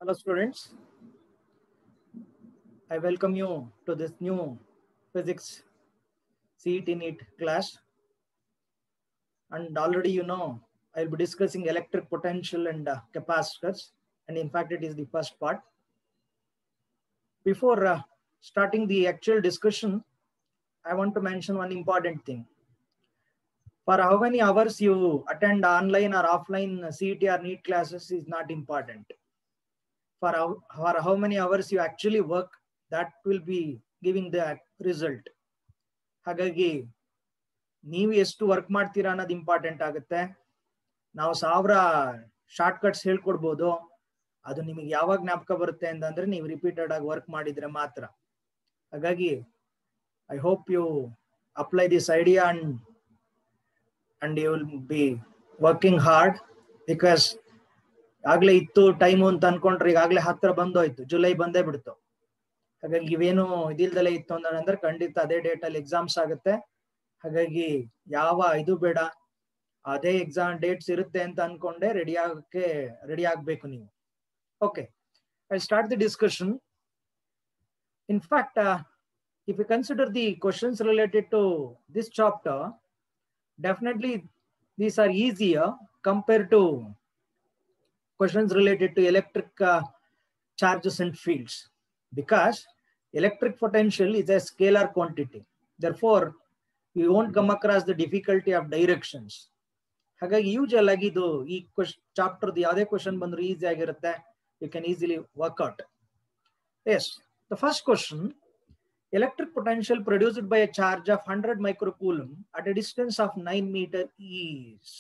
Hello, students. I welcome you to this new physics CET NEET class. And already you know, I'll be discussing electric potential and uh, capacitors. And in fact, it is the first part. Before uh, starting the actual discussion, I want to mention one important thing. For how many hours you attend online or offline CET or NEET classes is not important. For how, for how many hours you actually work, that will be giving the result. ಹಾಗಾಗಿ ನೀವು ಎಷ್ಟು work ಮಾಡ್ತೀರಾ ಅನ್ನೋದು important ಆಗುತ್ತೆ ನಾವು ಸಾವಿರ short cuts ಹೇಳ್ಕೊಡ್ಬೋದು ಅದು ನಿಮಗೆ ಯಾವಾಗ ಜ್ಞಾಪಕ ಬರುತ್ತೆ ಅಂತಂದ್ರೆ ನೀವು ರಿಪೀಟೆಡ್ ಆಗಿ ವರ್ಕ್ ಮಾಡಿದ್ರೆ ಮಾತ್ರ ಹಾಗಾಗಿ I hope you apply this idea and and you will be working hard because ಆಗ್ಲೇ ಇತ್ತು ಟೈಮು ಅಂತ ಅನ್ಕೊಂಡ್ರೆ ಈಗಾಗಲೇ ಹತ್ರ ಬಂದೋಯ್ತು ಜುಲೈ ಬಂದೇ ಬಿಡ್ತು ಹಾಗಾಗಿ ಇವೇನು ಇದಿಲ್ದಲೇ ಇತ್ತು ಅಂದ್ರೆ ಖಂಡಿತ ಅದೇ ಡೇಟ್ ಅಲ್ಲಿ ಎಕ್ಸಾಮ್ಸ್ ಆಗುತ್ತೆ ಹಾಗಾಗಿ ಯಾವ ಇದು ಬೇಡ ಅದೇ ಎಕ್ಸಾಮ್ ಡೇಟ್ಸ್ ಇರುತ್ತೆ ಅಂತ ಅನ್ಕೊಂಡೆ ರೆಡಿ ಆಗಕ್ಕೆ ರೆಡಿ ಆಗ್ಬೇಕು ನೀವು okay I start the discussion in fact if you consider the questions related to this chapter definitely these are easier compare to questions related to electric uh, charges and fields because electric potential is a scalar quantity. Therefore, you won't come across the difficulty of directions. ಹಾಗಾಗಿ usual ಆಗಿ ಇದು ಈ chapter ಯಾವುದೇ question ಬಂದ್ರು easy ಆಗಿರುತ್ತೆ you can easily work out as the first question electric potential produced by a charge of 100 microcoulomb at a distance of 9 meter is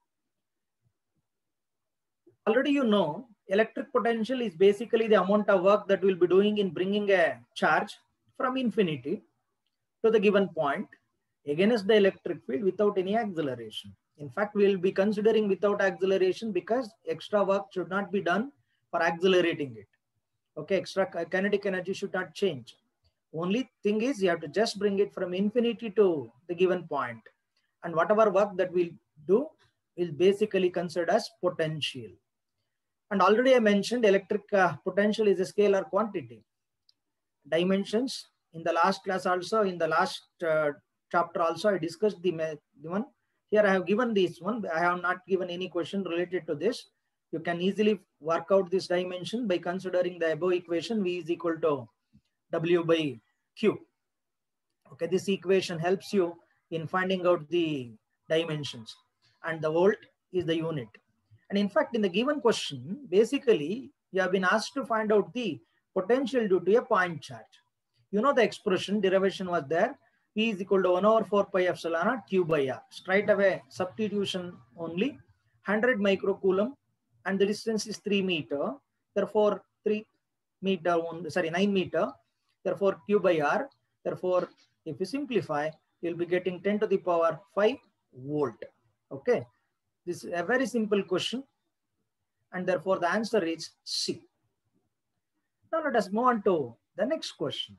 already you know electric potential is basically the amount of work that we'll be doing in bringing a charge from infinity to the given point against the electric field without any acceleration. In fact, we'll be considering without acceleration because extra work should not be done for accelerating it. Okay, extra kinetic energy should not change. Only thing is you have to just bring it from infinity to the given point. And whatever work that we'll do is basically considered as potential. And already I mentioned electric uh, potential is a scalar quantity. Dimensions in the last class also, in the last uh, chapter also, I discussed the, the one. Here I have given this one. I have not given any question related to this. You can easily work out this dimension by considering the above equation V is equal to W by Q. Okay, this equation helps you in finding out the dimensions. And the volt is the unit. And in fact, in the given question, basically, you have been asked to find out the potential due to a point charge. You know the expression, derivation was there. P is equal to 1 over 4 pi epsilon naught Q by R. Straight away, substitution only. 100 microcoulomb and the distance is 3 meter. Therefore, 3 meter, sorry, 9 meter. Therefore, Q by R. Therefore, if you simplify, you'll be getting 10 to the power 5 volt. Okay. This is a very simple question. And therefore the answer is C. Now let us move on to the next question.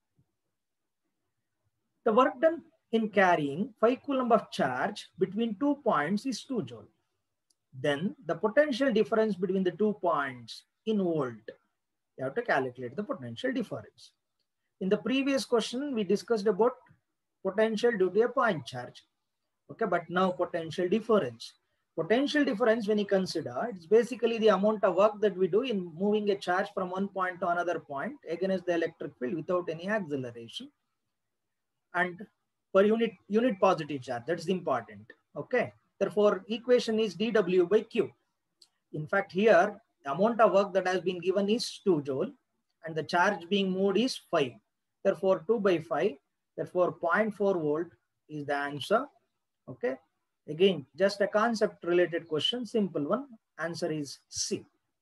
The work done in carrying 5 coulomb of charge between two points is 2 joule. Then the potential difference between the two points in volt. You have to calculate the potential difference. In the previous question, we discussed about potential due to a point charge. Okay, but now potential difference potential difference when you consider it's basically the amount of work that we do in moving a charge from one point to another point against the electric field without any acceleration and per unit unit positive charge that's important okay therefore equation is dw by q in fact here the amount of work that has been given is 2 joule and the charge being moved is 5 therefore 2 by 5 therefore 0.4 volt is the answer okay Again, just a concept related question, simple one. Answer is C.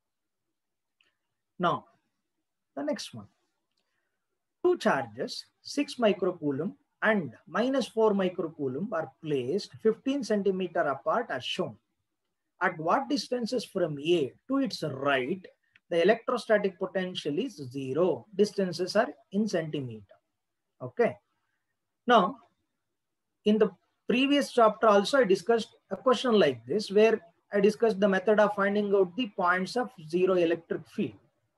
Now, the next one. Two charges, 6 microcoulomb and minus 4 microcoulomb are placed 15 centimeter apart as shown. At what distances from A to its right, the electrostatic potential is zero. Distances are in centimeter. Okay. Now, in the previous chapter also I discussed a question like this where I discussed the method of finding out the points of zero electric field.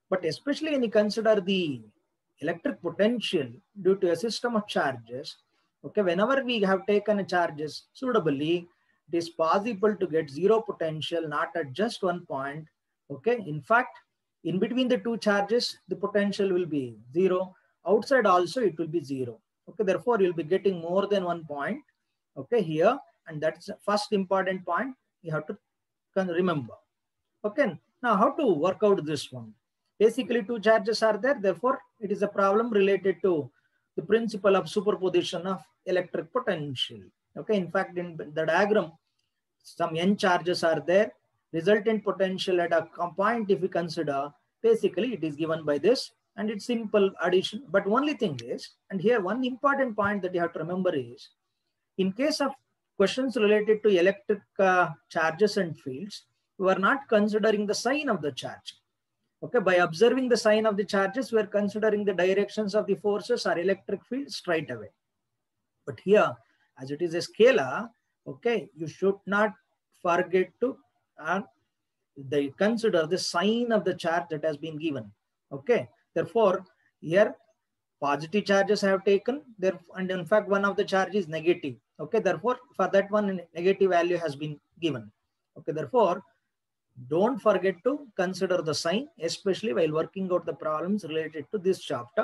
But especially when you consider the electric potential due to a system of charges, okay, whenever we have taken charges suitably, it is possible to get zero potential, not at just one point. Okay, in fact, in between the two charges, the potential will be zero. Outside also, it will be zero. Okay, therefore, you'll be getting more than one point. Okay, here, and that's the first important point you have to remember. Okay, now how to work out this one? Basically, two charges are there. Therefore, it is a problem related to the principle of superposition of electric potential. Okay, in fact, in the diagram, some n charges are there. Resultant potential at a point, if we consider, basically it is given by this and it's simple addition. But only thing is, and here one important point that you have to remember is, in case of questions related to electric uh, charges and fields, we are not considering the sign of the charge. Okay, by observing the sign of the charges, we are considering the directions of the forces or electric field straight away. But here, as it is a scalar, okay, you should not forget to uh, they consider the sign of the charge that has been given. Okay, therefore, here positive charges have taken there, and in fact, one of the charge is negative. Okay, therefore, for that one, negative value has been given. Okay, therefore, don't forget to consider the sign, especially while working out the problems related to this chapter,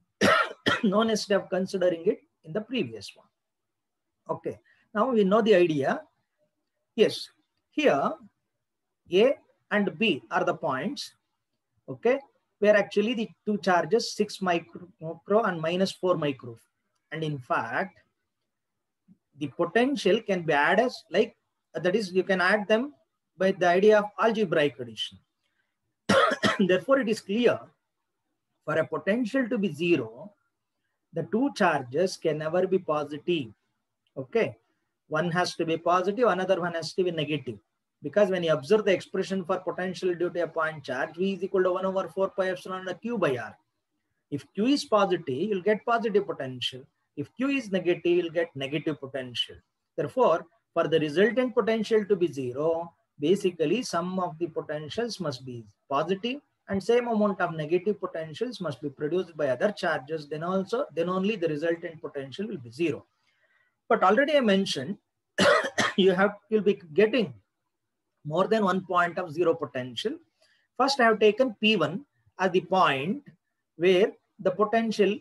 known instead of considering it in the previous one. Okay, now we know the idea. Yes, here A and B are the points, okay, where actually the two charges 6 micro and minus 4 micro. And in fact, the potential can be added as like, that is, you can add them by the idea of algebraic addition. Therefore, it is clear for a potential to be zero, the two charges can never be positive. Okay. One has to be positive, another one has to be negative. Because when you observe the expression for potential due to a point charge, V is equal to 1 over 4 pi epsilon Q by R. If Q is positive, you'll get positive potential. If Q is negative, you'll get negative potential. Therefore, for the resultant potential to be zero, basically sum of the potentials must be positive and same amount of negative potentials must be produced by other charges. Then also, then only the resultant potential will be zero. But already I mentioned, you have, you'll be getting more than one point of zero potential. First, I have taken P1 as the point where the potential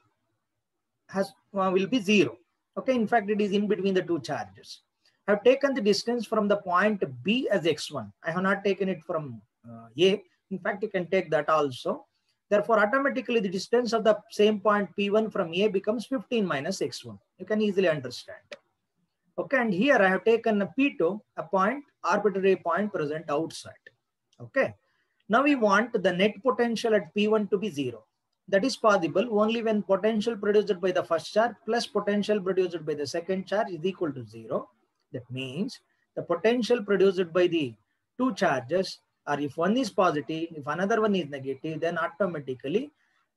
has uh, will be zero. Okay, in fact, it is in between the two charges. I have taken the distance from the point B as x1. I have not taken it from uh, A. In fact, you can take that also. Therefore, automatically the distance of the same point P1 from A becomes 15 minus x1. You can easily understand. Okay, and here I have taken a P2, a point, arbitrary point present outside. Okay, now we want the net potential at P1 to be zero. That is possible only when potential produced by the first charge plus potential produced by the second charge is equal to zero. That means the potential produced by the two charges or if one is positive, if another one is negative, then automatically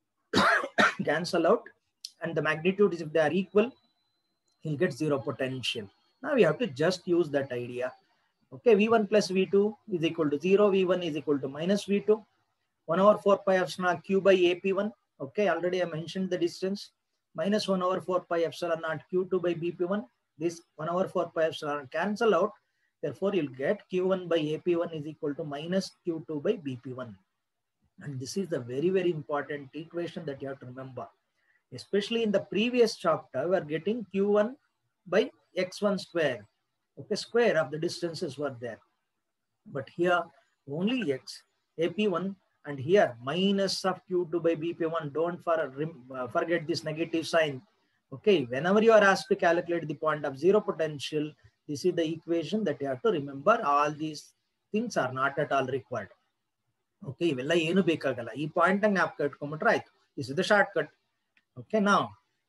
cancel out and the magnitude is if they are equal, he'll get zero potential. Now we have to just use that idea. Okay, V1 plus V2 is equal to zero, V1 is equal to minus V2. 1 over 4 pi epsilon q by AP1. Okay, already I mentioned the distance. Minus 1 over 4 pi epsilon naught q2 by BP1. This 1 over 4 pi epsilon cancel out. Therefore, you'll get q1 by AP1 is equal to minus q2 by BP1. And this is the very, very important equation that you have to remember. Especially in the previous chapter, we are getting q1 by x1 square. Okay, square of the distances were there. But here only x, AP1 and here minus of q2 by bp1 don't for, uh, forget this negative sign okay whenever you are asked to calculate the point of zero potential this is the equation that you have to remember all these things are not at all required okay ಇವೆಲ್ಲ ಏನು ಬೇಕಾಗಲ್ಲ ಈ point ಜ್ಞಾಪಕ ಇಟ್ಕೊಂಡ್ಬಿಟ್ರೆ ಆಯ್ತು this is the shortcut okay ನಾವು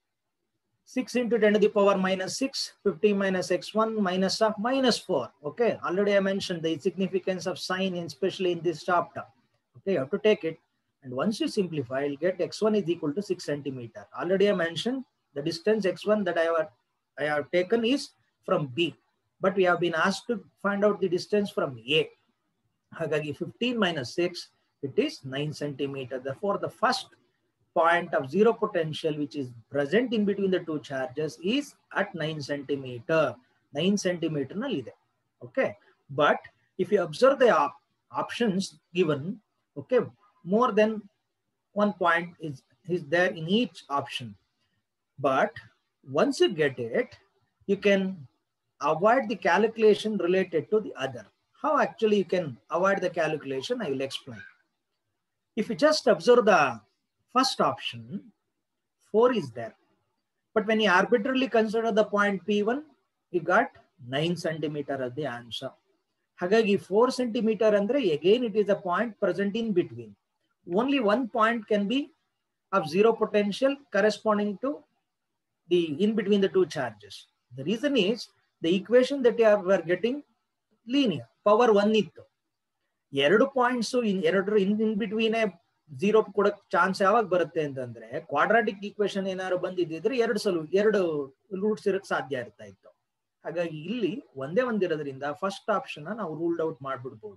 6 into 10 to the power minus 6, 50 minus x1 minus of minus 4. Okay, already I mentioned the significance of sign, especially in this chapter. Okay, you have to take it. And once you simplify, you'll get x1 is equal to 6 centimeter. Already I mentioned the distance x1 that I have, I have taken is from B. But we have been asked to find out the distance from A. ಹಾಗಾಗಿ 15 minus 6 it is 9 centimeter. Therefore, the first point of zero potential which is present in between the two charges is at 9 centimeter. 9 centimeter nalide. Okay. But if you observe the op options given, okay, more than one point is, is there in each option. But once you get it, you can avoid the calculation related to the other. How actually you can avoid the calculation, I will explain. If you just observe the first option, 4 is there. But when you arbitrarily consider the point P1, you got 9 centimeter as the answer. ಹಾಗಾಗಿ four centimetre ಅಂದ್ರೆ again it is a point present in between only one point can be of zero potential corresponding to the in between the two charges. The reason is the equation that you are were getting linear, power one ಇತ್ತು ಎರಡು points ಎರಡು in in between zero ಕೊಡಕ್ chance ಯಾವಾಗ ಬರುತ್ತೆ ಅಂತಂದ್ರೆ quadratic equation ಏನಾದ್ರು ಬಂದಿದ್ದಿದ್ರೆ ಎರಡು ಸಲ ಎರಡು ರೂಟ್ಸ್ ಇರಕ್ ಸಾಧ್ಯ ಇರ್ತಾ ಇತ್ತು ಹಾಗಾಗಿ ಇಲ್ಲಿ ಒಂದೇ ಒಂದಿರೋದ್ರಿಂದ ಫಸ್ಟ್ ಆಪ್ಷನ್ ನಾವು ರೂಲ್ಡ್ ಔಟ್ ಮಾಡ್ಬಿಡ್ಬಹುದು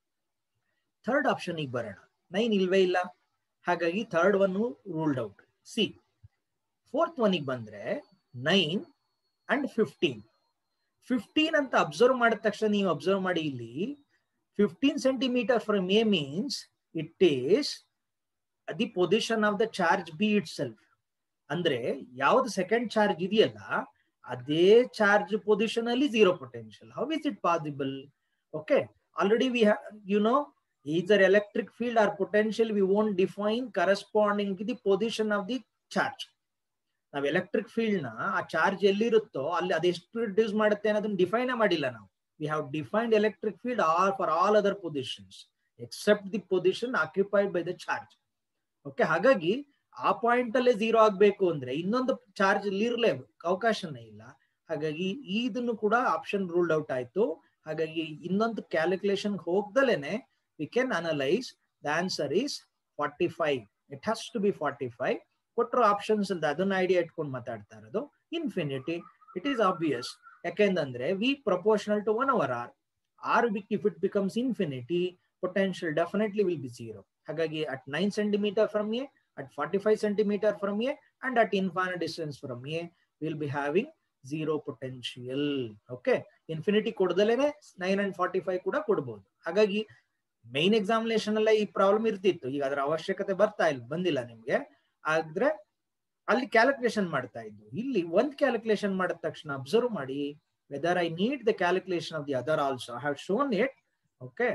ಥರ್ಡ್ ಆಪ್ಷನ್ಗೆ ಬರೋಣ ನೈನ್ ಇಲ್ವೇ ಇಲ್ಲ ಹಾಗಾಗಿ third one ruled out see fourth ಒನ್ಗೆ ಬಂದ್ರೆ ನೈನ್ ಅಂಡ್ ಫಿಫ್ಟೀನ್ ಫಿಫ್ಟೀನ್ ಅಂತ ಅಬ್ಸರ್ವ್ ಮಾಡಿದ ತಕ್ಷಣ ನೀವು ಅಬ್ಸರ್ವ್ ಮಾಡಿ ಇಲ್ಲಿ fifteen centimetre from A means it is the position of the charge B itself ಅಂದ್ರೆ ಯಾವ್ದು ಸೆಕೆಂಡ್ ಚಾರ್ಜ್ ಇದೆಯಲ್ಲ ಅದೇ ಚಾರ್ಜ್ ಪೊಸಿಷನ್ ಅಲ್ಲಿ zero potential how is it possible okay already we you know either electric field or potential we won't define corresponding the position of the charge ನಾವು electric field ನ ಆ charge ಎಲ್ಲಿರುತ್ತೋ ಅಲ್ಲಿ ಅದೆಷ್ಟು reduce ಮಾಡುತ್ತೆ ಅನ್ನೋದನ್ನ define ಮಾಡಿಲ್ಲ ನಾವು we have defined electric field or for all other positions except the position occupied by the charge okay ಹಾಗಾಗಿ ಆ ಪಾಯಿಂಟ್ ಅಲ್ಲೇ ಝೀರೋ ಆಗ್ಬೇಕು ಅಂದ್ರೆ ಇನ್ನೊಂದು ಚಾರ್ಜ್ ಇಲ್ಲಿ ಇರಲೇಬೇಕು ಅವಕಾಶನೇ ಇಲ್ಲ ಹಾಗಾಗಿ ಇದನ್ನು ಕೂಡ ಆಪ್ಷನ್ ರೂಲ್ಡ್ ಔಟ್ ಆಯ್ತು ಹಾಗಾಗಿ ಇನ್ನೊಂದು ಕ್ಯಾಲ್ಕುಲೇಷನ್ ಹೋಗ್ದಲೇನೆ we can analyse the answer is forty five it has to be forty five ಕೊಟ್ಟರು ಆಪ್ಷನ್ಸ್ ಅಂತ ಅದನ್ನ ಐಡಿಯಾ ಇಟ್ಕೊಂಡು ಮಾತಾಡ್ತಾ ಇರೋದು ಇನ್ಫಿನಿಟಿ ಇಟ್ ಈಸ್ ಆಬ್ವಿಯಸ್ ಯಾಕೆಂದ್ರೆ V proportional to one over r r big if it becomes infinity potential definitely will be zero ಹಾಗಾಗಿ at nine centimetre from A at 45 centimeter from A and at infinite distance from A, we'll be having zero potential. Okay. Infinity ಕೊಡದಲೇನೆ nine and forty five ಕೂಡ ಕೊಡ್ಬೋದು ಹಾಗಾಗಿ main examination ಅಲ್ಲ ಈ problem ಇರ್ತಿತ್ತು ಈಗ ಅದರ ಅವಶ್ಯಕತೆ ಬರ್ತಾ ಇಲ್ಲ ಬಂದಿಲ್ಲ ನಿಮ್ಗೆ ಆದ್ರೆ ಅಲ್ಲಿ ಕ್ಯಾಲ್ಕುಲೇಷನ್ ಮಾಡ್ತಾ ಇದ್ದು ಇಲ್ಲಿ ಒಂದ್ ಕ್ಯಾಲ್ಕುಲೇಷನ್ ಮಾಡಿದ ತಕ್ಷಣ ಅಬ್ಸರ್ವ್ ಮಾಡಿ whether I need the calculation of the other also have shown it okay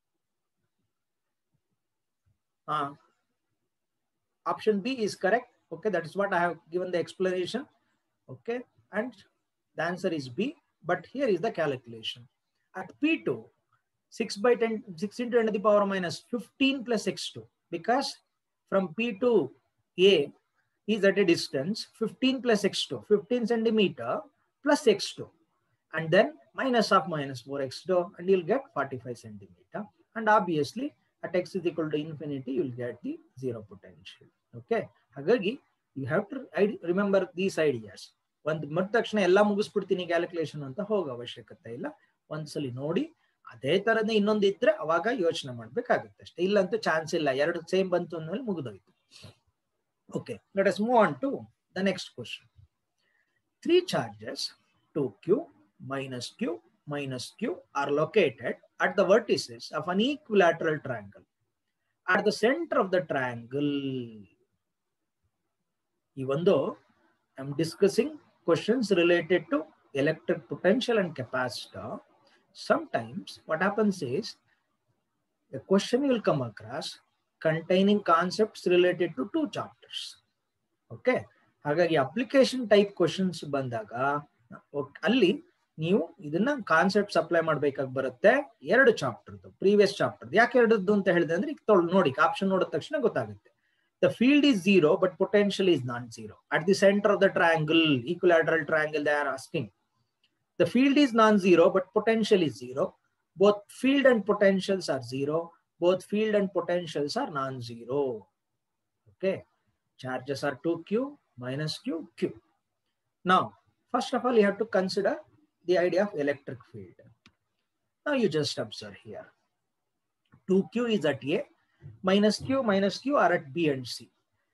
ಹಾ option B is correct. Okay, that is what I have given the explanation. Okay, and the answer is B. But here is the calculation. At P2, 6 by 10, 6 into 10 to the power minus 15 plus x2. Because from P to A is at a distance 15 plus x2, 15 centimeter plus x2. And then minus of minus 4 x2 and you'll get 45 centimeter. And obviously at x is equal to infinity, you'll get the zero potential. Okay ಹಾಗಾಗಿ you have to I remember these ideas ಒಂದು ಮತ್ತ ತಕ್ಷಣ ಎಲ್ಲ ಮುಗಿಸ್ಬಿಡ್ತೀನಿ calculation ಅಂತ ಹೋಗೋ ಅವಶ್ಯಕತೆ ಇಲ್ಲ ಒಂದ್ಸಲಿ ನೋಡಿ ಅದೇ ತರನೇ ಇನ್ನೊಂದು ಇದ್ರೆ ಅವಾಗ ಯೋಚನೆ ಮಾಡ್ಬೇಕಾಗುತ್ತೆ ಅಷ್ಟೇ ಇಲ್ಲಂತೂ ಚಾನ್ಸ್ ಇಲ್ಲ ಎರಡು ಸೇಮ್ ಬಂತು ಅಂದ್ಮೇಲೆ ಮುಗಿದೋಯ್ತು okay let us move on to the next question three charges two q minus q minus q are located at the vertices of an equilateral triangle at the center of the triangle. Even though I'm discussing questions related to electric potential and capacitor, sometimes what happens is a question will come across containing concepts related to two chapters. Okay. ಹಾಗಾಗಿ application type questions ಬಂದಾಗ ಅಲ್ಲಿ ನೀವು ಇದನ್ನ concepts apply ಮಾಡ್ಬೇಕಾಗಿ ಬರುತ್ತೆ ಎರಡು ಚಾಪ್ಟರ್ದು previous chapter ಯಾಕೆ ಎರಡದ್ದು ಅಂತ ಹೇಳಿದೆ ಅಂದ್ರೆ ಈಗ ತೊಳ್ ನೋಡಿ ಆಪ್ಷನ್ ನೋಡಿದ ತಕ್ಷಣ ಗೊತ್ತಾಗುತ್ತೆ the field is zero but potential is not zero at the centre of the triangle equilateral triangle they are asking the field is non zero but potential is zero both field and potentials are zero both field and potentials are non zero okay charges are two q minus q q now first of all you have to consider the idea of electric field. Now you just observe here. 2q is at A minus q minus q are at b and c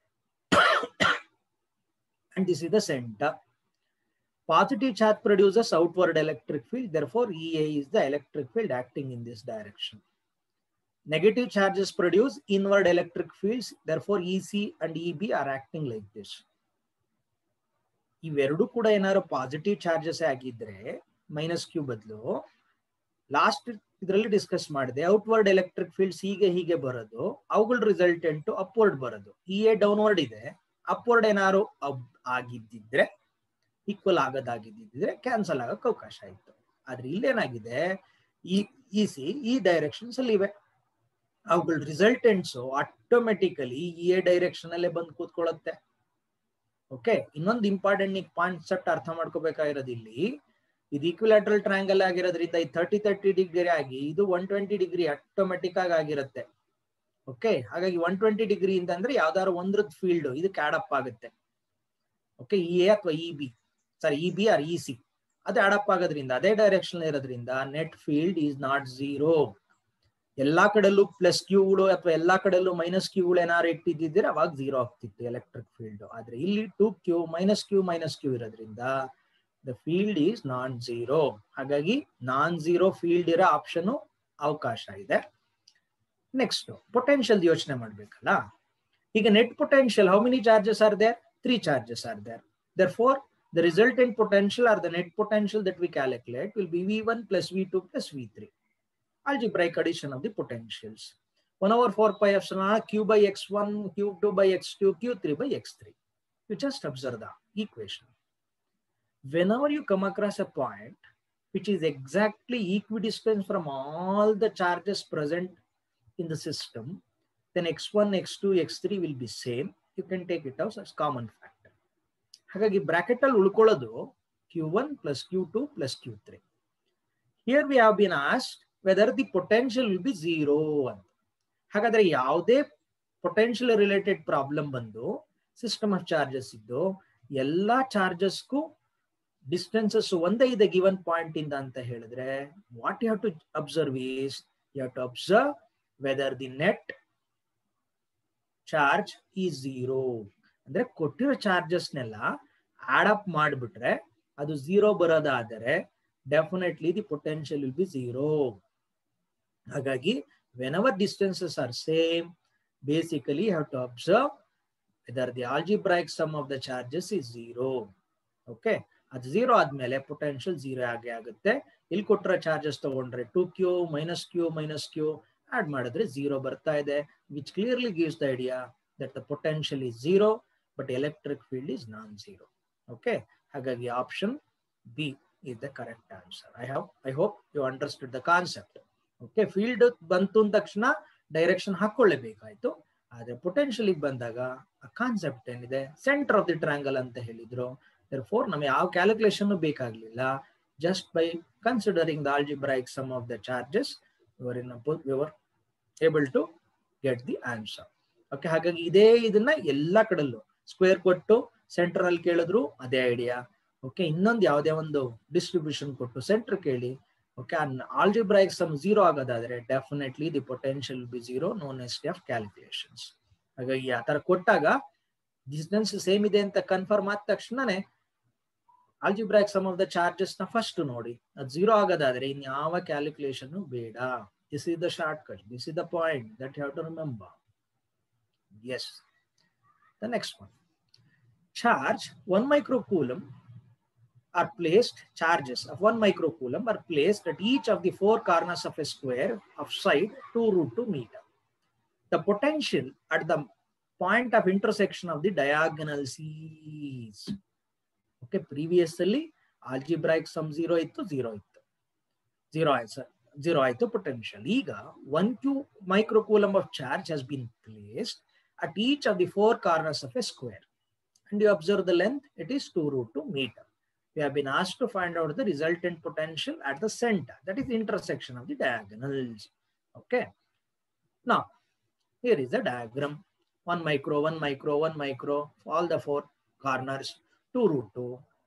and this is the center positive charge produces outward electric field therefore ea is the electric field acting in this direction negative charges produce inward electric fields therefore ec and eb are acting like this ಇವೆರಡು ಕೂಡ ಏನಾದ್ರು positive charges ಆಗಿದ್ರೆ minus q ಬದಲು last ಇದರಲ್ಲಿ discuss ಮಾಡಿದೆ outward electric fields ಹೀಗೆ ಹೀಗೆ ಬರೋದು ಅವುಗಳ ರಿಸಲ್ಟೆಂಟ್ ಅಪ್ವರ್ಡ್ ಬರೋದು ಇ ಎ ಡೌನ್ವರ್ಡ್ ಇದೆ ಅಪ್ವರ್ಡ್ ಏನಾದ್ರು ಆಗಿದ್ದಿದ್ರೆ ಈಕ್ವಲ್ ಆಗೋದಾಗಿದ್ದಿದ್ರೆ ಕ್ಯಾನ್ಸಲ್ ಆಗಕ್ಕೆ ಅವಕಾಶ ಇತ್ತು ಆದ್ರೆ ಇಲ್ಲೇನಾಗಿದೆ ಈ ಇ ಸಿ ಈ ಡೈರೆಕ್ಷನ್ಸ್ ಅಲ್ಲಿ ಇವೆ ಅವುಗಳ resultants automatically E A direction ಅಲ್ಲೇ ಬಂದು ಕೂತ್ಕೊಳ್ಳುತ್ತೆ ಓಕೆ ಇನ್ನೊಂದು ಇಂಪಾರ್ಟೆಂಟ್ ನೀವು ಕಾನ್ಸೆಪ್ಟ್ ಅರ್ಥ ಮಾಡ್ಕೋಬೇಕಾಗಿರೋದು ಇಲ್ಲಿ ಇದು ಈಕ್ವಿಲಾಟ್ರಲ್ ಟ್ರಯಾಂಗಲ್ ಆಗಿರೋದ್ರಿಂದ ಈ ತರ್ಟಿ ತರ್ಟಿ ಡಿಗ್ರಿ ಆಗಿ ಇದು ಒನ್ ಟ್ವೆಂಟಿ ಡಿಗ್ರಿ ಆಟೋಮೆಟಿಕ್ ಆಗಿ ಆಗಿರುತ್ತೆ ಓಕೆ ಹಾಗಾಗಿ ಒನ್ ಟ್ವೆಂಟಿ ಡಿಗ್ರಿ ಅಂತಂದ್ರೆ ಯಾವ್ದಾದ್ರು ಒಂದ್ರದ್ ಫೀಲ್ಡ್ ಇದು ಕ್ಯಾಡಪ್ ಆಗುತ್ತೆ ಓಕೆ ಇ ಎ ಅಥವಾ E B sorry E B or E C ಅದು ಆಡಪ್ ಆಗೋದ್ರಿಂದ ಅದೇ ಡೈರೆಕ್ಷನ್ ಇರೋದ್ರಿಂದ net field is not zero ಎಲ್ಲಾ ಕಡೆಲ್ಲೂ ಪ್ಲಸ್ ಕ್ಯೂಗಳು ಅಥವಾ ಎಲ್ಲಾ ಕಡೆಲ್ಲೂ ಮೈನಸ್ ಕ್ಯೂಗಳು ಏನಾರು ಇಟ್ಟಿದ್ದಿದ್ರೆ ಅವಾಗ ಝೀರೋ ಆಗ್ತಿತ್ತು ಎಲೆಕ್ಟ್ರಿಕ್ ಫೀಲ್ಡ್ ಆದ್ರೆ ಇಲ್ಲಿ two q minus q minus q ಇರೋದ್ರಿಂದ the field is non zero ಹಾಗಾಗಿ ನಾನ್ ಝೀರೋ ಫೀಲ್ಡ್ ಇರೋ ಆಪ್ಷನ್ ಅವಕಾಶ ಇದೆ ನೆಕ್ಸ್ಟ್ ಪೊಟೆನ್ಷಿಯಲ್ ಯೋಚನೆ ಮಾಡ್ಬೇಕಲ್ಲ ಈಗ net potential how many charges are there three charges are there therefore the resultant potential or the net potential that we calculate will be V one plus V two plus V three algebraic addition of the potentials. 1 over 4 pi epsilon q by x1, q2 by x2, q3 by x3. You just observe the equation. Whenever you come across a point which is exactly equidistant from all the charges present in the system, then x1, x2, x3 will be same. You can take it out as common factor. ಹಾಗಾಗಿ bracket ಅಲ್ಲಿ ಉಳ್ಕೊಳ್ಳೋದು q one plus q two plus q three here we have been asked whether the potential will be zero ಅಂತ ಹಾಗಾದ್ರೆ ಯಾವುದೇ potential related problem ಬಂದು system of charges ಇದ್ದು ಎಲ್ಲಾ ಚಾರ್ಜಸ್ಗೂ distances ಒಂದೇ ಇದೆ ಗಿವನ್ ಪಾಯಿಂಟ್ ಇಂದ ಅಂತ ಹೇಳಿದ್ರೆ what you have to observe is you have to observe whether the net charge is zero ಅಂದ್ರೆ ಕೊಟ್ಟಿರೋ ಚಾರ್ಜಸ್ನೆಲ್ಲ ಆಡ್ ಅಪ್ ಮಾಡಿಬಿಟ್ರೆ ಅದು ಝೀರೋ ಬರೋದಾದರೆ definitely the potential will be zero ಹಾಗಾಗಿ when our distances are same basically have to observe whether the algebraic sum of the charges is zero okay ಅದು ಝೀರೋ ಆದ್ಮೇಲೆ ಪೊಟೆನ್ಷಿಯಲ್ ಝೀರೋ ಆಗೇ ಆಗುತ್ತೆ ಇಲ್ಲಿ ಕೊಟ್ಟಿರೋ ಚಾರ್ಜಸ್ ತಗೊಂಡ್ರೆ two q minus q minus q add ಮಾಡಿದ್ರೆ ಝೀರೋ ಬರ್ತಾ ಇದೆ which clearly gives the idea that the potential is zero but electric field is non zero okay ಹಾಗಾಗಿ option B is the correct answer. I have, I hope you understood the concept. Okay field ಬಂತು ಅಂದ ತಕ್ಷಣ direction ಹಾಕೊಳ್ಳೇಬೇಕಾಯ್ತು ಆದ್ರೆ potential ಬಂದಾಗ ಆ concept ಏನಿದೆ centre of the triangle ಅಂತ ಹೇಳಿದ್ರು ಫೋರ್ ನಮಗೆ ಯಾವ ಕ್ಯಾಲ್ಕುಲೇಷನ್ ಬೇಕಾಗ್ಲಿಲ್ಲ just by considering the algebraic sum of the charges you're ಇನ್ you're able to get the answer okay ಹಾಗಾಗಿ ಇದೇ ಇದನ್ನ ಎಲ್ಲಾ ಕಡೆಲ್ಲೂ ಸ್ಕ್ವೇರ್ ಕೊಟ್ಟು ಸೆಂಟರ್ ಅಲ್ಲಿ ಕೇಳಿದ್ರು ಅದೇ ಐಡಿಯಾ ಓಕೆ ಇನ್ನೊಂದು ಯಾವುದೇ ಒಂದು ಡಿಸ್ಟ್ರಿಬ್ಯೂಷನ್ ಕೊಟ್ಟು ಸೆಂಟರ್ ಕೇಳಿ ಓಕೆ ಆಲ್ಜಿಬ್ರೈಕ್ ಸಮ್ ಝೀರೋ ಆಗೋದಾದ್ರೆ definitely the potential be zero none as of calculations ಹಾಗಾಗಿ ಆ ತರ ಕೊಟ್ಟಾಗ ಡಿಸ್ಟೆನ್ಸ್ ಸೇಮ್ ಇದೆ ಅಂತ ಕನ್ಫರ್ಮ್ ಆದ ತಕ್ಷಣನೇ algebraic sum of the charges ನ ಫಸ್ಟ್ ನೋಡಿ ಅದು ಝೀರೋ ಆಗೋದಾದ್ರೆ ಇನ್ ಯಾವ ಕ್ಯಾಲ್ಕುಲೇಷನ್ ಬೇಡ this is the shortcut this is the point that have to remember as the next one charge one microcoulomb are placed, charges of one microcoulomb are placed at each of the four corners of a square of side 2 root 2 meter. The potential at the point of intersection of the diagonals is, okay, previously algebraic sum 0 ittu 0 ittu. 0 answer. 0 ಆಯ್ತು potential. ಈಗ 1 q microcoulomb of charge has been placed at each of the four corners of a square. And you observe the length, it is 2 root 2 meter. we have been asked to find out the resultant potential at the center, that is the intersection of the diagonals. Okay. Now, here is the diagram. 1 micro, 1 micro, 1 micro, all the four corners, 2 root 2.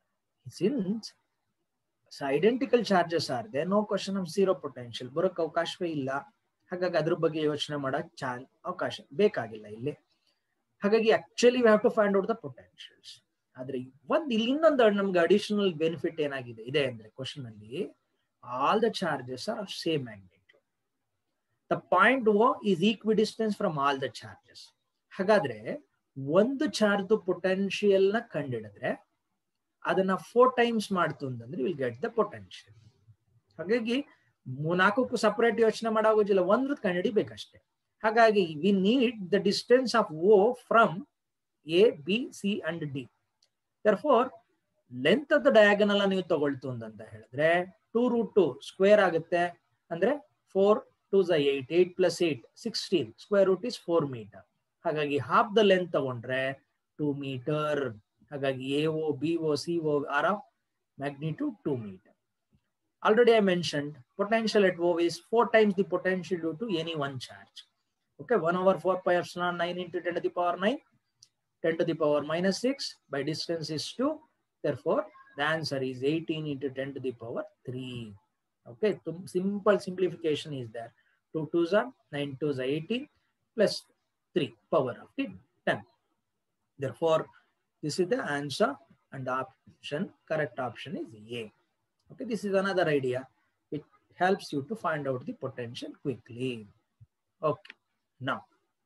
Since so identical charges are there, no question of zero potential. ಬರೋಕ್ ಅವಕಾಶವೇ ಇಲ್ಲ ಹಾಗಾಗಿ ಅದ್ರ ಬಗ್ಗೆ ಯೋಚನೆ ಮಾಡಕ್ ಚಾನ್ ಅವಕಾಶ ಬೇಕಾಗಿಲ್ಲ ಇಲ್ಲಿ ಹಾಗಾಗಿ actually we have to find out the potentials ಆದ್ರೆ ಒಂದ್ ಇಲ್ಲಿ ಇನ್ನೊಂದು ನಮ್ಗೆ ಅಡಿಷನಲ್ ಬೆನಿಫಿಟ್ ಏನಾಗಿದೆ ಇದೆ ಅಂದ್ರೆ ಕ್ವಶನ್ ಅಲ್ಲಿ all the charges are same magnitude the point O is equidistance from all the charges ಹಾಗಾದ್ರೆ ಒಂದು ಚಾರ್ಜ್ ಪೊಟೆನ್ಶಿಯಲ್ ನ ಕಂಡಿಡಿದ್ರೆ ಅದನ್ನ ಫೋರ್ ಟೈಮ್ಸ್ ಮಾಡ್ತು ಅಂತಂದ್ರೆ ವಿಲ್ ಗೆಟ್ ದ ಪೊಟೆನ್ಶಿಯಲ್ ಹಾಗಾಗಿ ನಾಲ್ಕಕ್ಕೂ ಸಪರೇಟ್ ಯೋಚನೆ ಮಾಡೋಗೋದಿಲ್ಲ ಒಂದ್ರದ್ದು ಕಂಡುಹಿಡಿಬೇಕಷ್ಟೇ ಹಾಗಾಗಿ we need the distance of O from A B C and D for length of the diagonal ನೀವು ತಗೊಳ್ತು ಅಂತ ಹೇಳಿದ್ರೆ ಟೂ ರೂಟ್ ಟು ಸ್ಕ್ವೇರ್ ಆಗುತ್ತೆ ಅಂದ್ರೆ four twos eight eight plus eight sixteen square root is four metre ಹಾಗಾಗಿ half the length ತಗೊಂಡ್ರೆ two metre ಹಾಗಾಗಿ A O B O C O are of magnitude two metre already I mentioned potential at O is four times the potential due to any one charge. Okay, 1 over 4 pi epsilon 9 into 10 to the power 9, 10 to the power minus 6 by distance is 2. Therefore, the answer is 18 into 10 to the power 3. Okay, simple simplification is there. 2 2s are 9 2s are 18 plus 3 power of 10. Therefore, this is the answer and the option, correct option is A. Okay, this is another idea. It helps you to find out the potential quickly. Okay, now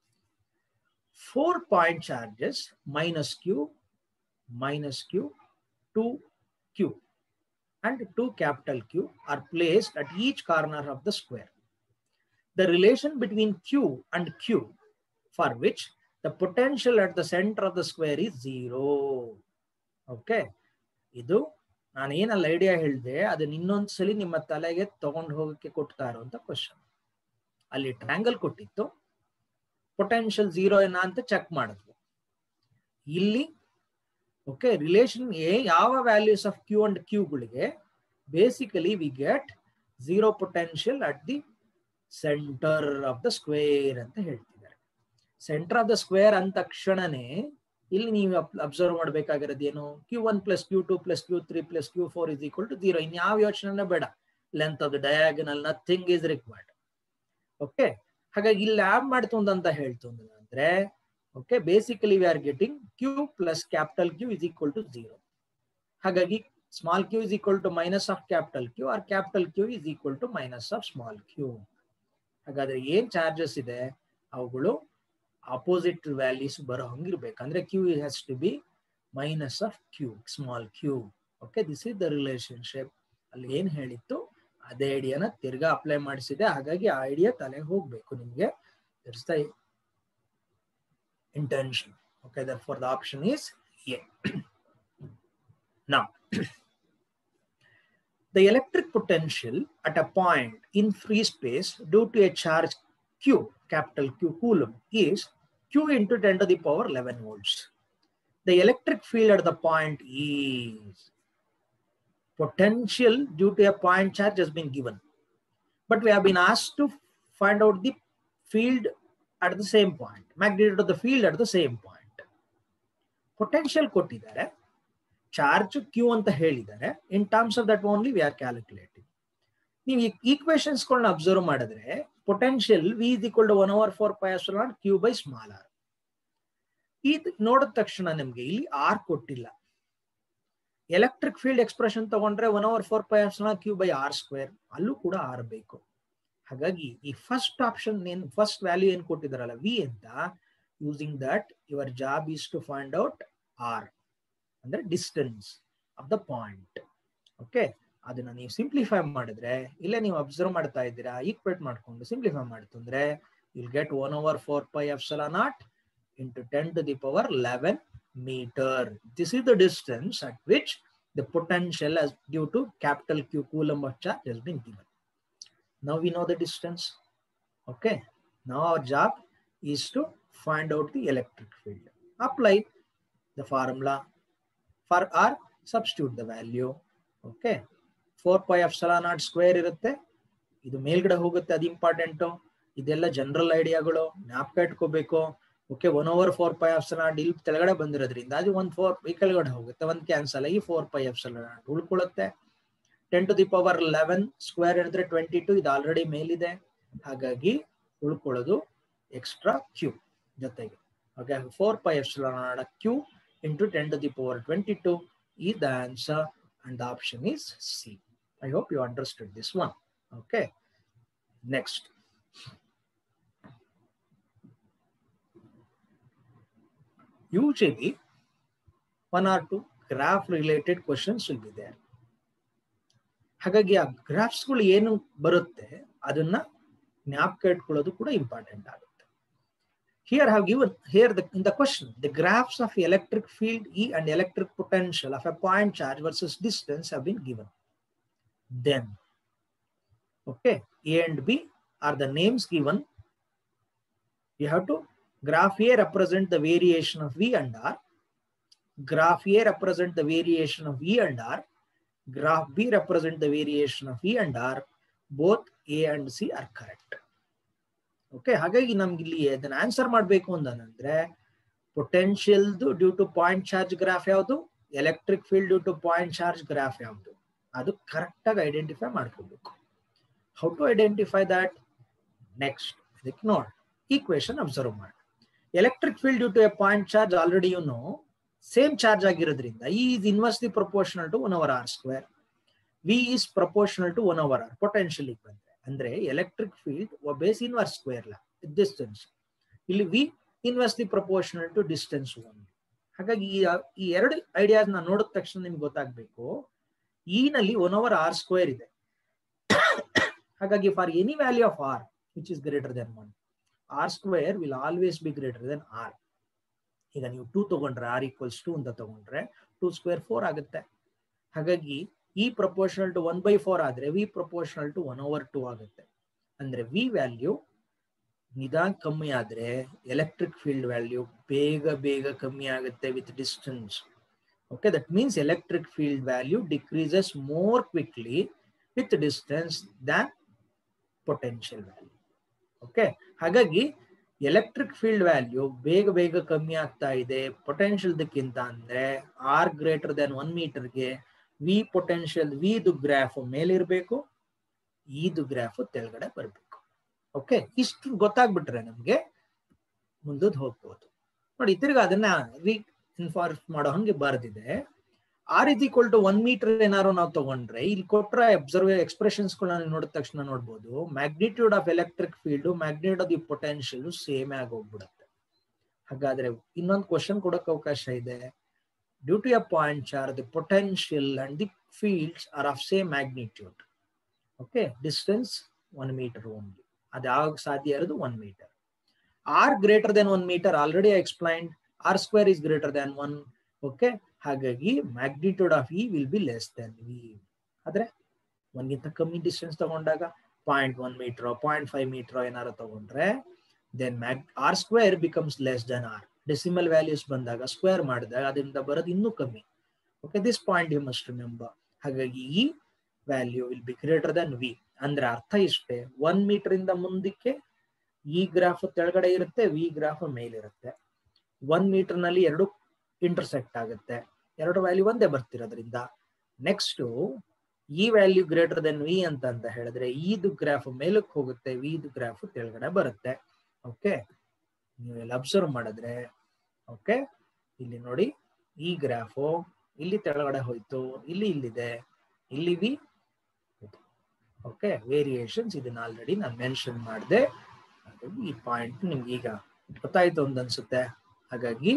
four point charges minus Q, minus Q, 2Q, and 2 capital Q are placed at each corner of the square. The relation between Q and Q, for which the potential at the center of the square is zero. Okay, ಇದು ನಾನು ಏನಲ್ಲ idea ಹೇಳಿದೆ ಅದನ್ನ ಇನ್ನೊಂದ್ಸಲಿ ನಿಮ್ಮ ತಲೆಗೆ ತಗೊಂಡು ಹೋಗಕ್ಕೆ ಕೊಡ್ತಾ ಇರುವಂತ ಕ್ವಶನ್ ಅಲ್ಲಿ ಟ್ರ್ಯಾಂಗಲ್ ಕೊಟ್ಟಿತ್ತು ಪೊಟೆನ್ಷಿಯಲ್ ಝೀರೋ ಏನ ಅಂತ ಚೆಕ್ ಮಾಡಿದ್ವು ಇಲ್ಲಿ ಓಕೆ ರಿಲೇಷನ್ ಎ ಯಾವ ವ್ಯಾಲ್ಯೂಸ್ ಆಫ್ ಕ್ಯೂ ಅಂಡ್ ಕ್ಯೂಗಳಿಗೆ basically we get zero potential at the centre of the square ಅಂತ ಹೇಳ್ತಿದ್ದಾರೆ ಸೆಂಟರ್ ಆಫ್ ದ ಸ್ಕ್ವೇರ್ ಅಂದ ತಕ್ಷಣನೇ ಇಲ್ಲಿ ನೀವು ಅಬ್ಸರ್ವ್ ಮಾಡ್ಬೇಕಾಗಿರೋದು ಏನು q one plus q two plus q three plus q four is equal to zero ಇನ್ ಯಾವ ಯೋಚನೆ ಬೇಡ length of the diagonal nothing is required okay ಹಾಗಾಗಿ ಇಲ್ಲಿ ಆಡ್ ಮಾಡ್ತು ಅಂತ ಹೇಳ್ತು ಅಂದ್ರೆ okay basically we are getting q plus capital Q is equal to zero ಹಾಗಾಗಿ small q is equal to minus of capital Q or capital Q is equal to minus of small Q ಹಾಗಾದ್ರೆ ಏನ್ charges ಇದೆ ಅವುಗಳು opposite values ಬರೋ ಹಂಗಿರ್ಬೇಕು ಅಂದ್ರೆ Q has to be minus of q small q okay this is the relationship ಅಲ್ಲಿ ಏನ್ ಹೇಳಿತ್ತು ಅದೇ ಐಡಿಯಾನ ತಿರ್ಗಾ ಅಪ್ಲೈ ಮಾಡಿಸಿದೆ ಹಾಗಾಗಿ ಆ ಐಡಿಯಾ ತಲೆಗೆ ಹೋಗ್ಬೇಕು ನಿಮ್ಗೆ that's the intention. Okay, therefore the option is A. now, the electric potential at a point in free space due to a charge Q, capital Q coulomb, is Q into 10 to the power 11 volts. The electric field at the point is potential due to a point charge has been given. But we have been asked to find out the field at the same point, magnitude of the field at the same point. Potential ಕೊಟ್ಟಿದ್ದಾರೆ charge q ಅಂತ ಹೇಳಿದ್ದಾರೆ in terms of that only we are calculating ನೀವು ಈಕ್ವೇಶನ್ಸ್ಗಳನ್ನ observe ಮಾಡಿದ್ರೆ potential V is equal to one over four pi epsilon q by small r ಇದು ನೋಡಿದ ತಕ್ಷಣ ನಿಮ್ಗೆ ಇಲ್ಲಿ ಆರ್ ಕೊಟ್ಟಿಲ್ಲ ಎಲೆಕ್ಟ್ರಿಕ್ ಫೀಲ್ಡ್ ಎಕ್ಸ್ಪ್ರೆಷನ್ ತಗೊಂಡ್ರೆ one over four pi epsilon q by R square ಅಲ್ಲೂ ಕೂಡ ಆರ್ ಬೇಕು ಹಾಗಾಗಿ ಈ ಫಸ್ಟ್ ಆಪ್ಷನ್ ಏನ್ ಫಸ್ಟ್ ವ್ಯಾಲ್ಯೂ ಏನ್ ಕೊಟ್ಟಿದಾರಲ್ಲ ವಿ ಅಂತ using that your job is to find out r ಅಂದ್ರೆ distance of the point okay ಅದನ್ನ ನೀವು ಸಿಂಪ್ಲಿಫೈ ಮಾಡಿದ್ರೆ ಇಲ್ಲೇ ನೀವು ಅಬ್ಸರ್ವ್ ಮಾಡ್ತಾ ಇದ್ದೀರಾ ಈಕ್ವೇಟ್ ಮಾಡ್ಕೊಂಡು ಸಿಂಪ್ಲಿಫೈ ಮಾಡ್ತು ಅಂದ್ರೆ will get one over four pi epsilon naught into ten to the power eleven meter. This is the distance at which the potential as due to capital Q coulomb of charge has been given. Now we know the distance. Okay. Now our job is to find out the electric field. Apply the formula for R, substitute the value. Okay. 4 pi epsilon naught square ಇರುತ್ತೆ ಇದು ಮೇಲ್ಗಡೆ ಹೋಗುತ್ತೆ ಅದು important ಇದೆಲ್ಲ general ಐಡಿಯಾಗಳು ಜ್ಞಾಪಕ ಇಟ್ಕೋಬೇಕು okay one over four pi epsilon ಇಲ್ಲಿ ಕೆಳಗಡೆ ಬಂದಿರೋದ್ರಿಂದ ಅದು ಒಂದು ಫೋರ್ ಈ ಕೆಳಗಡೆ ಹೋಗುತ್ತೆ ಒಂದು ಕ್ಯಾನ್ಸಲ್ ಆಗಿ ಫೋರ್ ಪೈ ಎಫ್ಸಲ್ ಉಳ್ಕೊಳ್ಳುತ್ತೆ ten to the power eleven square ಹಿಡಿದ್ರೆ ಟ್ವೆಂಟಿ ಟು ಇದು ಆಲ್ರೆಡಿ ಮೇಲಿದೆ ಹಾಗಾಗಿ ಉಳ್ಕೊಳ್ಳೋದು ಎಕ್ಸ್ಟ್ರಾ ಕ್ಯೂ ಜೊತೆಗೆ okay four pi epsilon naught q into ten to the power twenty two is the answer and the option is C I hope you understood this one okay next usually one or two graph related questions will be there ಹಾಗಾಗಿ ಆ ಗ್ರಾಫ್ಸ್ಗಳು ಏನು ಬರುತ್ತೆ ಅದನ್ನ ಜ್ಞಾಪಕ ಇಟ್ಕೊಳ್ಳೋದು ಕೂಡ important ಆಗುತ್ತೆ here have given here the in the question the graphs of electric field E and electric potential of a point charge versus distance have been given then okay A and B are the names given you have to graph A represent the variation of V and R. Graph A represent the variation of E and R. Graph B represent the variation of E and R. Both A and C are correct. Okay ಹಾಗಾಗಿ ನಮ್ಗೆ ಇಲ್ಲಿ ಅದನ್ನ answer ಮಾಡಬೇಕು ಅಂತಂದ್ರೆ ಪೊಟೆನ್ಷಿಯಲ್ದು due to point charge graph ಯಾವುದು electric field due to point charge graph ಯಾವುದು ಅದು ಕರೆಕ್ಟ್ ಆಗಿ ಐಡೆಂಟಿಫೈ ಮಾಡ್ಕೋಬೇಕು how to identify that next ಇದಕ್ಕೆ ನೋಡಿ ಈಕ್ವೇಶನ್ ಅಬ್ಸರ್ವ್ ಮಾಡಿ electric field due to a point charge already ಇವನು ಸೇಮ್ ಚಾರ್ಜ್ ಆಗಿರೋದ್ರಿಂದ E is inversely proportional to one over r square V is proportional to one over R potential ಬಂದ್ರೆ ಅಂದ್ರೆ electric field obeys inverse square distance ಇಲ್ಲಿ V inversely proportional to distance one ಹಾಗಾಗಿ ಈ ಎರಡು ideas ನ ನೋಡಿದ ತಕ್ಷಣ ನಿಮ್ಗೆ ಗೊತ್ತಾಗ್ಬೇಕು ಈ ನಲ್ಲಿ ಒನ್ ಅವರ್ ಆರ್ ಸ್ಕ್ವೇರ್ ಇದೆ ಹಾಗಾಗಿ for any value of r which is greater than one r square will always be greater than r ಈಗ ನೀವು ಟೂ ತಗೊಂಡ್ರೆ ಆರ್ ಈಕ್ವಲ್ಸ್ ಟೂ ಅಂತ ತಗೊಂಡ್ರೆ ಟೂ ಸ್ಕ್ವೇರ್ ಫೋರ್ ಆಗುತ್ತೆ ಹಾಗಾಗಿ E proportional to one by four ಆದ್ರೆ V proportional to one over two ಆಗುತ್ತೆ ಅಂದ್ರೆ ವಿ ವ್ಯಾಲ್ಯೂ ನಿಧಾನ ಕಮ್ಮಿ ಆದ್ರೆ ಎಲೆಕ್ಟ್ರಿಕ್ ಫೀಲ್ಡ್ ವ್ಯಾಲ್ಯೂ ಬೇಗ ಬೇಗ ಕಮ್ಮಿ ಆಗುತ್ತೆ with distance okay that means electric field value decreases more quickly with distance than potential value okay ಹಾಗಾಗಿ ಎಲೆಕ್ಟ್ರಿಕ್ ಫೀಲ್ಡ್ ವ್ಯಾಲ್ಯೂ ಬೇಗ ಬೇಗ ಕಮ್ಮಿ ಆಗ್ತಾ ಇದೆ ಪೊಟೆನ್ಷಿಯಲ್ದಕ್ಕಿಂತ ಅಂದ್ರೆ ಆರ್ ಗ್ರೇಟರ್ ದೆನ್ ಒನ್ ಮೀಟರ್ಗೆ ವಿ ಪೊಟೆನ್ಷಿಯಲ್ ವಿದು ಗ್ರಾಫ್ ಮೇಲಿರ್ಬೇಕು ಈದು ಗ್ರಾಫ್ ತೆಳಗಡೆ ಬರಬೇಕು ಓಕೆ ಇಷ್ಟು ಗೊತ್ತಾಗ್ಬಿಟ್ರೆ ನಮ್ಗೆ ಮುಂದದ್ ಹೋಗ್ಬೋದು ನೋಡಿ ತಿರ್ಗಾ ಅದನ್ನ ವಿ ಇನ್ಫಾರ್ಮ್ ಮಾಡೋ ಹಂಗೆ ಬರ್ದಿದೆ r is equal to one metre ಏನಾದ್ರು ನಾವು ತಗೊಂಡ್ರೆ ಇಲ್ಲಿ ಕೊಟ್ರೆ ಅಬ್ಸರ್ವ್ ಎಕ್ಸ್ಪ್ರೆಷನ್ಸ್ ನೋಡಿದ ತಕ್ಷಣ ನೋಡ್ಬೋದು magnitude of electric field magnitude of the potential same ಆಗಿ ಹೋಗ್ಬಿಡುತ್ತೆ ಹಾಗಾದ್ರೆ ಇನ್ನೊಂದು ಕ್ವಶನ್ ಕೊಡಕ್ ಅವಕಾಶ ಇದೆ due to a point charge the potential and the fields are of same magnitude okay distance one metre only ಅದು ಯಾವಾಗ ಸಾಧ್ಯ ಇರೋದು one metre r greater than one metre already explained r square is greater than one okay ಹಾಗಾಗಿ magnitude of E will be less than V ಆದ್ರೆ ಒಂದ್ಗಿಂತ ಕಮ್ಮಿ distance ತಗೊಂಡಾಗ point one metre point five metre ಏನಾರು ತಗೊಂಡ್ರೆ then ಮ್ಯಾಗ್ r square becomes less than r decimal values ಬಂದಾಗ square ಮಾಡಿದಾಗ ಅದರಿಂದ ಬರೋದು ಇನ್ನೂ ಕಮ್ಮಿ okay this point you must remember ಹಾಗಾಗಿ E value will be greater than V ಅಂದ್ರೆ ಅರ್ಥ ಇಷ್ಟೇ ಒನ್ ಮೀಟರ್ ಇಂದ ಮುಂದಕ್ಕೆ ಈ ಗ್ರಾಫ್ ತೆಳಗಡೆ ಇರುತ್ತೆ ವಿ ಗ್ರಾಫ್ ಮೇಲಿರುತ್ತೆ ಒನ್ ಮೀಟರ್ ನಲ್ಲಿ ಎರಡು ಇಂಟರ್ಸೆಕ್ಟ್ ಆಗುತ್ತೆ ಎರಡು ವ್ಯಾಲ್ಯೂ ಒಂದೇ ಬರ್ತಿರೋದ್ರಿಂದ next E value greater than V ಅಂತ ಅಂತ ಹೇಳಿದ್ರೆ ಈದು ಗ್ರಾಫ್ ಮೇಲಕ್ಕೆ ಹೋಗುತ್ತೆ ವಿದು ಗ್ರಾಫ್ ಕೆಳಗಡೆ ಬರುತ್ತೆ ಓಕೆ ನೀವೆಲ್ಲ ಅಬ್ಸರ್ವ್ ಮಾಡಿದ್ರೆ ಓಕೆ ಇಲ್ಲಿ ನೋಡಿ ಈ ಗ್ರಾಫು ಇಲ್ಲಿ ತೆಳಗಡೆ ಹೋಯ್ತು ಇಲ್ಲಿ ಇಲ್ಲಿದೆ ಇಲ್ಲಿ ವಿ ಓಕೆ ವೇರಿಯೇಷನ್ಸ್ ಇದನ್ನ ಆಲ್ರೆಡಿ ನಾನು ಮೆನ್ಷನ್ ಮಾಡಿದೆ ಹಾಗಾಗಿ ಈ ಪಾಯಿಂಟ್ ನಿಮ್ಗೆ ಈಗ ಗೊತ್ತಾಯ್ತು ಅಂತ ಅನ್ಸುತ್ತೆ ಹಾಗಾಗಿ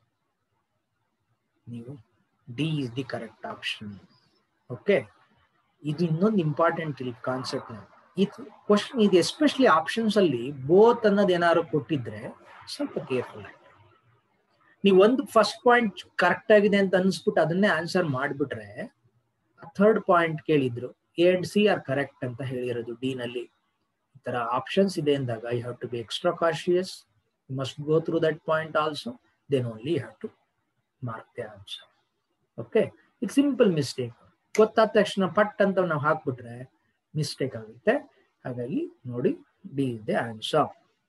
ನೀವು D is the correct option okay ಇದು ಇನ್ನೊಂದು ಇಂಪಾರ್ಟೆಂಟ್ ಇಲ್ಲಿ ಕಾನ್ಸೆಪ್ಟ್ ಇದು ಕ್ವಶನ್ ಇದು ಎಸ್ಪೆಷಲಿ ಆಪ್ಷನ್ಸ್ ಅಲ್ಲಿ ಬೋತ್ ಅನ್ನೋದು ಏನಾದ್ರು ಕೊಟ್ಟಿದ್ರೆ ಸ್ವಲ್ಪ ಕೇರ್ಫುಲ್ ಆಗಿ ನೀವು ಒಂದು ಫಸ್ಟ್ ಪಾಯಿಂಟ್ ಕರೆಕ್ಟ್ ಆಗಿದೆ ಅಂತ ಅನ್ಸ್ಬಿಟ್ಟು ಅದನ್ನೇ ಆನ್ಸರ್ ಮಾಡಿಬಿಟ್ರೆ ಥರ್ಡ್ ಪಾಯಿಂಟ್ ಕೇಳಿದ್ರು A and C are correct ಅಂತ ಹೇಳಿರೋದು ಡಿ ನಲ್ಲಿ ಈ ತರ ಆಪ್ಷನ್ಸ್ ಇದೆ ಅಂದಾಗ you have to be extra cautious you must go through that point also then only you have to mark the answer okay ಇದು simple mistake ಗೊತ್ತಾದ ತಕ್ಷಣ ಪಟ್ ಅಂತ ನಾವು ಹಾಕ್ಬಿಟ್ರೆ ಮಿಸ್ಟೇಕ್ ಆಗುತ್ತೆ ಹಾಗಾಗಿ ನೋಡಿ ಡಿ ಇಸ್ ದ ಆನ್ಸರ್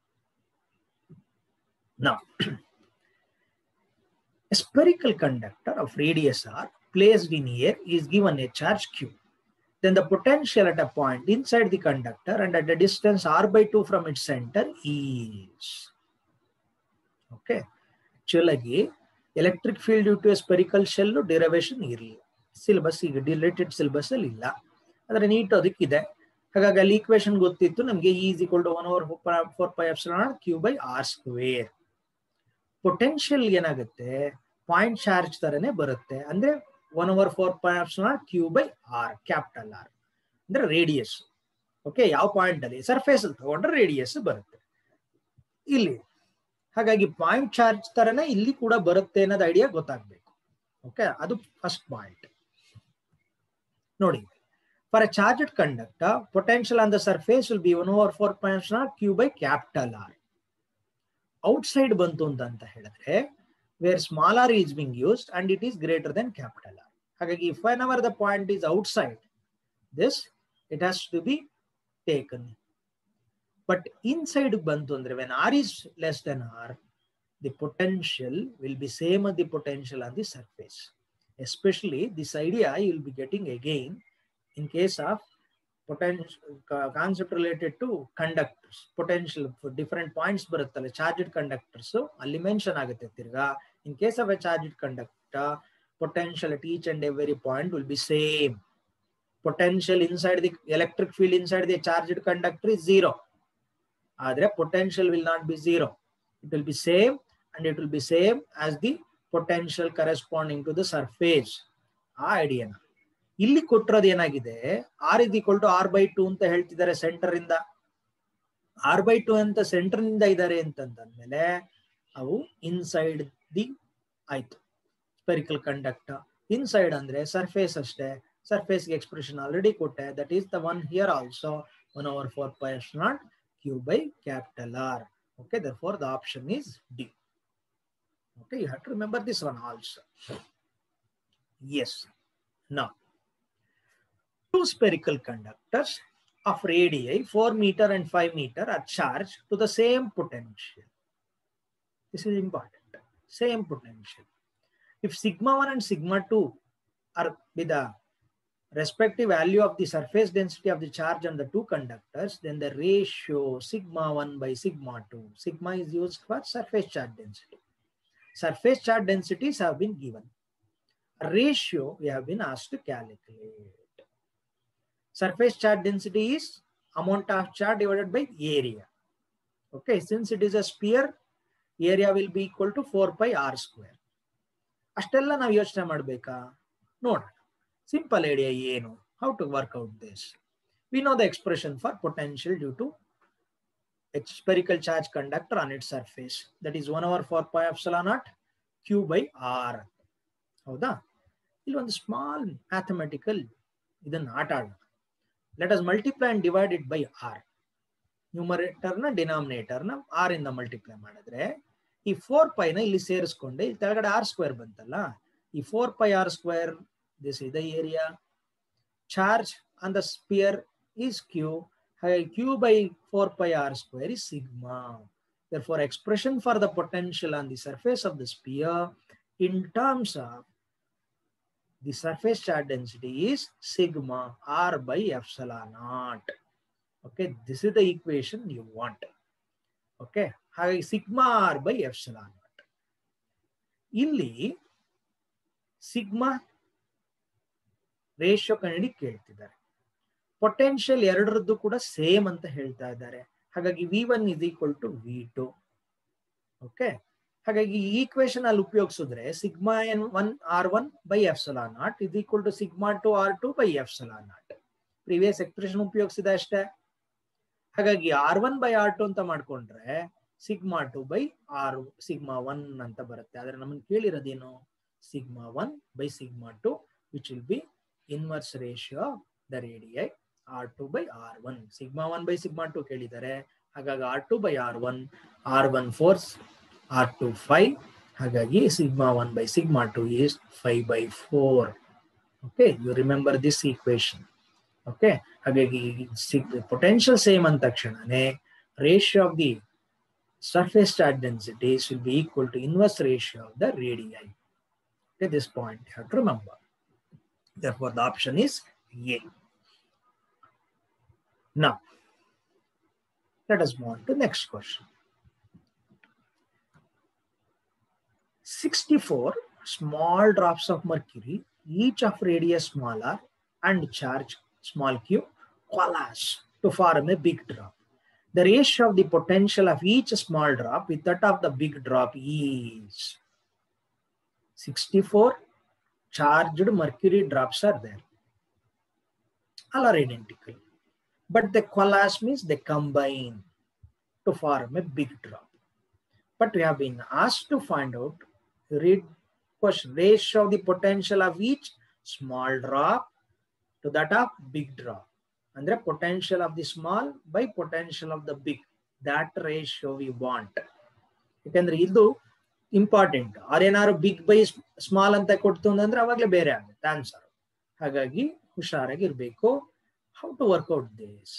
ನಾವು A spherical conductor of radius r placed in air is given a charge q. then the potential at a point inside the conductor and at a distance r by 2 from its center is okay actually electric field due to a spherical shell derivation ಇರಲಿ syllabus ಈಗ deleted syllabus ಅಲ್ಲಿ ಇಲ್ಲ ಆದ್ರೆ neat ಅದಕ್ಕಿದೆ ಹಾಗಾಗಿ ಅಲ್ಲಿ equation ಗೊತ್ತಿತ್ತು ನಮಗೆ is equal to one over four pi epsilon q by R square potential ಏನಾಗುತ್ತೆ ಪಾಯಿಂಟ್ ಚಾರ್ಜ್ ತರನೇ ಬರುತ್ತೆ ಅಂದ್ರೆ one over four pi epsilon q by r capital r ಅಂದ್ರೆ ರೇಡಿಯಸ್ ಓಕೆ ಯಾವ ಪಾಯಿಂಟ್ ಅಲ್ಲಿ ಸರ್ಫೇಸ್ ಅಲ್ಲಿ ತಗೊಂಡ್ರೆ ರೇಡಿಯಸ್ ಬರುತ್ತೆ ಇಲ್ಲಿ ಹಾಗಾಗಿ ಪಾಯಿಂಟ್ ಚಾರ್ಜ್ ತರನೇ ಇಲ್ಲಿ ಕೂಡ ಬರುತ್ತೆ ಅನ್ನೋದು ಐಡಿಯಾ ಗೊತ್ತಾಗ್ಬೇಕು ಓಕೆ ಅದು ಫಸ್ಟ್ ಪಾಯಿಂಟ್ ನೋಡಿ for a charge conductor potential on the surface will be one over four point q by capital r outside ಬಂತು ಅಂತ ಹೇಳಿದ್ರೆ where small r is being used and it is greater than capital r ಹಾಗಾಗಿ if in our the point is outside this it has to be taken but inside ಬಂತು ಅಂದ್ರೆ when r is less than r the potential will be same the potential on the surface especially this idea you will be getting again in case of potential concept related to conductors potential for different points ಬರುತ್ತಲ್ಲ charged conductors ಅಲ್ಲಿ mention ಆಗುತ್ತೆ ತಿರ್ಗಾ in case of a charged conductor potential at each and every point will be same potential inside the electric field inside the charged conductor is zero ಆದರೆ potential will not be zero it will be same and it will be same as the potential corresponding to the surface ಆ ಐಡಿಯಾನ ಇಲ್ಲಿ ಕೊಟ್ಟಿರೋದು ಏನಾಗಿದೆ r is equal to r by two ಅಂತ ಹೇಳ್ತಿದ್ದಾರೆ center ಇಂದ r by two ಅಂತ center ನಿಂದ ಇದ್ದಾರೆ ಅಂತಂದ್ಮೇಲೆ ಅವು ಇನ್ಸೈಡ್ ದಿ ಆಯ್ತು ಸ್ಪೆರಿಕಲ್ ಕಂಡಕ್ಟರ್ ಇನ್ಸೈಡ್ ಅಂದ್ರೆ ಸರ್ಫೇಸ್ ಅಷ್ಟೇ ಸರ್ಫೇಸ್ಗೆ ಎಕ್ಸ್ಪ್ರೆಷನ್ ಆಲ್ರೆಡಿ ಕೊಟ್ಟೆ that is the one here also one over four pi s naught q by capital r okay therefore the option is d okay you have to remember this one also ಎಸ್ ನಾ two spherical conductors of radii 4 meter and 5 meter are charged to the same potential. This is important. Same potential. If sigma 1 and sigma 2 are with the respective value of the surface density of the charge on the two conductors, then the ratio sigma 1 by sigma 2. Sigma is used for surface charge density. Surface charge densities have been given. A ratio we have been asked to calculate. surface charge density is amount of charge divided by area. Okay, since it is a sphere, area will be equal to 4 pi r square. ಅಷ್ಟೆಲ್ಲ ನಾವು ಯೋಚನೆ ಮಾಡಬೇಕಾ ನೋಡೋಣ simple idea ಏನು how to work out this we know the expression for potential due to spherical charge conductor on it surface that is one over four pi epsilon naught q by r ಹೌದಾ ಇಲ್ಲಿ ಒಂದು small mathematical ಇದನ್ನ ಆಟ ಆಡೋಣ let us multiply and divide it by r ನ್ಯೂಮರೇಟರ್ನ ಡಿನಾಮಿನೇಟರ್ನ r ಇಂದ multiply ಮಾಡಿದ್ರೆ ಈ ಫೋರ್ ಪೈನ ಇಲ್ಲಿ ಸೇರಿಸ್ಕೊಂಡೆ ಇಲ್ಲಿ ಕೆಳಗಡೆ ಆರ್ ಸ್ಕ್ವೇರ್ ಬಂತಲ್ಲ ಈ four pi r square this is the area charge on the sphere is q ಹಾಗಾಗಿ q by four pi r square is sigma therefore expression for the potential on the surface of the sphere in terms of the surface charge density is sigma r by epsilon naught. Okay, this is the equation you want. Okay, ಹಾಗಾಗಿ sigma r by epsilon naught ಇಲ್ಲಿ sigma ratio ಕಂಡು ಕೇಳ್ತಿದ್ದಾರೆ potential ಎರಡರದ್ದು ಕೂಡ same ಅಂತ ಹೇಳ್ತಾ ಇದ್ದಾರೆ ಹಾಗಾಗಿ v one is equal to v two okay ಹಾಗಾಗಿ ಈ ಈಕ್ವೇಶನ್ ಅಲ್ಲಿ ಉಪಯೋಗಿಸಿದ್ರೆ sigma n one r one by epsilon naught is equal to sigma two r two by epsilon naught previous expression ಉಪಯೋಗಿಸಿದೆ ಅಷ್ಟೇ ಹಾಗಾಗಿ r one by r two ಅಂತ ಮಾಡ್ಕೊಂಡ್ರೆ sigma two by r sigma one ಅಂತ ಬರುತ್ತೆ ಆದ್ರೆ ನಮ್ಮನ್ನು ಕೇಳಿರೋದೇನು sigma one by sigma two which will be inverse ratio the radii r two by r one sigma one by sigma two ಕೇಳಿದ್ದಾರೆ ಹಾಗಾಗಿ r two by r one r one four's r two five ಹಾಗಾಗಿ sigma one by sigma two is five by four okay you remember this equation okay ಹಾಗಾಗಿ potential same ಅಂದ ತಕ್ಷಣನೇ ratio of the surface charge densities will be equal to inverse ratio of the radii Okay, this point you have to remember. Therefore, the option is A. Now, let us move on to next question. 64 small drops of mercury, each of radius smaller and charge small q, coalesce to form a big drop. The ratio of the potential of each small drop with that of the big drop is 64 charged mercury drops are there. All are identical. But the coalesce means they combine to form a big drop. But we have been asked to find out, read question, ratio of the potential of each small drop to that of big drop. ಅಂದ್ರೆ potential of the small by potential of the big that ratio we want ಯಾಕಂದ್ರೆ ಇದು important ಅವ್ರೇನಾದ್ರು big by small ಅಂತ ಕೊಡ್ತು ಅಂದ್ರೆ ಅವಾಗಲೇ ಬೇರೆ ಆಗುತ್ತೆ ಆನ್ಸರ್ ಹಾಗಾಗಿ ಹುಷಾರಾಗಿರ್ಬೇಕು how to work out this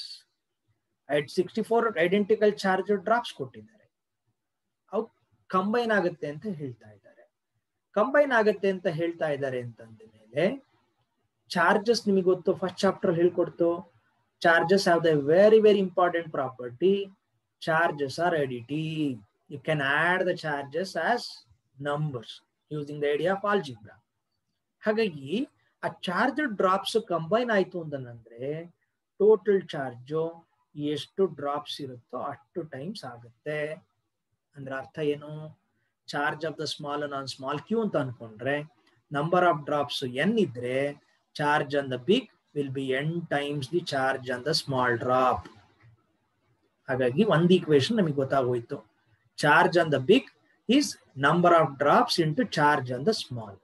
eight sixty four identical charge drops ಕೊಟ್ಟಿದ್ದಾರೆ ಅವು ಕಂಬೈನ್ ಆಗುತ್ತೆ ಅಂತ ಹೇಳ್ತಾ ಇದ್ದಾರೆ ಕಂಬೈನ್ ಆಗುತ್ತೆ ಅಂತ ಹೇಳ್ತಾ ಇದ್ದಾರೆ ಅಂತಂದ ಮೇಲೆ ಚಾರ್ಜಸ್ ನಿಮಗೆ ಗೊತ್ತು ಫಸ್ಟ್ ಚಾಪ್ಟರ್ ಹೇಳ್ಕೊಡ್ತು charges have the very very important property charges are additive. You can add the charges as numbers using the idea of algebra. ಹಾಗಾಗಿ ಆ ಚಾರ್ಜ್ ಡ್ರಾಪ್ಸ್ ಕಂಬೈನ್ ಆಯ್ತು ಅಂತಂದ್ರೆ ಟೋಟಲ್ ಚಾರ್ಜು ಎಷ್ಟು ಡ್ರಾಪ್ಸ್ ಇರುತ್ತೋ ಅಷ್ಟು ಟೈಮ್ಸ್ ಆಗುತ್ತೆ ಅಂದ್ರೆ ಅರ್ಥ ಏನು ಚಾರ್ಜ್ ಆಫ್ ದ ಸ್ಮಾಲ್ ನಾನು ಸ್ಮಾಲ್ ಕ್ಯೂ ಅಂತ ಅನ್ಕೊಂಡ್ರೆ ನಂಬರ್ ಆಫ್ ಡ್ರಾಪ್ಸ್ ಎನ್ ಇದ್ರೆ charge on the big will be n times the charge on the small drop ಹಾಗಾಗಿ ಒಂದು ಈಕ್ವೇಶನ್ ನಮಗೆ ಗೊತ್ತಾಗೋಯ್ತು charge on the big is number of drops into charge on the small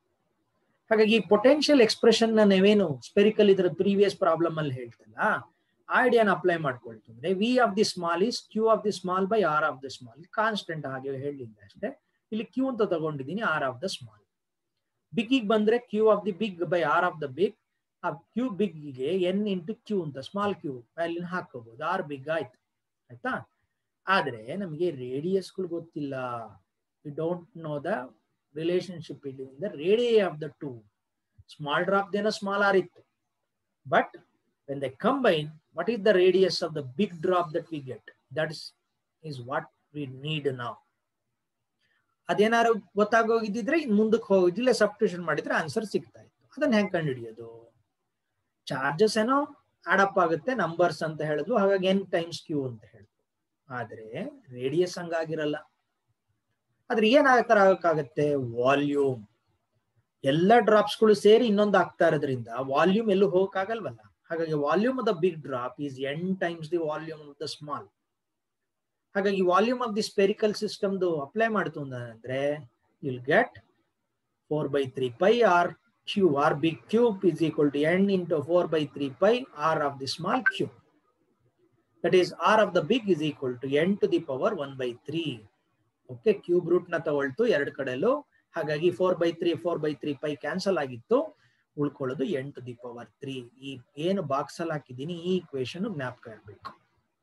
ಹಾಗಾಗಿ potential expression ನಾವೇನು spherical ಇದ್ರ previous problem ಅಲ್ಲಿ ಹೇಳ್ತಲ್ಲ ಆ ಐಡಿಯಾನ ಅಪ್ಲೈ ಮಾಡ್ಕೊಳ್ತಂದ್ರೆ v of the small is Q of the small by r of the small constant ಹಾಗೆ ಹೇಳಿಲ್ಲ ಅಷ್ಟೇ ಇಲ್ಲಿ ಕ್ಯೂ ಅಂತ ತಗೊಂಡಿದ್ದೀನಿ ಆರ್ ಆಫ್ ದ ಸ್ಮಾಲ್ ಬಿಗ್ಗಿಗೆ ಬಂದ್ರೆ q of the big by r of the big ಆ ಕ್ಯೂ ಬಿಗ್ಗೆ ಎನ್ ಇಂಟು ಕ್ಯೂ ಅಂತ ಸ್ಮಾಲ್ ಕ್ಯೂ ವ್ಯಾಲ್ಯೂನ ಹಾಕೋಬಹುದು ಆರ್ ಬಿಗ್ ಆಯ್ತು ಆಯ್ತಾ ಆದ್ರೆ ನಮಗೆ ರೇಡಿಯಸ್ಗಳು ಗೊತ್ತಿಲ್ಲ we don't know the relationship between the radii of the two small drop ದೇನೋ ಸ್ಮಾಲ್ ಆರ್ ಇತ್ತು but when they combine what is the radius of the big drop that we get that is is what we need ನಾವ್ ಅದೇನಾದ್ರು ಗೊತ್ತಾಗೋಗಿದ್ದಿದ್ರೆ ಮುಂದಕ್ಕೆ ಹೋಗಿದ್ದಿಲ್ಲ substitution ಮಾಡಿದ್ರೆ answer ಸಿಗ್ತಾ ಇತ್ತು ಅದನ್ನ ಹೆಂಗ್ ಕಂಡುಹಿಡಿಯೋದು ಚಾರ್ಜಸ್ ಏನೋ ಆಡಪ್ ಆಗುತ್ತೆ ನಂಬರ್ಸ್ ಅಂತ ಹೇಳಿದ್ವು ಹಾಗಾಗಿ ಎನ್ ಟೈಮ್ಸ್ ಕ್ಯೂ ಅಂತ ಹೇಳಿದ್ವು ಆದ್ರೆ ರೇಡಿಯಸ್ ಹಂಗಾಗಿರಲ್ಲ ಆದ್ರೆ ಏನ್ ಆಗಕ್ಕಾಗತ್ತೆ ವಾಲ್ಯೂಮ್ ಎಲ್ಲ ಡ್ರಾಪ್ಸ್ಗಳು ಸೇರಿ ಇನ್ನೊಂದು ಆಗ್ತಾ ಇರೋದ್ರಿಂದ ವಾಲ್ಯೂಮ್ ಎಲ್ಲೂ ಹೋಗಕ್ಕಾಗಲ್ವಲ್ಲ ಹಾಗಾಗಿ volume of the big drop is n times the volume of the small ಹಾಗಾಗಿ ವಾಲ್ಯೂಮ್ ಆಫ್ ದಿ ಸ್ಪೆರಿಕಲ್ ಸಿಸ್ಟಮ್ದು ಅಪ್ಲೈ ಮಾಡ್ತು ಅಂದ್ರೆ will get four by three pi r q r big cube is equal to n into four by three pi r of the small cube that is r of the big is equal to n to the power one by three okay cube root ನ ತಗೊಳ್ತು ಎರಡು ಕಡೆಲೂ ಹಾಗಾಗಿ four by three four by three pi cancel ಆಗಿತ್ತು ಉಳ್ಕೊಳ್ಳೋದು n to the power three ಈ ಏನು box ಅಲ್ಲಿ ಹಾಕಿದ್ದೀನಿ ಈ ಇಕ್ವೇಶನ್ ಜ್ಞಾಪಕ ಇರಬೇಕು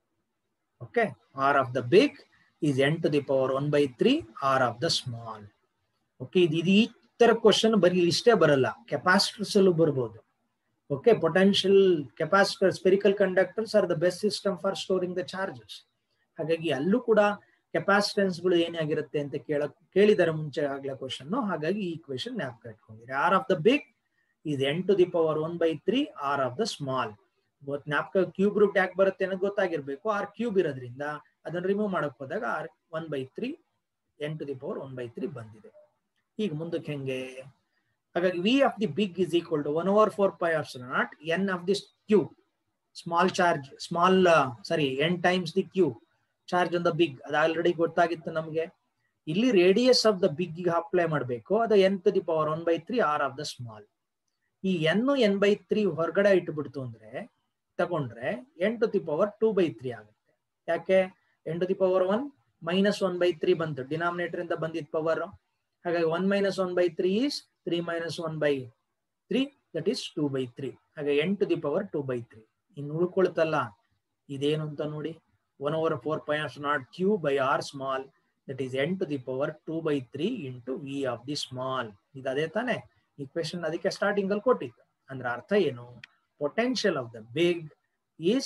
okay r of the big is n to the power one by three r of the small okay ಇದು ಈ ತರ ಕ್ವಶನ್ ಬರೀ ಇಷ್ಟೇ ಬರಲ್ಲ ಕೆಪಾಸಿಟರ್ಸ್ ಅಲ್ಲೂ ಬರ್ಬೋದು okay potential capacitor spherical conductors are the best system for storing the charges ಹಾಗಾಗಿ ಅಲ್ಲೂ ಕೂಡ ಕೆಪಾಸಿಟೆನ್ಸ್ಗಳು ಏನಾಗಿರುತ್ತೆ ಅಂತ ಕೇಳ ಕೇಳಿದರೆ ಮುಂಚೆ ಆಗ್ಲೇ ಕ್ವಶನ್ ಹಾಗಾಗಿ ಈ ಕ್ವೆಶನ್ ಜ್ಞಾಪಕ ಇಟ್ಕೊಂಡಿರಿ r of the big is n to the power one by three r of the small ಜ್ಞಾಪಕ ಕ್ಯೂಬ್ ರೂಟ್ ಯಾಕೆ ಬರುತ್ತೆ ಅನ್ನೋದು ಗೊತ್ತಾಗಿರ್ಬೇಕು ಆರ್ ಕ್ಯೂಬ್ ಇರೋದ್ರಿಂದ ಅದನ್ನ ರಿಮೂವ್ ಮಾಡಕ್ ಹೋದಾಗ r one by three n to the power one by three ಬಂದಿದೆ ಈಗ ಮುಂದಕ್ಕೆ ಹೆಂಗೆ ಹಾಗಾಗಿ v of the big is equal to one over four pi of naught n of this q small charge small sorry n times the q charge on the big ಅದು already ಗೊತ್ತಾಗಿತ್ತು ನಮಗೆ ಇಲ್ಲಿ radius of the big apply ಮಾಡಬೇಕು ಅದು n to the power one by three r of the small ಈ n n by three ಹೊರಗಡೆ ಇಟ್ಬಿಡ್ತು ಅಂದ್ರೆ ತಗೊಂಡ್ರೆ n to the power two by three ಆಗುತ್ತೆ ಯಾಕೆ n to the power one minus one by three ಬಂತು denominator ಇಂದ ಬಂದಿದ್ ಪವರ್ ಹಾಗಾಗಿ one minus one by three is three minus one by three that is two by three ಹಾಗೆ n to the power two by three ಇನ್ನು ಉಳ್ಕೊಳ್ತಲ್ಲ ಇದೇನು ಅಂತ ನೋಡಿ one over four point naught q by r small that is n to the power two by three into v of the small ಇದು ಅದೇ ತಾನೆ ಈ ಕ್ವೆಶನ್ ಅದಕ್ಕೆ ಸ್ಟಾರ್ಟಿಂಗ್ ಅಲ್ಲಿ ಕೊಟ್ಟಿದ್ದು ಅಂದ್ರೆ ಅರ್ಥ ಏನು potential of the big is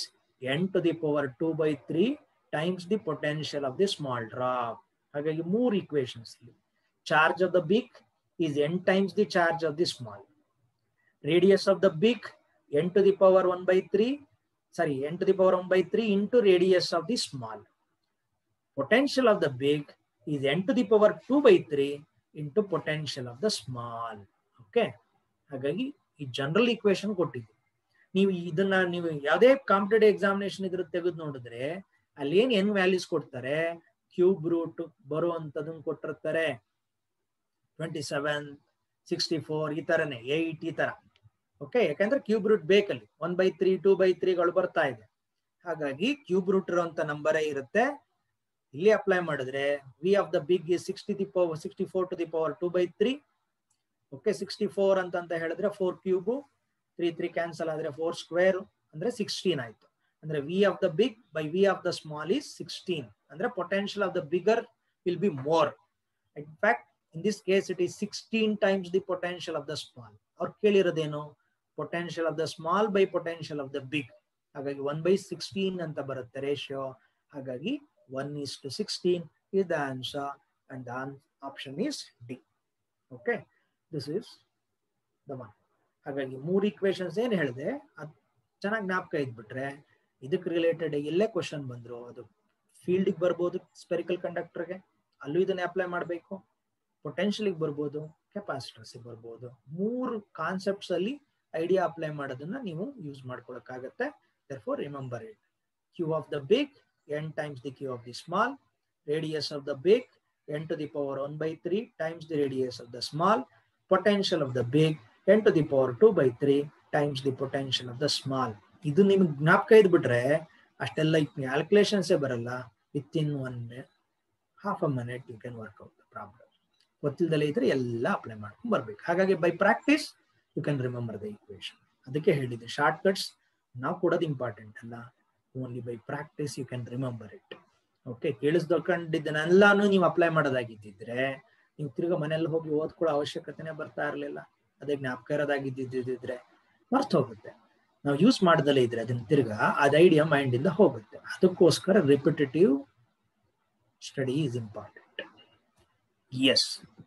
n to the power two by three times the potential of the small drop ಹಾಗಾಗಿ ಮೂರು ಈಕ್ವೇಶನ್ಸ್ ಇಲ್ಲಿ charge of the big is n times the charge of the small radius of the big n to the power one by three sorry n to the power one by three into radius of the small potential of the big is n to the power 2 by 3 into potential of the small. Okay. ಹಾಗಾಗಿ ಈ general equation ಕೊಟ್ಟಿದ್ದು ನೀವು ಇದನ್ನ ನೀವು ಯಾವುದೇ competitive examination ಇದ್ರ ತೆಗೆದು ನೋಡಿದ್ರೆ ಅಲ್ಲಿ ಏನ್ ಎನ್ ವ್ಯಾಲ್ಯೂಸ್ ಕೊಡ್ತಾರೆ ಕ್ಯೂಬ್ ರೂಟ್ ಬರುವಂತದನ್ನ ಕೊಟ್ಟಿರ್ತಾರೆ ಟ್ವೆಂಟಿ ಸೆವೆನ್ ಸಿಕ್ಸ್ಟಿ ಫೋರ್ ಈ ತರನೇ ಏಟ್ ಈ ತರ ಓಕೆ ಯಾಕಂದ್ರೆ ಕ್ಯೂಬ್ ರೂಟ್ ಬೇಕಲ್ಲಿ one by three two by ತ್ರೀಗಳು ಬರ್ತಾ ಇದೆ ಹಾಗಾಗಿ ಕ್ಯೂಬ್ ರೂಟ್ ಇರುವಂತ ನಂಬರೇ ಇರುತ್ತೆ ಇಲ್ಲಿ ಅಪ್ಲೈ ಮಾಡಿದ್ರೆ v of the big sixty the power sixty four to the power two by three okay sixty four ಅಂತ ಅಂತ ಹೇಳಿದ್ರೆ four cube three three cancel ಆದ್ರೆ ಫೋರ್ ಸ್ಕ್ವೇರ್ ಅಂದ್ರೆ ಸಿಕ್ಸ್ಟೀನ್ ಆಯ್ತು ಅಂದ್ರೆ v of the big by v of the small is sixteen ಅಂದ್ರೆ potential of the bigger will be more in fact in this case it is sixteen times the potential of the small ಅವ್ರು ಕೇಳಿರೋದೇನು potential of the small by potential of the big ಹಾಗಾಗಿ one by sixteen ಅಂತ ಬರುತ್ತೆ ratio ಹಾಗಾಗಿ 1 is to 16 is the answer and the option is D. Okay, this is the one. ಹಾಗಾಗಿ ಮೂರು equations ಏನು ಹೇಳಿದೆ ಅದು ಚೆನ್ನಾಗಿ ಜ್ಞಾಪಕ ಇದ್ಬಿಟ್ರೆ ಇದಕ್ಕೆ ರಿಲೇಟೆಡ್ ಎಲ್ಲೇ ಕ್ವಶನ್ ಬಂದ್ರು ಅದು ಫೀಲ್ಡಿಗೆ ಬರ್ಬೋದು ಸ್ಪೆರಿಕಲ್ ಕಂಡಕ್ಟರ್ಗೆ ಅಲ್ಲೂ ಇದನ್ನೇ ಅಪ್ಲೈ ಮಾಡಬೇಕು ಪೊಟೆನ್ಷಿಯಲಿಗೆ ಬರ್ಬೋದು ಕೆಪಾಸಿಟರ್ಸಿಗೆ ಬರ್ಬೋದು ಮೂರು ಕಾನ್ಸೆಪ್ಟ್ಸ್ ಅಲ್ಲಿ ಐಡಿಯಾ ಅಪ್ಲೈ ಮಾಡೋದನ್ನ ನೀವು ಯೂಸ್ ಮಾಡ್ಕೊಳಕ್ಕಾಗತ್ತೆ therefore remember it q of the big n times the q of the small, radius of the big, n to the power 1 by 3 times the radius of the small, potential of the big, n to the power 2 by 3 times the potential of the small. ಇದು ನಿಮ್ಗೆ ಜ್ಞಾಪಕ ಇದ್ಬಿಟ್ರೆ ಅಷ್ಟೆಲ್ಲ ಕ್ಯಾಲ್ಕುಲೇಷನ್ಸೇ ಬರಲ್ಲ with in one half a minute you can work out the problem ಗೊತ್ತಿಲ್ಲದಲ್ಲೇ ಇದ್ರೆ ಎಲ್ಲ apply ಮಾಡ್ಕೊಂಡು ಬರ್ಬೇಕು ಹಾಗಾಗಿ by practice you can remember the equation ಅದಕ್ಕೆ ಹೇಳಿದೆ ಶಾರ್ಟ್ ಕಟ್ಸ್ ನಾವು ಕೊಡೋದು ಇಂಪಾರ್ಟೆಂಟ್ ಅಲ್ಲ only by practice you can remember it okay ಕೇಳಿಸ್ದೊಳ್ಕೊಂಡಿದ್ದನ್ನೆಲ್ಲಾನು ನೀವು ಅಪ್ಲೈ ಮಾಡೋದಾಗಿದ್ದಿದ್ರೆ ನೀವು ತಿರ್ಗಾ ಮನೇಲಿ ಹೋಗಿ ಓದ್ಕೊಳ್ಳೋ ಅವಶ್ಯಕತೆನೆ ಬರ್ತಾ ಇರಲಿಲ್ಲ ಅದೇ ಜ್ಞಾಪಕ ಇರೋದಾಗಿದ್ದಿದ್ರೆ ಮರ್ತು ಹೋಗುತ್ತೆ ನಾವು ಯೂಸ್ ಮಾಡ್ದಲೇ ಇದ್ರೆ ಅದನ್ನ ತಿರ್ಗಾ ಅದ್ ಐಡಿಯಾ ಮೈಂಡ್ ಇಂದ ಹೋಗುತ್ತೆ ಅದಕ್ಕೋಸ್ಕರ repetitive study is important yes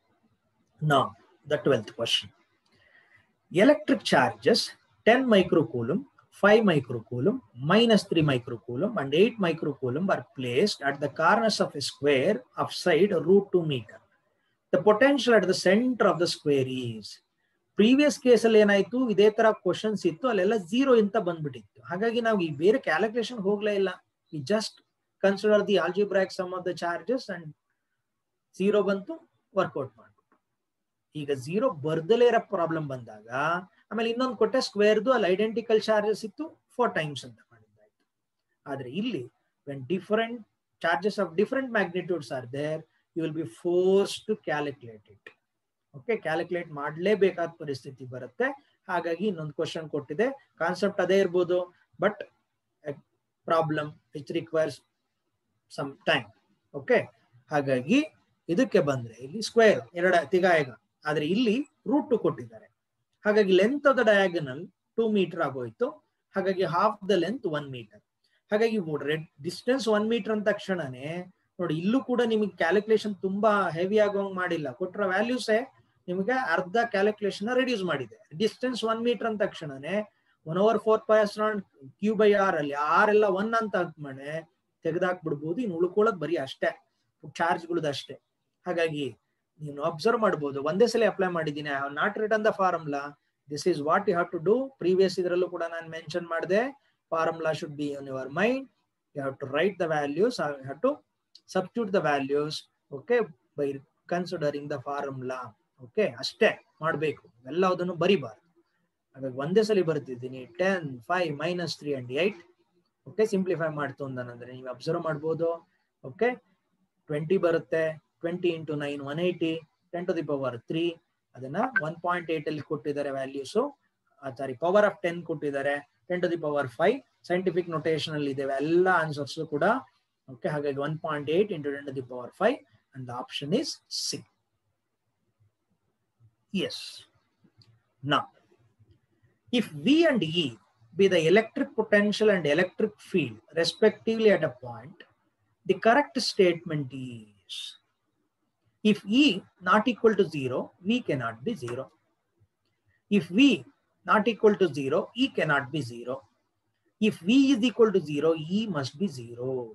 ನಾ the twelfth question electric charges ten microcoulomb 5 microcoulomb, minus 3 microcoulomb, and 8 microcoulomb are placed at the corners of a square of side root 2 meter. The potential at the center of the square is previous ಕೇಸಲ್ಲಿ ಏನಾಯ್ತು ಇದೇ ತರ questions ಇತ್ತು ಅಲ್ಲೆಲ್ಲ zero ಅಂತ ಬಂದ್ಬಿಟ್ಟಿತ್ತು ಹಾಗಾಗಿ ನಾವು ಈ ಬೇರೆ ಕ್ಯಾಲ್ಕುಲೇಷನ್ ಹೋಗ್ಲೇ ಇಲ್ಲ ಈ just consider the algebraic sum of the charges and zero ಬಂತು ವರ್ಕೌಟ್ ಮಾಡ್ಬಿಟ್ಟು ಈಗ ಝೀರೋ ಬರ್ದಲೇ ಇರೋ ಪ್ರಾಬ್ಲಮ್ ಬಂದಾಗ ಆಮೇಲೆ ಇನ್ನೊಂದು ಕೊಟ್ಟೆ ಸ್ಕ್ವೇರ್ದು ಅಲ್ಲಿ ಐಡೆಂಟಿಕಲ್ ಚಾರ್ಜಸ್ ಇತ್ತು ಫೋರ್ ಟೈಮ್ಸ್ ಅಂತ ಮಾಡಿದ್ದಾಯ್ತು ಆದ್ರೆ ಇಲ್ಲಿ when different charges of different magnitudes are there you will be force to calculate it okay calculate ಮಾಡಲೇಬೇಕಾದ ಪರಿಸ್ಥಿತಿ ಬರುತ್ತೆ ಹಾಗಾಗಿ ಇನ್ನೊಂದು ಕ್ವಶನ್ ಕೊಟ್ಟಿದೆ ಕಾನ್ಸೆಪ್ಟ್ ಅದೇ ಇರ್ಬೋದು but problem which requires some time okay ಹಾಗಾಗಿ ಇದಕ್ಕೆ ಬಂದ್ರೆ ಇಲ್ಲಿ ಸ್ಕ್ವೇರ್ ಎರಡ ತಿಗಾಯಗ ಆದ್ರೆ ಇಲ್ಲಿ ರೂಟ್ ಟು ಕೊಟ್ಟಿದ್ದಾರೆ ಹಾಗಾಗಿ length of the diagonal two metre ಆಗೋಯ್ತು ಹಾಗಾಗಿ half the length one metre ಹಾಗಾಗಿ ಡಿಸ್ಟೆನ್ಸ್ ಒನ್ ಮೀಟರ್ ಅಂದ ತಕ್ಷಣನೇ ನೋಡಿ ಇಲ್ಲೂ ಕೂಡ ನಿಮಗೆ ಕ್ಯಾಲ್ಕುಲೇಷನ್ ತುಂಬಾ ಹೆವಿ ಆಗೋಂಗ್ ಮಾಡಿಲ್ಲ ಕೊಟ್ಟರ ವ್ಯಾಲ್ಯೂಸೇ ನಿಮಗೆ ಅರ್ಧ ಕ್ಯಾಲ್ಕುಲೇಷನ್ ರೆಡ್ಯೂಸ್ ಮಾಡಿದೆ ಡಿಸ್ಟೆನ್ಸ್ ಒನ್ ಮೀಟರ್ ಅಂದ ತಕ್ಷಣನೇ one over four point q by r ಅಲ್ಲಿ ಆರ್ ಎಲ್ಲ ಒನ್ ಅಂತ ಅಂದ್ಮೇಲೆ ತೆಗೆದಾಕ್ಬಿಡ್ಬೋದು ಇನ್ನು ಉಳ್ಕೊಳ್ಳೋದು ಬರೀ ಅಷ್ಟೇ ಚಾರ್ಜ್ಗಳದ್ದು ಅಷ್ಟೇ ಹಾಗಾಗಿ ನೀನು ಅಬ್ಸರ್ವ್ ಮಾಡ್ಬೋದು ಒಂದೇ ಸಲ ಅಪ್ಲೈ ಮಾಡಿದ್ದೀನಿ I not return the formula this is what you have to do previous ಇದರಲ್ಲೂ ಕೂಡ ನಾನು ಮೆನ್ಷನ್ ಮಾಡಿದೆ formula should be in your mind you have to write the values you have to substitute the values okay by considering the formula okay ಅಷ್ಟೇ ಮಾಡಬೇಕು ಎಲ್ಲದನ್ನು ಬರಿಬಾರ್ದು ಹಾಗಾಗಿ ಒಂದೇ ಸಲ ಬರ್ತಿದ್ದೀನಿ ten five minus three and eight okay simplify ಮಾಡ್ತು ಅಂದನಂದ್ರೆ ನೀವು ಅಬ್ಸರ್ವ್ ಮಾಡ್ಬೋದು ಓಕೆ ಟ್ವೆಂಟಿ ಬರುತ್ತೆ twenty into nine one eighty ten to the power three ಅದನ್ನ ಒನ್ ಪಾಯಿಂಟ್ ಏಟ್ ಅಲ್ಲಿ ಕೊಟ್ಟಿದ್ದಾರೆ values sorry power of ten ಕೊಟ್ಟಿದ್ದಾರೆ ten to the power five scientific notation ಅಲ್ಲಿ ಇದಾವೆ ಎಲ್ಲ ಆನ್ಸರ್ಸ್ ಕೂಡ ಓಕೆ ಹಾಗಾಗಿ one point eight into ten to the power five and the option is C yes ನಾ if V and E, be the electric potential and electric field respectively at a point, the correct statement is if E not equal to 0, V cannot be 0. If V not equal to 0, E cannot be 0. If V is equal to 0, E must be 0.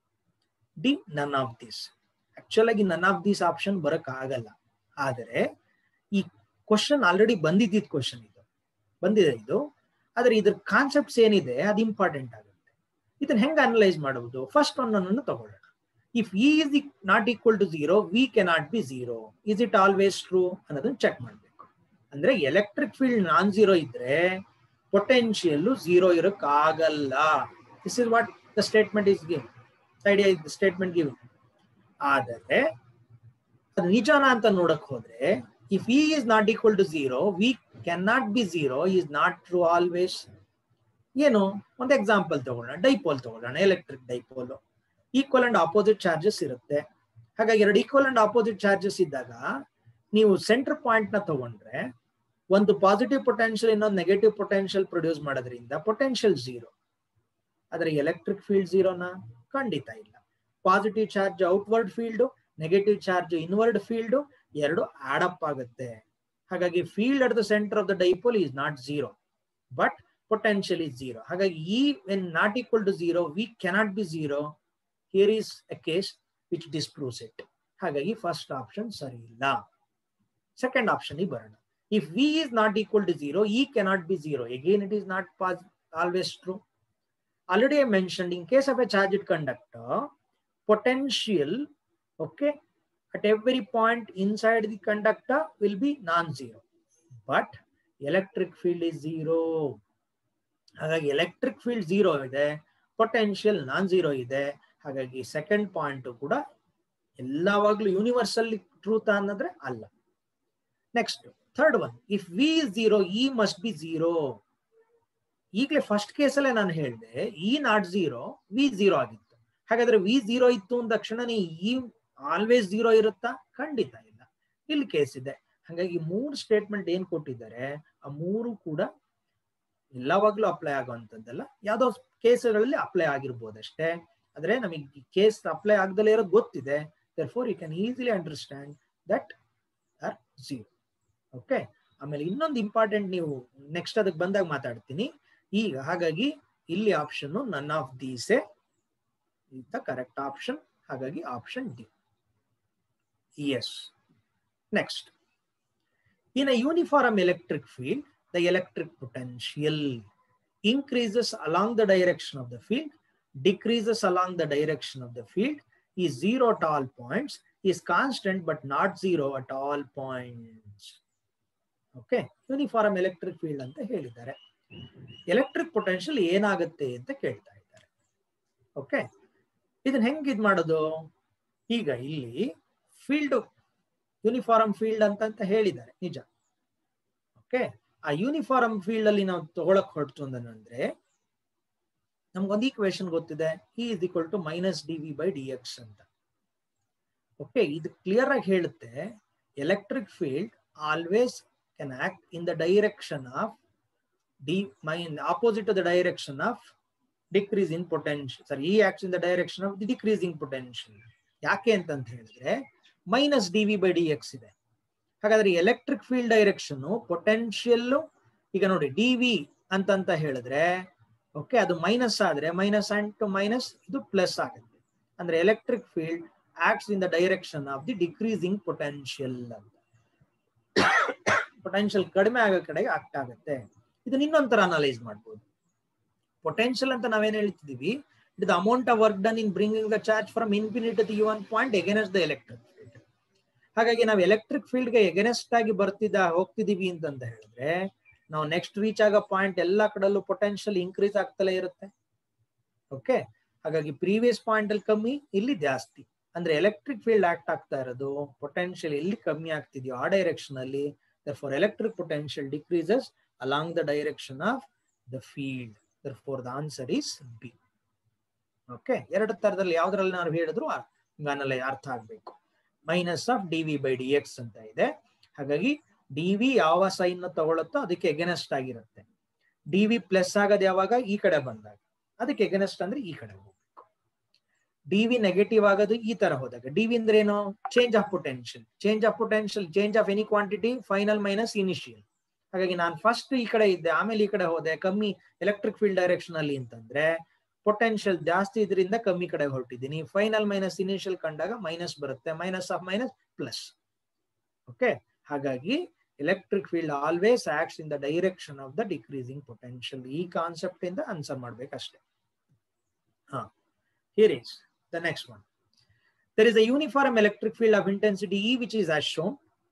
D none of this. Actual ಆಗಿ none of this option ಬರಕ್ ಆಗಲ್ಲ ಆದರೆ ಈ question already ಬಂದಿದ್ದಿದ್ question ಇದು ಬಂದಿದೆ ಇದು ಆದ್ರೆ ಇದ್ರ ಕಾನ್ಸೆಪ್ಟ್ಸ್ ಏನಿದೆ ಅದು ಇಂಪಾರ್ಟೆಂಟ್ ಆಗುತ್ತೆ ಇದನ್ನ ಹೆಂಗ್ ಅನಲೈಸ್ ಮಾಡುವುದು ಫಸ್ಟ್ ಒನ್ ಅನ್ನು ತಗೊಳ್ಳೋಣ if E is not equal to zero V cannot be zero is it always true ಅನ್ನೋದನ್ನ ಚೆಕ್ ಮಾಡಬೇಕು ಅಂದ್ರೆ ಎಲೆಕ್ಟ್ರಿಕ್ ಫೀಲ್ಡ್ ನಾನ್ ಝೀರೋ ಇದ್ರೆ ಪೊಟೆನ್ಶಿಯಲ್ ಝೀರೋ ಇರಕ್ ಆಗಲ್ಲ this is what the statement is give idea is statement give ಆದರೆ ಅದು ನಿಜಾನ ಅಂತ ನೋಡಕ್ ಹೋದ್ರೆ if E is not equal to zero V can not be zero is not true always ಏನು ಒಂದು ಎಕ್ಸಾಂಪಲ್ ತಗೊಳ್ಳೋಣ ಡೈಪೋಲ್ ತಗೊಳ್ಳೋಣ electric dipole equal and opposite charges ಇರುತ್ತೆ ಹಾಗಾಗಿ ಎರಡು ಈಕ್ವಲ್ ಅಂಡ್ ಆಪೋಸಿಟ್ ಚಾರ್ಜಸ್ ಇದ್ದಾಗ ನೀವು ಸೆಂಟರ್ ಪಾಯಿಂಟ್ ನ ತಗೊಂಡ್ರೆ ಒಂದು ಪಾಸಿಟಿವ್ ಪೊಟೆನ್ಶಿಯಲ್ ಇನ್ನೊಂದು ನೆಗೆಟಿವ್ ಪೊಟೆನ್ಶಿಯಲ್ ಪ್ರೊಡ್ಯೂಸ್ ಮಾಡೋದ್ರಿಂದ ಪೊಟೆನ್ಶಿಯಲ್ ಝೀರೋ ಆದ್ರೆ ಎಲೆಕ್ಟ್ರಿಕ್ ಫೀಲ್ಡ್ ಝೀರೋನ ಖಂಡಿತ ಇಲ್ಲ positive charge outward field negative charge inward field ಎರಡು ಆಡಪ್ ಆಗುತ್ತೆ ಹಾಗಾಗಿ field at the centre of the dipole is not zero but potential is zero ಹಾಗಾಗಿ E when not equal to zero V cannot be zero here is a case which disproves it ಹಾಗಾಗಿ first option ಸರಿ ಇಲ್ಲ second option ಬರೋಣ if V is not equal to zero E cannot be zero again it is not always true already I mentioned in case of a charged conductor, potential, okay, at every point inside the conductor will be non-zero. But electric field is zero. ಹಾಗಾಗಿ electric field zero ಇದೆ potential non zero ಇದೆ ಹಾಗಾಗಿ second point ಕೂಡ ಎಲ್ಲವಾಗ್ಲೂ universal truth ಅನ್ನೋದ್ರೆ ಅಲ್ಲ next third one if V zero E must be zero ಈಗಲೇ first ಕೇಸಲ್ಲೇ ನಾನು ಹೇಳಿದೆ E not zero V zero ಆಗಿತ್ತು ಹಾಗಾದ್ರೆ ವಿ ಝೀರೋ ಇತ್ತು ಅಂದ ತಕ್ಷಣ ನೀ ಇ ಆಲ್ವೇಸ್ ಝೀರೋ ಇರುತ್ತಾ ಖಂಡಿತ ಇಲ್ಲ ಇಲ್ಲಿ ಕೇಸ್ ಇದೆ ಹಾಗಾಗಿ ಮೂರು ಸ್ಟೇಟ್ಮೆಂಟ್ ಏನ್ ಕೊಟ್ಟಿದ್ದಾರೆ ಆ ಮೂರು ಕೂಡ ಎಲ್ಲವಾಗ್ಲೂ ಅಪ್ಲೈ ಆಗುವಂತದ್ದಲ್ಲ ಯಾವ್ದೋ ಕೇಸ್ಗಳಲ್ಲಿ ಅಪ್ಲೈ ಆಗಿರ್ಬೋದಷ್ಟೇ ಆದ್ರೆ ನಮಗೆ ಕೇಸ್ ಅಪ್ಲೈ ಆಗದಲ್ಲೇ ಇರೋದು ಗೊತ್ತಿದೆ therefore you can easily understand that are zero okay ಆಮೇಲೆ ಇನ್ನೊಂದು ಇಂಪಾರ್ಟೆಂಟ್ ನೀವು ನೆಕ್ಸ್ಟ್ ಅದಕ್ಕೆ ಬಂದಾಗ ಮಾತಾಡ್ತೀನಿ ಈಗ ಹಾಗಾಗಿ ಇಲ್ಲಿ option none of these the correct option ಹಾಗಾಗಿ option D yes next in a uniform electric field the electric potential increases along the direction of the field, decreases along the direction of the field, is zero at all points, is constant but not zero at all points. Okay uniform electric field ಅಂತ ಹೇಳಿದ್ದಾರೆ electric potential ಏನಾಗುತ್ತೆ ಅಂತ ಕೇಳ್ತಾ ಇದ್ದಾರೆ okay ಇದನ್ನ ಹೆಂಗ್ ಇದ್ ಮಾಡೋದು ಈಗ ಇಲ್ಲಿ ಫೀಲ್ಡ್ ಯೂನಿಫಾರ್ಮ್ ಫೀಲ್ಡ್ ಅಂತ ಅಂತ ಹೇಳಿದ್ದಾರೆ ನಿಜ ಓಕೆ ಆ ಯೂನಿಫಾರ್ಮ್ ಫೀಲ್ಡ್ ಅಲ್ಲಿ ನಾವು ತಗೊಳಕ್ ಹೊರಟು ಅಂದ್ರೆ ನಮ್ಗೊಂದು ಈಕ್ವೇಶನ್ ಗೊತ್ತಿದೆ E is equal to minus D V by D X ಅಂತ ಓಕೆ ಇದು ಕ್ಲಿಯರ್ ಆಗಿ ಹೇಳುತ್ತೆ electric field always can act in the direction of d in opposite to the direction of decrease in potential sorry e acts in the direction of the decreasing potential ಯಾಕೆ ಅಂತಂತ ಹೇಳಿದ್ರೆ minus D V by D x ಇದೆ ಹಾಗಾದ್ರೆ electric field direction potential ಈಗ ನೋಡಿ D V ಅಂತಂತ ಹೇಳಿದ್ರೆ okay ಅದು ಮೈನಸ್ ಆದ್ರೆ ಮೈನಸ್ ಅಂಡ್ ಟು ಮೈನಸ್ ಇದು ಪ್ಲಸ್ ಆಗುತ್ತೆ ಅಂದ್ರೆ electric field acts in the direction of the decreasing potential ಅಂತ ಪೊಟೆನ್ಷಿಯಲ್ ಕಡಿಮೆ ಆಗೋ ಕಡೆಗೆ ಆಕ್ಟ್ ಆಗುತ್ತೆ ಇದನ್ನ ಇನ್ನೊಂಥರ ಅನಲೈಸ್ ಮಾಡ್ಬೋದು ಪೊಟೆನ್ಷಿಯಲ್ ಅಂತ ನಾವೇನ್ ಹೇಳ್ತಿದೀವಿ it the amount of work done in bringing the charge from infinite the one point against the electric field ಹಾಗಾಗಿ ನಾವು ಎಲೆಕ್ಟ್ರಿಕ್ ಫೀಲ್ಡ್ ಗೆ ಎಗೇನೆಸ್ಟ್ ಆಗಿ ಬರ್ತಿದ್ದ ಹೋಗ್ತಿದೀವಿ ಅಂತಂತ ಹೇಳಿದ್ರೆ ನಾವು ನೆಕ್ಸ್ಟ್ ರೀಚ್ ಆಗೋ ಪಾಯಿಂಟ್ ಎಲ್ಲಾ ಕಡಲ್ಲೂ ಪೊಟೆನ್ಷಿಯಲ್ ಇನ್ಕ್ರೀಸ್ ಆಗ್ತಲೇ ಇರುತ್ತೆ ಓಕೆ ಹಾಗಾಗಿ ಪ್ರೀವಿಯಸ್ ಪಾಯಿಂಟ್ ಅಲ್ಲಿ ಕಮ್ಮಿ ಇಲ್ಲಿ ಜಾಸ್ತಿ ಅಂದ್ರೆ ಎಲೆಕ್ಟ್ರಿಕ್ ಫೀಲ್ಡ್ ಆಕ್ಟ್ ಆಗ್ತಾ ಇರೋದು ಪೊಟೆನ್ಷಿಯಲ್ ಎಲ್ಲಿ ಕಮ್ಮಿ ಆಗ್ತಿದೆಯೋ ಆ ಡೈರೆಕ್ಷನ್ ಅಲ್ಲಿ therefore electric potential decreases along the direction of the field therefore the answer is b okay ಎರಡು ತರದಲ್ಲಿ ಯಾವ್ದ್ರಲ್ಲಿ ನಾವು ಹೇಳಿದ್ರು ಅನಲೈ ಅರ್ಥ ಆಗ್ಬೇಕು minus of D V by D X ಅಂತ ಇದೆ ಹಾಗಾಗಿ ಡಿ ವಿ ಯಾವ ಸೈನ್ ತಗೊಳುತ್ತೋ ಅದಕ್ಕೆ ಎಗೆನೆಸ್ಟ್ ಆಗಿರುತ್ತೆ ಡಿ ವಿ ಪ್ಲಸ್ ಆಗೋದು ಯಾವಾಗ ಈ ಕಡೆ ಬಂದಾಗ ಅದಕ್ಕೆ ಎಗನೆಸ್ಟ್ ಅಂದ್ರೆ ಈ ಕಡೆ ಹೋಗ್ಬೇಕು ಡಿ ವಿ ನೆಗೆಟಿವ್ ಆಗೋದು ಈ ತರ ಹೋದಾಗ ಡಿ ವಿ ಅಂದ್ರೆ ಏನು change of potential change of potential change of any quantity final minus initial ಹಾಗಾಗಿ ನಾನು ಫಸ್ಟ್ ಈ ಕಡೆ ಇದ್ದೆ ಆಮೇಲೆ ಈ ಕಡೆ ಹೋದೆ ಕಮ್ಮಿ ಎಲೆಕ್ಟ್ರಿಕ್ ಫೀಲ್ಡ್ ಡೈರೆಕ್ಷನ್ ಅಲ್ಲಿ ಅಂತಂದ್ರೆ ಪೊಟೆನ್ಷಿಯಲ್ ಜಾಸ್ತಿ ಇದರಿಂದ ಕಮ್ಮಿ ಕಡೆ ಹೊರಟಿದ್ದೀನಿ ಫೈನಲ್ ಮೈನಸ್ ಇನಿಷಿಯಲ್ ಕಂಡಾಗ ಮೈನಸ್ ಬರುತ್ತೆ minus of minus plus okay ಹಾಗಾಗಿ electric field always acts in the direction of the decreasing potential ಈ ಕಾನ್ಸೆಪ್ಟ್ ಇಂದ ಆನ್ಸರ್ ಮಾಡ್ಬೇಕಷ್ಟೇ ಹಾ here is the next one there is a uniform electric field of intensity E which is as shown.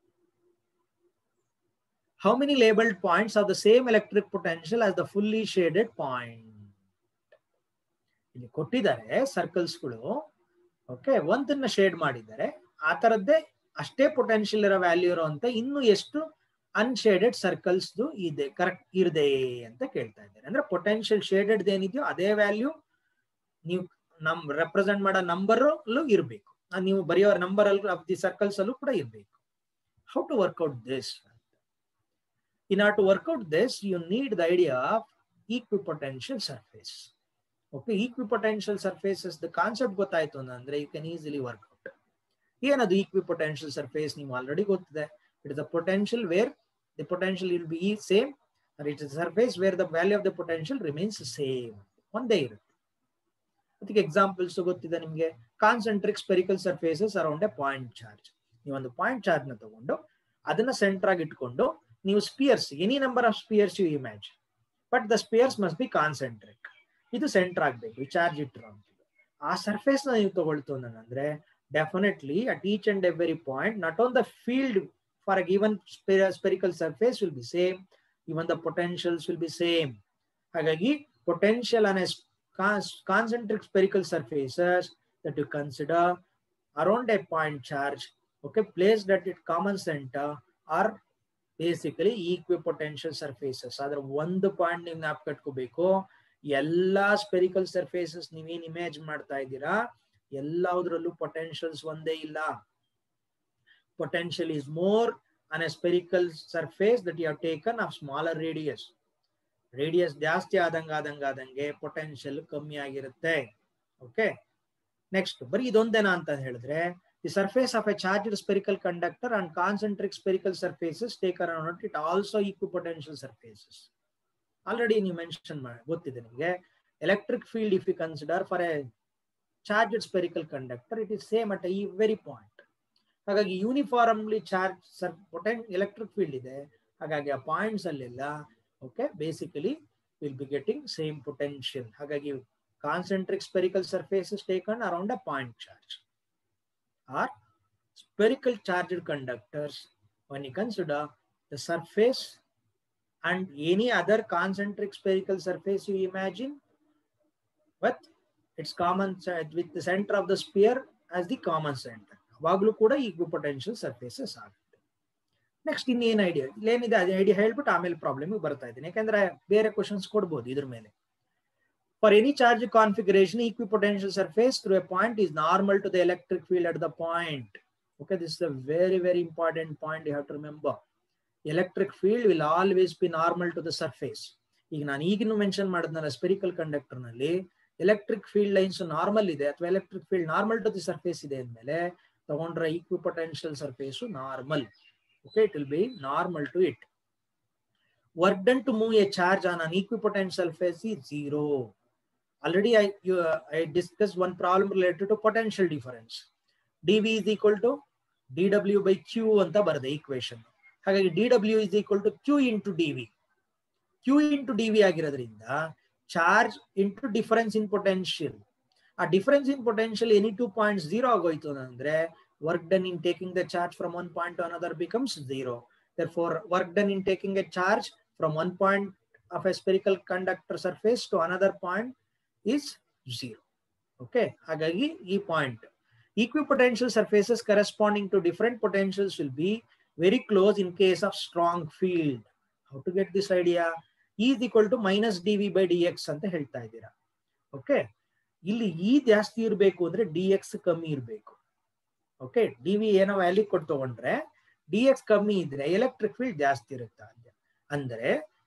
How many labeled points have the same electric potential as the fully shaded point? ಇಲ್ಲಿ ಕೊಟ್ಟಿದ್ದಾರೆ ಸರ್ಕಲ್ಸ್ಗಳು okay ಒಂದನ್ನ shade ಮಾಡಿದ್ದಾರೆ ಆ ತರದ್ದೇ ಅಷ್ಟೇ potential ಇರೋ value ಇರೋ ಅಂತ ಇನ್ನು ಎಷ್ಟು ಅನ್ಶೇಡೆಡ್ ಸರ್ಕಲ್ಸ್ ಇದೆ ಕರೆಕ್ಟ್ ಇದೆ ಅಂತ ಕೇಳ್ತಾ ಇದ್ದಾರೆ ಅಂದ್ರೆ ಪೊಟೆನ್ಷಿಯಲ್ ಶೇಡೆಡ್ ಏನಿದೆಯೋ ಅದೇ ವ್ಯಾಲ್ಯೂ ನೀವು ನಮ್ ರೆಪ್ರೆಸೆಂಟ್ ಮಾಡೋ ನಂಬರ್ ಅಲ್ಲೂ ಇರಬೇಕು ನೀವು ಬರೆಯೋ ನಂಬರ್ ಅಲ್ಲಿ ಆಫ್ ದಿ ಸರ್ಕಲ್ಸ್ ಅಲ್ಲೂ ಕೂಡ ಇರಬೇಕು how to work out this in ಆರ್ to work out this you need the idea of equipotential surface okay equipotential surfaces the concept ಗೊತ್ತಾಯ್ತು ಅಂದ್ರೆ ಯು ಕ್ಯಾನ್ ಈಸಿಲಿ ವರ್ಕ್ಔಟ್ ಏನದು ಈಕ್ವಿಪೊಟೆನ್ಷಿಯಲ್ ಸರ್ಫೇಸ್ ನೀವು ಆಲ್ರೆಡಿ ಗೊತ್ತಿದೆ it is the potential where the potential will be same it is surface where the value of the potential remains same ಒಂದೇ ಇರುತ್ತೆ ಅದಕ್ಕೆ examples ಗೊತ್ತಿದೆ ನಿಮಗೆ concentric spherical surfaces around a point charge ನೀವು ಒಂದು point charge ನ ತಗೊಂಡು ಅದನ್ನ ಸೆಂಟರ್ ಆಗಿ ಇಟ್ಕೊಂಡು ನೀವು spheres any number of spheres you imagine but the spheres must be concentric ಇದು ಸೆಂಟರ್ ಆಗಬೇಕು ಚಾರ್ಜ್ ಇಟ್ಟರು ಅಂತ ಆ ಸರ್ಫೇಸ್ ನ ನೀವು ತಗೊಳ್ತು ಅಂದ್ರೆ definitely at each and every point not on the field for a given spherical surface will be same even the potentials will be same ಹಾಗಾಗಿ potential on concentric spherical surfaces that you consider around a point charge, okay, placed at its common center are basically equipotential surfaces. ಆದ್ರೆ ಒಂದು point ನೀವು ಜ್ಞಾಪಕ ಕಟ್ಕೋಬೇಕು ಎಲ್ಲಾ spherical surfaces ನೀವೇನ್ image ಮಾಡ್ತಾ ಇದ್ದೀರಾ ಎಲ್ಲದರಲ್ಲೂ ಪೊಟೆನ್ಷಿಯಲ್ಸ್ ಒಂದೇ ಇಲ್ಲ potential is more on a spherical surface that you have taken of smaller radius radius ಜಾಸ್ತಿ ಆದಂಗ ಆದಂಗ ಆದಂಗೆ ಪೊಟೆನ್ಷಿಯಲ್ ಕಮ್ಮಿ ಆಗಿರುತ್ತೆ ಓಕೆ ನೆಕ್ಸ್ಟ್ ಬರೀ ಇದೊಂದೇನಾ ಅಂತ ಹೇಳಿದ್ರೆ the surface of a charge spherical conductor and concentric spherical surfaces take around it also equipotential surfaces already ನೀವು ಮೆನ್ಷನ್ ಮಾಡಿ ಗೊತ್ತಿದೆ ನಿಮಗೆ electric field if you consider for a charge spherical conductor it is same at every point ಹಾಗಾಗಿ uniformly charge ಸರ್ ಪೊಟೆನ್ electric field ಇದೆ ಹಾಗಾಗಿ ಆ ಪಾಯಿಂಟ್ಸ್ ಅಲ್ಲೆಲ್ಲ okay basically we'll be getting same potential ಹಾಗಾಗಿ concentric spherical surface is taken around a point charge or spherical charged conductors when you consider the surface and any other concentric spherical surface you imagine with its common with the center of the sphere as the common center ಅವಾಗಲೂ ಕೂಡ equipotential surfaces ಆಗುತ್ತೆ next ಇನ್ನೇನು idea ಇಲ್ಲೇನಿದೆ ಅದೇ idea ಹೇಳ್ಬಿಟ್ಟು ಆಮೇಲೆ problem ಬರ್ತಾ ಇದ್ದೀನಿ ಯಾಕಂದ್ರೆ ಬೇರೆ ಕ್ವಶನ್ಸ್ ಕೊಡ್ಬೋದು ಇದ್ರ ಮೇಲೆ for any charge configuration equipotential surface through a point is normal to the electric field at the point okay this is a very very important point you have to remember electric field will always be normal to the surface ಈಗ ನಾನು ಈಗಿನೂ ಮೆನ್ಷನ್ ಮಾಡಿದ್ನಲ್ಲ spherical conductor ನಲ್ಲಿ electric field lines normal ಇದೆ ಅಥವಾ electric field normal to the surface ಇದೆ ಅಂದ್ಮೇಲೆ ತಗೊಂಡ್ರೆ equipotential surface normal okay it will be normal to it work done to move a charge on an equipotential surface is zero already i you, uh, i discussed one problem related to potential difference dv is equal to dw by q ಅಂತ ಬರದೆ equation ಹಾಗಾಗಿ dw is equal to q into dv q into dv ಆಗಿರೋದ್ರಿಂದ charge into difference in potential ಆ difference in potential any two point zero ಆಗೋಯ್ತು ಅಂದ್ರೆ work done in taking the charge from one point to another becomes zero. Therefore, work done in taking a charge from one point of a spherical conductor surface to another point is zero. Okay, ಹಾಗಾಗಿ ಈ point equipotential surfaces corresponding to different potentials will be very close in case of strong field. How to get this idea? E is equal to minus dv by dx ಅಂತ ಹೇಳ್ತಾ ಇದ್ದೀರಾ okay ಇಲ್ಲಿ E ಜಾಸ್ತಿ ಇರಬೇಕು ಅಂದ್ರೆ D x ಕಮ್ಮಿ ಇರಬೇಕು okay d V ಏನೋ ವ್ಯಾಲ್ಯೂ ಕೊಟ್ಟು ತಗೊಂಡ್ರೆ ಡಿ ಎಕ್ಸ್ ಕಮ್ಮಿ ಇದ್ರೆ ಎಲೆಕ್ಟ್ರಿಕ್ ಫೀಲ್ಡ್ ಜಾಸ್ತಿ ಇರುತ್ತೆ ಅಂದ್ರೆ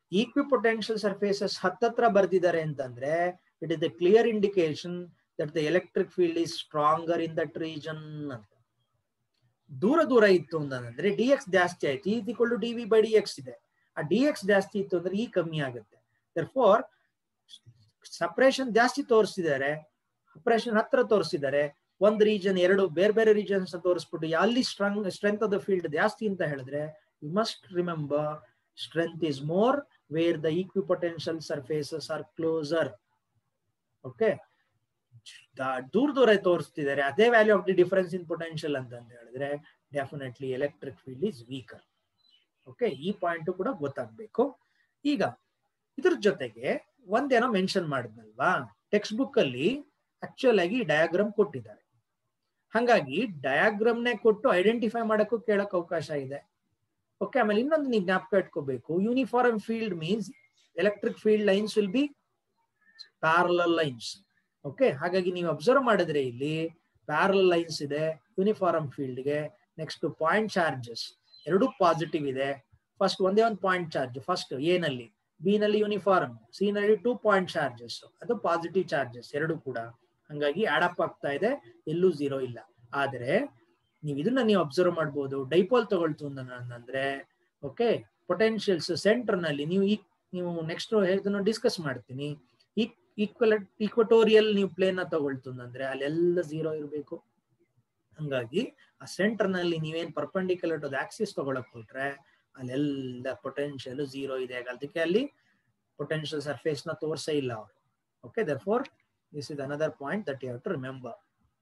ಈಕ್ವಿಪೊಟೆನ್ಷಿಯಲ್ ಸರ್ಫೇಸಸ್ ಹತ್ತತ್ರ ಬರ್ದಿದ್ದಾರೆ ಅಂತಂದ್ರೆ it is the clear indication that the electric field is stronger in that region ಅಂತ ದೂರ ದೂರ ಇತ್ತು ಅಂತಂದ್ರೆ ಡಿ ಎಕ್ಸ್ ಜಾಸ್ತಿ ಆಯ್ತು is equal to D V by D x ಇದೆ ಆ ಡಿ ಎಕ್ಸ್ ಜಾಸ್ತಿ ಇತ್ತು ಅಂದ್ರೆ ಈ ಕಮ್ಮಿ ಆಗುತ್ತೆ ಫೋರ್ ಸಪ್ರೇಷನ್ ಜಾಸ್ತಿ ತೋರಿಸಿದ್ದಾರೆ ಸಪ್ರೇಷನ್ ಹತ್ರ ತೋರಿಸಿದ್ದಾರೆ ಒಂದು ರೀಜನ್ ಎರಡು ಬೇರೆ ಬೇರೆ ರೀಜನ್ಸ್ ತೋರಿಸ್ಬಿಟ್ಟು ಅಲ್ಲಿ strong strength of the field ಜಾಸ್ತಿ ಅಂತ ಹೇಳಿದ್ರೆ you must remember strength is more where the equipotential surfaces are closer okay ದೂರ ದೂರ ತೋರಿಸ್ತಿದ್ದಾರೆ ಅದೇ value of the difference in potential ಅಂತ ಹೇಳಿದ್ರೆ definitely electric field is weaker okay ಈ ಪಾಯಿಂಟ್ ಕೂಡ ಗೊತ್ತಾಗ್ಬೇಕು ಈಗ ಇದ್ರ ಜೊತೆಗೆ ಒಂದೇನೋ ಮೆನ್ಷನ್ ಮಾಡಿದ್ನಲ್ವಾ ಟೆಕ್ಸ್ಟ್ ಬುಕ್ ಅಲ್ಲಿ ಆಕ್ಚುಲ್ ಆಗಿ ಡಯಾಗ್ರಾಮ್ ಕೊಟ್ಟಿದ್ದಾರೆ ಹಾಗಾಗಿ ಡಯಾಗ್ರಾಮ್ನೇ ಕೊಟ್ಟು ಐಡೆಂಟಿಫೈ ಮಾಡಕ್ಕೂ ಕೇಳಕ್ ಅವಕಾಶ ಇದೆ ಓಕೆ ಆಮೇಲೆ ಇನ್ನೊಂದು ನೀವು ಜ್ಞಾಪಕ ಇಟ್ಕೋಬೇಕು uniform field means electric field lines will be parallel lines okay ಹಾಗಾಗಿ ನೀವು ಅಬ್ಸರ್ವ್ ಮಾಡಿದ್ರೆ ಇಲ್ಲಿ ಪ್ಯಾರಲ್ ಲೈನ್ಸ್ ಇದೆ ಯೂನಿಫಾರ್ಮ್ ಫೀಲ್ಡ್ಗೆ ನೆಕ್ಸ್ಟ್ ಪಾಯಿಂಟ್ ಚಾರ್ಜಸ್ ಎರಡು ಪಾಸಿಟಿವ್ ಇದೆ ಫಸ್ಟ್ ಒಂದೇ ಒಂದು ಪಾಯಿಂಟ್ ಚಾರ್ಜ್ ಫಸ್ಟ್ ಎ ನಲ್ಲಿ ಬಿ ನಲ್ಲಿ ಯೂನಿಫಾರ್ಮ್ ಸಿ ನಲ್ಲಿ ಟೂ ಪಾಯಿಂಟ್ ಚಾರ್ಜಸ್ ಅದು ಪಾಸಿಟಿವ್ ಚಾರ್ಜಸ್ ಎರಡು ಕೂಡ ಹಂಗಾಗಿ ಆಡಪ್ ಆಗ್ತಾ ಇದೆ ಎಲ್ಲೂ ಝೀರೋ ಇಲ್ಲ ಆದ್ರೆ ನೀವು ಇದನ್ನ ನೀವು ಅಬ್ಸರ್ವ್ ಮಾಡ್ಬೋದು ಡೈಪೋಲ್ ತಗೊಳ್ತು ಅಂದ್ರೆ ಓಕೆ ಪೊಟೆನ್ಷಿಯಲ್ಸ್ ಸೆಂಟರ್ ನಲ್ಲಿ ನೀವು ಈ ನೀವು ನೆಕ್ಸ್ಟ್ ಇದನ್ನು ಡಿಸ್ಕಸ್ ಮಾಡ್ತೀನಿ ಈಕ್ವಲ್ ಈಕ್ವಟೋರಿಯಲ್ ನೀವು ಪ್ಲೇನ್ ತಗೊಳ್ತು ಅಂದ್ರೆ ಅಲ್ಲೆಲ್ಲ ಝೀರೋ ಇರಬೇಕು ಹಂಗಾಗಿ ಆ ಸೆಂಟರ್ ನಲ್ಲಿ ನೀವೇನ್ ಪರ್ಪೆಂಡಿಕ್ಯುಲರ್ ಟು ಆಕ್ಸಿಸ್ ತಗೊಳಕ್ ಕೊಟ್ರೆ ಅಲ್ಲೆಲ್ಲ ಪೊಟೆನ್ಷಿಯಲ್ ಝೀರೋ ಇದೆ ಅದಕ್ಕೆ ಅಲ್ಲಿ ಪೊಟೆನ್ಷಿಯಲ್ ಸರ್ಫೇಸ್ ನ ತೋರ್ಸೇ ಇಲ್ಲ ಅವರು okay therefore this is another point that you have to remember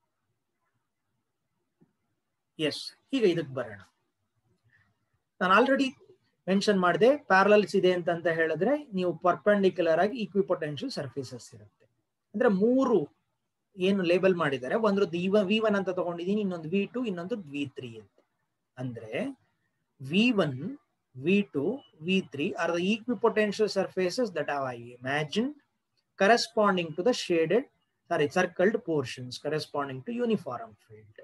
yes ಈಗ ಇದಕ್ಕೆ ಬರೋಣ ನಾನು ಆಲ್ರೆಡಿ ಮೆನ್ಷನ್ ಮಾಡಿದೆ ಪ್ಯಾರಲಲ್ಸ್ ಇದೆ ಅಂತ ಹೇಳಿದ್ರೆ ನೀವು ಪರ್ಪೆಂಡಿಕ್ಯುಲರ್ ಆಗಿ ಈಕ್ವಿಪೊಟೆನ್ಷಿಯಲ್ ಸರ್ಫೇಸಸ್ ಇರುತ್ತೆ ಅಂದ್ರೆ ಮೂರು ಏನು ಲೇಬಲ್ ಮಾಡಿದ್ದಾರೆ ಒಂದು ವಿ ಒನ್ ಅಂತ ತಗೊಂಡಿದ್ದೀನಿ ಇನ್ನೊಂದು ವಿ ಟು ಇನ್ನೊಂದು ವಿ ತ್ರೀ ಅಂತ ಅಂದ್ರೆ V one V two V three are the equipotential surfaces that have I imagine corresponding to the shaded sorry circled portions corresponding to uniform field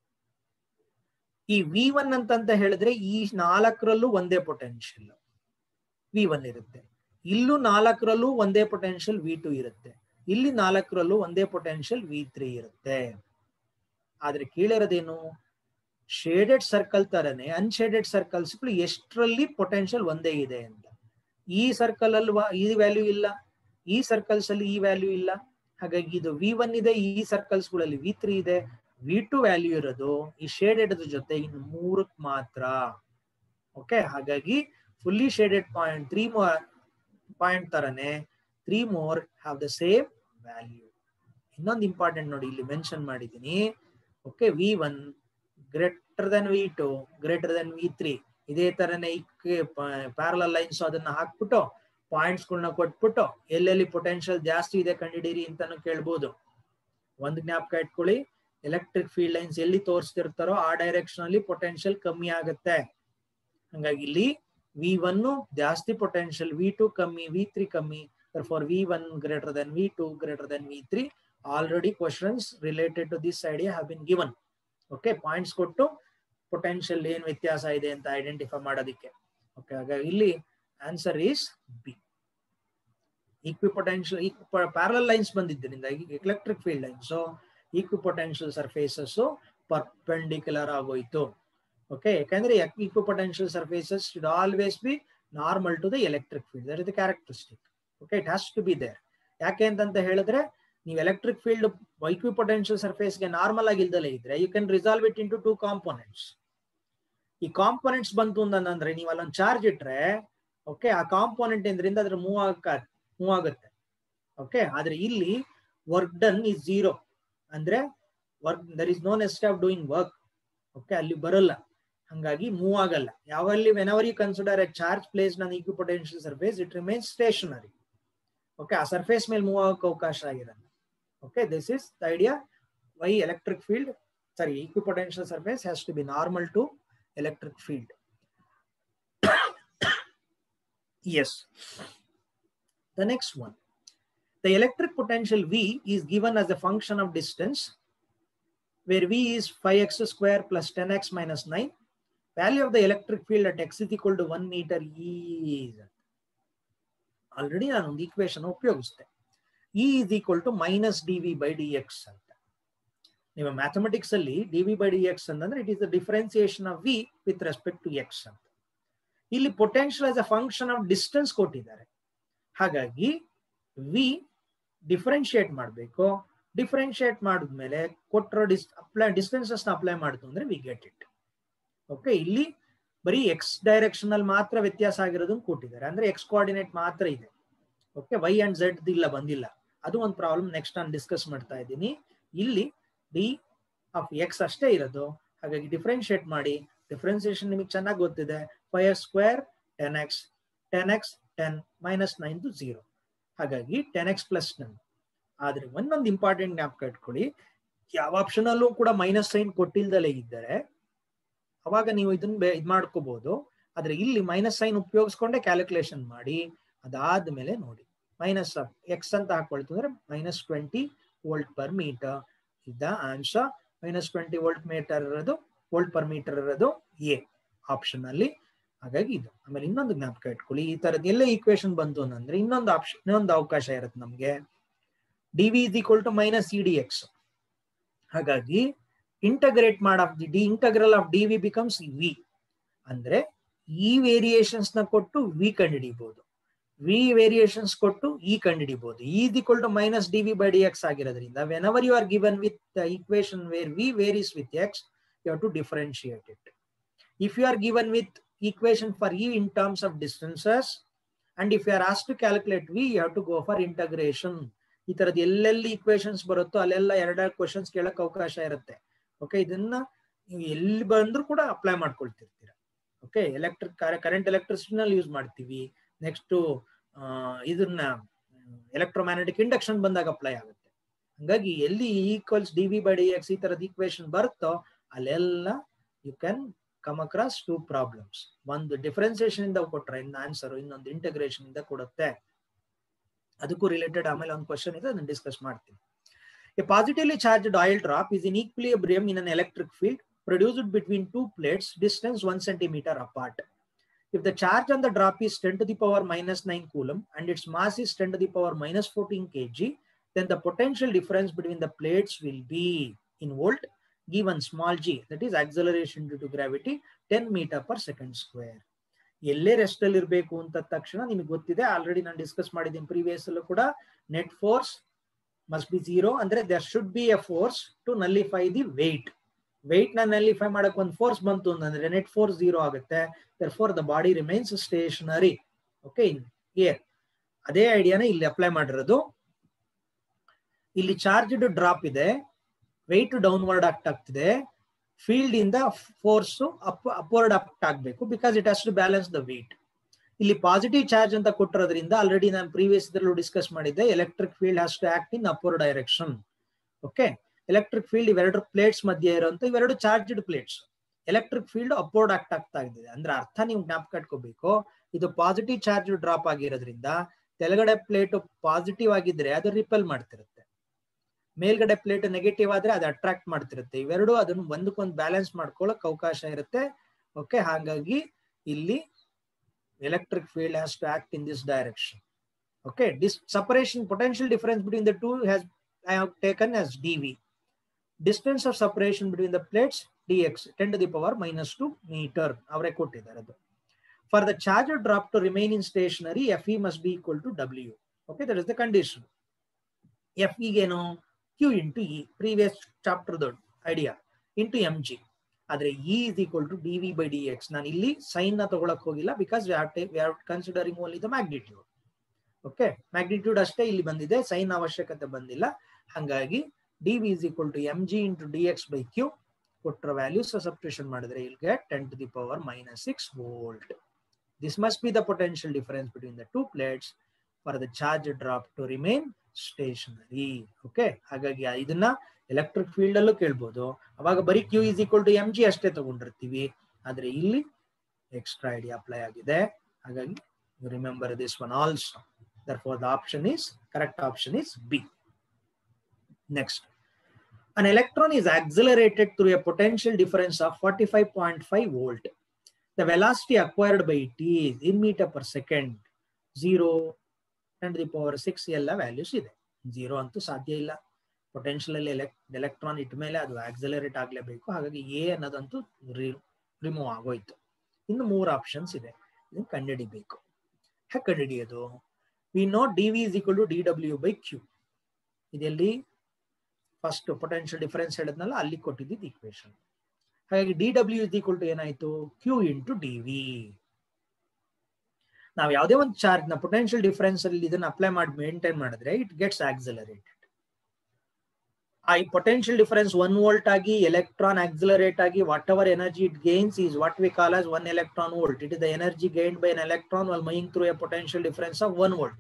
ಈ V one ಅಂತಂತ ಹೇಳಿದ್ರೆ ಈ ನಾಲ್ಕರಲ್ಲೂ ಒಂದೇ potential V one ಇರುತ್ತೆ ಇಲ್ಲೂ ನಾಲ್ಕರಲ್ಲೂ ಒಂದೇ ಪೊಟೆನ್ಷಿಯಲ್ ವಿ ಟು ಇರುತ್ತೆ ಇಲ್ಲಿ ನಾಲ್ಕರಲ್ಲೂ ಒಂದೇ ಪೊಟೆನ್ಷಿಯಲ್ ವಿ ತ್ರೀ ಇರುತ್ತೆ ಆದ್ರೆ ಕೇಳಿರೋದೇನು ಶೇಡೆಡ್ ಸರ್ಕಲ್ ತರನೇ ಅನ್ಶೇಡೆಡ್ ಸರ್ಕಲ್ಸ್ ಎಷ್ಟರಲ್ಲಿ ಪೊಟೆನ್ಷಿಯಲ್ ಒಂದೇ ಇದೆ ಅಂತ ಈ ಸರ್ಕಲ್ ಅಲ್ಲಿ ಈ ವ್ಯಾಲ್ಯೂ ಇಲ್ಲ ಈ ಸರ್ಕಲ್ಸ್ ಅಲ್ಲಿ ಈ ವ್ಯಾಲ್ಯೂ ಇಲ್ಲ ಹಾಗಾಗಿ ಇದು ವಿ ಒನ್ ಇದೆ ಈ ಸರ್ಕಲ್ಸ್ ಗಳಲ್ಲಿ ವಿ ತ್ರೀ ಇದೆ ವಿ ಟು ವ್ಯಾಲ್ಯೂ ಇರೋದು ಈ ಶೇಡೆಡ್ ಜೊತೆ ಇನ್ನು ಮೂರಕ್ ಮಾತ್ರ ಓಕೆ ಹಾಗಾಗಿ fully shaded point three more point ತರನೇ three more have the same value ಇನ್ನೊಂದು ಇಂಪಾರ್ಟೆಂಟ್ ನೋಡಿ ಇಲ್ಲಿ ಮೆನ್ಷನ್ ಮಾಡಿದ್ದೀನಿ okay V one greater than V two greater than V three ಇದೇ ತರನೇ ಪ್ಯಾರಲ ಲೈನ್ಸ್ ಅದನ್ನ ಹಾಕ್ಬಿಟ್ಟು ಪಾಯಿಂಟ್ಸ್ ಗಳನ್ನ ಕೊಟ್ಬಿಟ್ಟು ಎಲ್ಲೆಲ್ಲಿ ಪೊಟೆನ್ಷಿಯಲ್ ಜಾಸ್ತಿ ಇದೆ ಕಂಡಿಡೀರಿ ಅಂತಾನು ಕೇಳ್ಬೋದು ಒಂದ್ ಜ್ಞಾಪಕ ಇಟ್ಕೊಳ್ಳಿ ಎಲೆಕ್ಟ್ರಿಕ್ ಫೀಲ್ಡ್ ಲೈನ್ಸ್ ಎಲ್ಲಿ ತೋರಿಸ್ತಿರ್ತಾರೋ ಆ ಡೈರೆಕ್ಷನ್ ಅಲ್ಲಿ ಪೊಟೆನ್ಷಿಯಲ್ ಕಮ್ಮಿ ಆಗುತ್ತೆ ಹಂಗಾಗಿ ಇಲ್ಲಿ ವಿ ಒನ್ ಜಾಸ್ತಿ ಪೊಟೆನ್ಷಿಯಲ್ ವಿ ಟು ಕಮ್ಮಿ ವಿ ತ್ರೀ ಕಮ್ಮಿ for V one greater than V two greater than V three already questions related to this idea have been given okay points ಕೊಟ್ಟು potential ಏನ್ ವ್ಯತ್ಯಾಸ ಇದೆ ಅಂತ ಐಡೆಂಟಿಫೈ ಮಾಡೋದಕ್ಕೆ okay ಹಾಗಾಗಿ ಇಲ್ಲಿ answer is B equipotential parallel lines ಬಂದಿದ್ದರಿಂದ electric field lines equipotential surfaces perpendicular ಆಗೋಯ್ತು ಓಕೆ ಯಾಕಂದ್ರೆ equipotential surfaces should always be normal to the electric field there is the characteristic okay it has to be there ಯಾಕೆ ಅಂತಂತ ಹೇಳಿದ್ರೆ ನೀವು electric field equipotential ಸರ್ಫೇಸ್ಗೆ normal ಆಗಿ ಇಲ್ದಲೇ ಇದ್ರೆ you can resolve it into two components ಈ components ಬಂತು ಅಂತಂದ್ರೆ ನೀವು ಅಲ್ಲೊಂದು ಚಾರ್ಜ್ ಇಟ್ರೆ ಓಕೆ ಆ ಕಾಂಪೋನೆಂಟ್ ಇಂದ್ರಿಂದ ಅದ್ರ ಮೂವ್ ಆಗ ಮೂವ್ ಆಗುತ್ತೆ ಓಕೆ ಆದ್ರೆ ಇಲ್ಲಿ ವರ್ಕ್ ಡನ್ ಇಸ್ ಝೀರೋ ಅಂದ್ರೆ work there is no need of doing work okay ಅಲ್ಲಿ ಬರಲ್ಲ ಹಂಗಾಗಿ ಮೂವ್ ಆಗಲ್ಲ ಯಾವಲ್ಲಿ whenever you consider a charge placed on equipotential surface it remains stationary okay ಆ ಸರ್ಫೇಸ್ ಮೇಲೆ ಮೂವ್ ಆಗಕ್ಕೆ ಅವಕಾಶ ಆಗಿರಲ್ಲ okay this is the idea why electric field sorry equipotential surface has to be normal to electric field. yes. The next one. The electric potential V is given as a function of distance where V is 5x square plus 10x minus 9. Value of the electric field at x is equal to 1 meter is. Already ನಾನು ಒಂದು equation ಉಪಯೋಗಿಸಿದೆ E is equal to minus D V by D X ಅಂತ ನಿಮ್ಮ mathematics ಅಲ್ಲಿ D V by D X ಅಂತಂದ್ರೆ it is the differentiation of V with respect to X ಅಂತ ಇಲ್ಲಿ potential as a function of distance ಕೊಟ್ಟಿದ್ದಾರೆ ಹಾಗಾಗಿ V differentiate ಮಾಡಬೇಕು differentiate ಮಾಡಿದ್ಮೇಲೆ ಕೊಟ್ಟಿರೋ ಡಿಸ್ ಅಪ್ಲೈ ಡಿಸ್ಟೆನ್ಸಸ್ ಅಪ್ಲೈ ಮಾಡಿತು ಅಂದ್ರೆ ವಿ ಗೆಟ್ ಇಟ್ ಓಕೆ ಇಲ್ಲಿ ಬರೀ ಎಕ್ಸ್ ಡೈರೆಕ್ಷನ್ ಅಲ್ಲಿ ಮಾತ್ರ ವ್ಯತ್ಯಾಸ ಆಗಿರೋದನ್ನ ಕೊಟ್ಟಿದ್ದಾರೆ ಅಂದ್ರೆ ಎಕ್ಸ್ ಕೋಆರ್ಡಿನೇಟ್ ಮಾತ್ರ ಇದೆ ಓಕೆ ವೈ ಅಂಡ್ ಝೆಡ್ ಇಲ್ಲ ಬಂದಿಲ್ಲ ಅದು ಒಂದು ಪ್ರಾಬ್ಲಮ್ ನೆಕ್ಸ್ಟ್ ನಾನು ಡಿಸ್ಕಸ್ ಮಾಡ್ತಾ ಇದ್ದೀನಿ ಇಲ್ಲಿ ಡಿ ಆಫ್ ಎಕ್ಸ್ ಅಷ್ಟೇ ಇರೋದು ಹಾಗಾಗಿ ಡಿಫ್ರೆನ್ಶಿಯೇಟ್ ಮಾಡಿ ಡಿಫ್ರೆನ್ಸಿಯೇಷನ್ ನಿಮಗೆ ಚೆನ್ನಾಗಿ ಗೊತ್ತಿದೆ five square ten X ten X ten minus nine to zero ಹಾಗಾಗಿ ಟೆನ್ ಎಕ್ಸ್ ಪ್ಲಸ್ ಟೆನ್ ಆದ್ರೆ ಒಂದೊಂದು ಇಂಪಾರ್ಟೆಂಟ್ ಜ್ಞಾಪಕ ಇಟ್ಕೊಳ್ಳಿ ಯಾವ ಆಪ್ಷನ್ ಅಲ್ಲೂ ಕೂಡ ಮೈನಸ್ ಸೈನ್ ಕೊಟ್ಟಿಲ್ದಲೇ ಇದ್ದರೆ ಅವಾಗ ನೀವು ಇದನ್ನ ಇದು ಮಾಡ್ಕೋಬಹುದು ಆದ್ರೆ ಇಲ್ಲಿ ಮೈನಸ್ ಸೈನ್ ಉಪಯೋಗಿಸ್ಕೊಂಡೆ ಕ್ಯಾಲ್ಕುಲೇಷನ್ ಮಾಡಿ ಅದಾದ್ಮೇಲೆ ನೋಡಿ ಮೈನಸ್ ಎಕ್ಸ್ ಅಂತ ಹಾಕೊಳ್ತು ಅಂದ್ರೆ minus twenty volt per metre ಇದ್ದ answer minus twenty volt metre ಇರೋದು ವೋಲ್ಟ್ ಪರ್ ಮೀಟರ್ ಇರೋದು ಎ ಆಪ್ಷನ್ ಅಲ್ಲಿ ಹಾಗಾಗಿ ಇದು ಆಮೇಲೆ ಇನ್ನೊಂದು ಜ್ಞಾಪಕ ಇಟ್ಕೊಳ್ಳಿ ಈ ತರದ್ ಎಲ್ಲ ಈಕ್ವೇಶನ್ ಬಂತು ಅಂತಂದ್ರೆ ಇನ್ನೊಂದು ಆಪ್ಷನ್ ಇನ್ನೊಂದು ಅವಕಾಶ ಇರುತ್ತೆ ನಮ್ಗೆ D V is equal to minus E D X ಹಾಗಾಗಿ ಇಂಟಗ್ರೇಟ್ ಮಾಡ D integral of D V becomes V ಅಂದ್ರೆ ಈ ವೇರಿಯೇಷನ್ಸ್ ನ ಕೊಟ್ಟು ವಿ ಕಂಡುಹಿಡಿಬಹುದು ವಿ ವೇರಿಯೇಷನ್ಸ್ ಕೊಟ್ಟು ಇ ಕಂಡುಹಿಡಿಬಹುದು is equal to minus D V by D X ಆಗಿರೋದ್ರಿಂದ whenever you are given with equation where V varies with X you have to differentiate it if you are given with equation for e in terms of distances and if you are asked to calculate v you have to go for integration ಈ ತರದ್ ಎಲ್ಲೆಲ್ಲಿ equations ಬರುತ್ತೋ ಅಲ್ಲೆಲ್ಲ ಎರಡೆರಡು questions ಕೇಳಕ್ ಅವಕಾಶ ಇರುತ್ತೆ okay ಇದನ್ನ ನೀವು ಎಲ್ಲಿ ಬಂದ್ರು ಕೂಡ ಅಪ್ಲೈ ಮಾಡ್ಕೊಳ್ತಿರ್ತೀರ ಓಕೆ ಎಲೆಕ್ಟ್ರಿಕ್ ಕರೆಂಟ್ ಎಲೆಕ್ಟ್ರಿಸಿಟಿನಲ್ಲಿ ಯೂಸ್ ಮಾಡ್ತೀವಿ ನೆಕ್ಸ್ಟ್ ಇದನ್ನ ಎಲೆಕ್ಟ್ರೋಮ್ಯಾಗ್ನೆಟಿಕ್ ಇಂಡಕ್ಷನ್ ಬಂದಾಗ ಅಪ್ಲೈ ಆಗುತ್ತೆ ಹಂಗಾಗಿ ಎಲ್ಲಿ equals D V by D X ಈ ತರದ ಈಕ್ವೇಶನ್ ಬರುತ್ತೋ ಅಲ್ಲೆಲ್ಲ you can come across two problems ಒಂದು ಡಿಫರೆನ್ಸಿಯೇಷನ್ ಇಂದ ಕೊಟ್ರೆ ಇನ್ನು ಆನ್ಸರ್ ಇನ್ನೊಂದು ಇಂಟಗ್ರೇಷನ್ ಇಂದ ಕೊಡುತ್ತೆ ಅದಕ್ಕೂ ರಿಲೇಟೆಡ್ ಆಮೇಲೆ ಒಂದು ಕ್ವಶನ್ ಇದೆ ಅದನ್ನ ಡಿಸ್ಕಸ್ ಮಾಡ್ತೀನಿ a positively charged oil drop is in equilibrium in an electric field produced between two plates distance 1 centimeter apart. If the charge on the drop is 10 to the power minus 9 coulomb and its mass is 10 to the power minus 14 kg, then the potential difference between the plates will be in volt given small g, that is acceleration due to gravity 10 meter per second square. ಎಲ್ಲೇ rest ಅಲ್ಲಿ ಇರಬೇಕು ಅಂತ ತಕ್ಷಣ ನಿಮಗೆ ಗೊತ್ತಿದೆ already ನಾನು discuss ಮಾಡಿದ್ದೀನಿ previous ಅಲ್ಲೂ ಕೂಡ net force must be zero ಅಂದ್ರೆ there should be a force to nullify the weight weight ನ ನಲ್ಲಿಫೈ ಮಾಡಕ್ ಒಂದು ಫೋರ್ಸ್ ಬಂತು ಅಂತಂದ್ರೆ ನೆಟ್ ಫೋರ್ಸ್ ಜೀರೋ ಆಗುತ್ತೆ therefore the body remains stationary okay ಏರ್ ಅದೇ ಐಡಿಯಾನ ಇಲ್ಲಿ ಅಪ್ಲೈ ಮಾಡಿರೋದು ಇಲ್ಲಿ ಚಾರ್ಜ್ಡ್ ಡ್ರಾಪ್ ಇದೆ ವೆಯ್ಟ್ ಡೌನ್ವರ್ಡ್ ಆಕ್ಟ್ ಆಗ್ತಿದೆ ಫೀಲ್ಡ್ ಇಂದ ಫೋರ್ಸ್ ಅಪ್ ಅಪ್ವರ್ಡ್ ಆಕ್ಟ್ ಆಗ್ಬೇಕು because it has to balance the weight ಇಲ್ಲಿ ಪಾಸಿಟಿವ್ ಚಾರ್ಜ್ ಅಂತ ಕೊಟ್ಟಿರೋದ್ರಿಂದ ಆಲ್ರೆಡಿ ನಾನು ಪ್ರೀವಿಯಸ್ ಇದ್ರಲ್ಲೂ ಡಿಸ್ಕಸ್ ಮಾಡಿದ್ದೆ electric field has to act in upward direction okay electric field ಇವೆರಡು plates ಮಧ್ಯೆ ಇರುವಂತ ಇವೆರಡು charged plates electric field upward act ಆಗ್ತಾ ಇದೆ ಅಂದ್ರೆ ಅರ್ಥ ನೀವು ಜ್ಞಾಪಕ ಇಟ್ಕೋಬೇಕು ಇದು ಪಾಸಿಟಿವ್ ಚಾರ್ಜ್ ಡ್ರಾಪ್ ಆಗಿರೋದ್ರಿಂದ ತೆಳಗಡೆ ಪ್ಲೇಟ್ ಪಾಸಿಟಿವ್ ಆಗಿದ್ರೆ ಅದು ರಿಪೆಲ್ ಮಾಡ್ತಿರುತ್ತೆ ಮೇಲ್ಗಡೆ ಪ್ಲೇಟ್ ನೆಗೆಟಿವ್ ಆದ್ರೆ ಅದು ಅಟ್ರಾಕ್ಟ್ ಮಾಡ್ತಿರುತ್ತೆ ಇವೆರಡು ಅದನ್ನು ಒಂದಕ್ಕೊಂದು ಬ್ಯಾಲೆನ್ಸ್ ಮಾಡ್ಕೊಳ್ಳಕ್ ಅವಕಾಶ ಇರುತ್ತೆ ಓಕೆ ಹಾಗಾಗಿ ಇಲ್ಲಿ electric field has to act in this direction okay this separation potential difference between the two has I have taken as D V distance of separation between the plates D X ten to the power minus two metre ಅವರೇ ಕೊಟ್ಟಿದ್ದಾರೆ ಅದು for the charged drop to remain in stationary F E must be equal to W okay that is the condition F ಇಗೇನು Q into E previous chapter ದೊಡ್ಡ idea into M G ಆದ್ರೆ E is equal to D V by D X ನಾನು ಇಲ್ಲಿ sign ನ ತಗೊಳಕ್ ಹೋಗಿಲ್ಲ because we are considering only the magnitude okay magnitude ಅಷ್ಟೇ ಇಲ್ಲಿ ಬಂದಿದೆ ಸೈನ್ ಅವಶ್ಯಕತೆ ಬಂದಿಲ್ಲ ಹಾಗಾಗಿ D V is equal to M G into D X by Q ಕೊಟ್ಟರ ವ್ಯಾಲ್ಯೂಸ್ ಸಬ್ಸ್ಟಿಟ್ಯೂಷನ್ ಮಾಡಿದ್ರೆ we'll get ten to the power minus six volt this must be the potential difference between the two plates for the charge drop to remain stationary okay ಹಾಗಾಗಿ ಇದನ್ನ electric field ಅಲ್ಲೂ ಕೇಳ್ಬೋದು ಅವಾಗ ಬರೀ Q is equal to M G ಅಷ್ಟೇ ತಗೊಂಡಿರ್ತೀವಿ ಆದ್ರೆ ಇಲ್ಲಿ ಎಕ್ಸ್ಟ್ರಾ ಐಡಿಯಾ ಅಪ್ಲೈ ಆಗಿದೆ ಹಾಗಾಗಿ you remember this one also therefore the option is correct option is b next an electron is accelerated through a potential difference of 45.5 volt the velocity acquired by it is in meter per second 0 ten the power six ಎಲ್ಲ values ಇದೆ zero ಅಂತೂ ಸಾಧ್ಯ ಇಲ್ಲ potential ಅಲ್ಲಿ ಎಲೆಕ್ electron ಇಟ್ಟ ಮೇಲೆ ಅದು accelerate ಆಗಲೇಬೇಕು ಹಾಗಾಗಿ ಎ ಅನ್ನೋದಂತೂ ರಿಮೂವ್ ಆಗೋಯ್ತು ಇನ್ನು ಮೂರು ಆಪ್ಷನ್ಸ್ ಇದೆ ಇದನ್ನು ಕಂಡುಹಿಡಿಬೇಕು ಹೇಗೆ ಕಂಡುಹಿಡಿಯೋದು we know D V is equal to D W by Q ಇದೆಲ್ಲಿ ಫಸ್ಟ್ ಪೊಟೆನ್ಷಿಯಲ್ ಡಿಫರೆನ್ಸ್ ಹೇಳಿದ್ನಲ್ಲ ಅಲ್ಲಿ ಕೊಟ್ಟಿದ್ದು ಈಕ್ವೇಶನ್ ಹಾಗಾಗಿ D W is equal to ಏನಾಯ್ತು ಕ್ಯೂ ಇಂಟು ಡಿ ವಿ ನಾವು ಯಾವುದೇ ಒಂದು ಚಾರ್ಜ್ ನ ಪೊಟೆನ್ಷಿಯಲ್ ಡಿಫರೆನ್ಸ್ ಅಲ್ಲಿ ಇದನ್ನ ಅಪ್ಲೈ ಮಾಡಿ ಮೇಂಟೈನ್ ಮಾಡಿದ್ರೆ ಇಟ್ ಗೆಟ್ಸ್ ಆಕ್ಸಲರೇಟೆಡ್ ಆ ಪೊಟೆನ್ಷಿಯಲ್ ಡಿಫರೆನ್ಸ್ ಒನ್ ವೋಲ್ಟ್ ಆಗಿ ಎಲೆಕ್ಟ್ರಾನ್ ಆಕ್ಸಿಲರೇಟ್ ಆಗಿ whatever energy it gains is what we call as one electron volt it is the energy gained by an electron while moving through a potential difference of one volt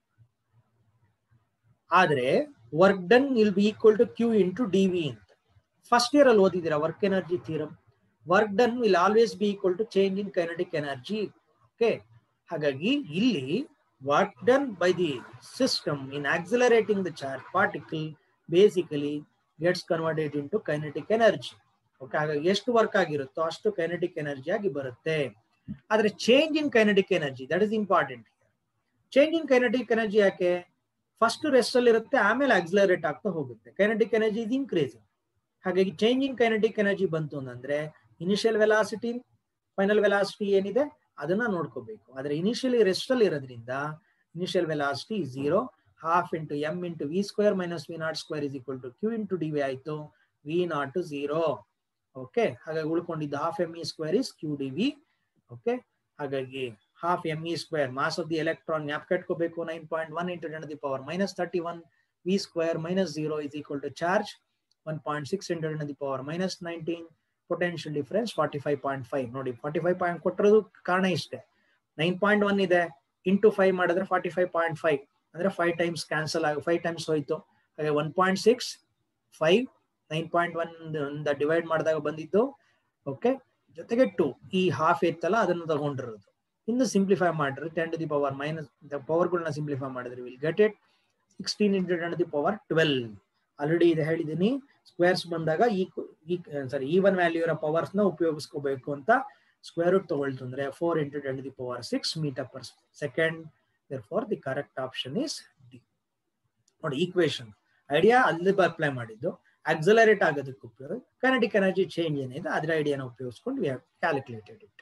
ಆದ್ರೆ work done will be equal to Q into D V ಅಂತ first year ಅಲ್ಲಿ ಓದಿದ್ದೀರಾ work energy theorem work done will always B equal to change in kinetic energy okay ಹಾಗಾಗಿ ಇಲ್ಲಿ work done by the system in accelerating the charge particle basically gets converted into kinetic energy okay ಹಾಗಾಗಿ ಎಷ್ಟು work ಆಗಿರುತ್ತೋ ಅಷ್ಟು kinetic energy ಆಗಿ ಬರುತ್ತೆ ಆದ್ರೆ change in kinetic energy that is important change in kinetic energy ಯಾಕೆ first rest ಅಲ್ಲಿ ಇರುತ್ತೆ ಆಮೇಲೆ ಆಕ್ಸಿಲರೇಟ್ ಆಗ್ತಾ ಹೋಗುತ್ತೆ ಕೈನೆಟಿಕ್ ಎನರ್ಜಿ ಇಸ್ ಇನ್ಕ್ರೀಸ್ ಹಾಗಾಗಿ ಚೇಂಜ್ ಇನ್ ಕೈನೆಟಿಕ್ ಎನರ್ಜಿ ಬಂತು ಅಂತಂದ್ರೆ ಇನಿಷಿಯಲ್ ವೆಲಾಸಿಟಿ ಫೈನಲ್ ವೆಲಾಸಿಟಿ ಏನಿದೆ ಅದನ್ನ ನೋಡ್ಕೋಬೇಕು ಆದ್ರೆ ಇನಿಷಿಯಲಿ ರೆಸ್ಟ್ ಅಲ್ಲಿ ಇರೋದ್ರಿಂದ initial velocity zero half into m into v square minus v not square is equal to Q into D v ಆಯ್ತು ವಿ ನಾಟ್ ಝೀರೋ ಓಕೆ ಹಾಗಾಗಿ ಉಳ್ಕೊಂಡಿದ್ದು half m e square is q d v okay ಹಾಗಾಗಿ half m e square mass of the electron ಜ್ಞಾಪಕ ಇಟ್ಕೋಬೇಕು nine point one into ten the power minus thirty one v square minus zero is equal to charge one point six into ten the power minus nineteen potential difference forty five point five ನೋಡಿ forty five point ಕೊಟ್ಟಿರೋದು ಕಾರಣ ಇಷ್ಟೇ nine point one ಇದೆ into five ಮಾಡಿದ್ರೆ forty five point five ಅಂದ್ರೆ five times cancel ಆಗಿ five times ಹೋಯ್ತು ಹಾಗೆ one point six five nine point one divide ಮಾಡಿದಾಗ ಬಂದಿದ್ದು ಓಕೆ ಜೊತೆಗೆ ಟು ಈ ಹಾಫ್ ಇತ್ತಲ್ಲ ಅದನ್ನು ತಗೊಂಡಿರೋದು ಇನ್ನು ಸಿಂಪ್ಲಿಫೈ ಮಾಡಿದ್ರೆ ten to the power minus ಪವರ್ಗಳನ್ನ ಸಿಂಪ್ಲಿಫೈ ಮಾಡಿದ್ರೆ will get it sixteen into ten to the power twelve already ಇದು ಹೇಳಿದ್ದೀನಿ ಸ್ಕ್ವೇರ್ಸ್ ಬಂದಾಗ ಈ ಸಾರಿ ಈವನ್ ವ್ಯಾಲ್ಯೂ ಇರೋ ಪವರ್ಸ್ ನ ಉಪಯೋಗಿಸ್ಕೋಬೇಕು ಅಂತ ಸ್ಕ್ವೇರ್ ರೂಟ್ ತಗೊಳ್ತು ಅಂದ್ರೆ four into ten to the power six meter per second for the correct option is D ನೋಡಿ ಈಕ್ವೇಶನ್ ಐಡಿಯಾ ಅಲ್ಲಿ ಅಪ್ಲೈ ಮಾಡಿದ್ದು ಆಕ್ಸಲರೇಟ್ ಆಗೋದಕ್ಕೆ ಉಪಯೋಗ ಕೈನೆಟಿಕ್ ಎನರ್ಜಿ ಚೇಂಜ್ ಏನಿದೆ ಅದರ ಐಡಿಯಾನ ಉಪಯೋಗಿಸ್ಕೊಂಡು ವಿ ಹ್ಯಾವ್ ಕ್ಯಾಲ್ಕುಲೇಟೆಡ್ ಇಟ್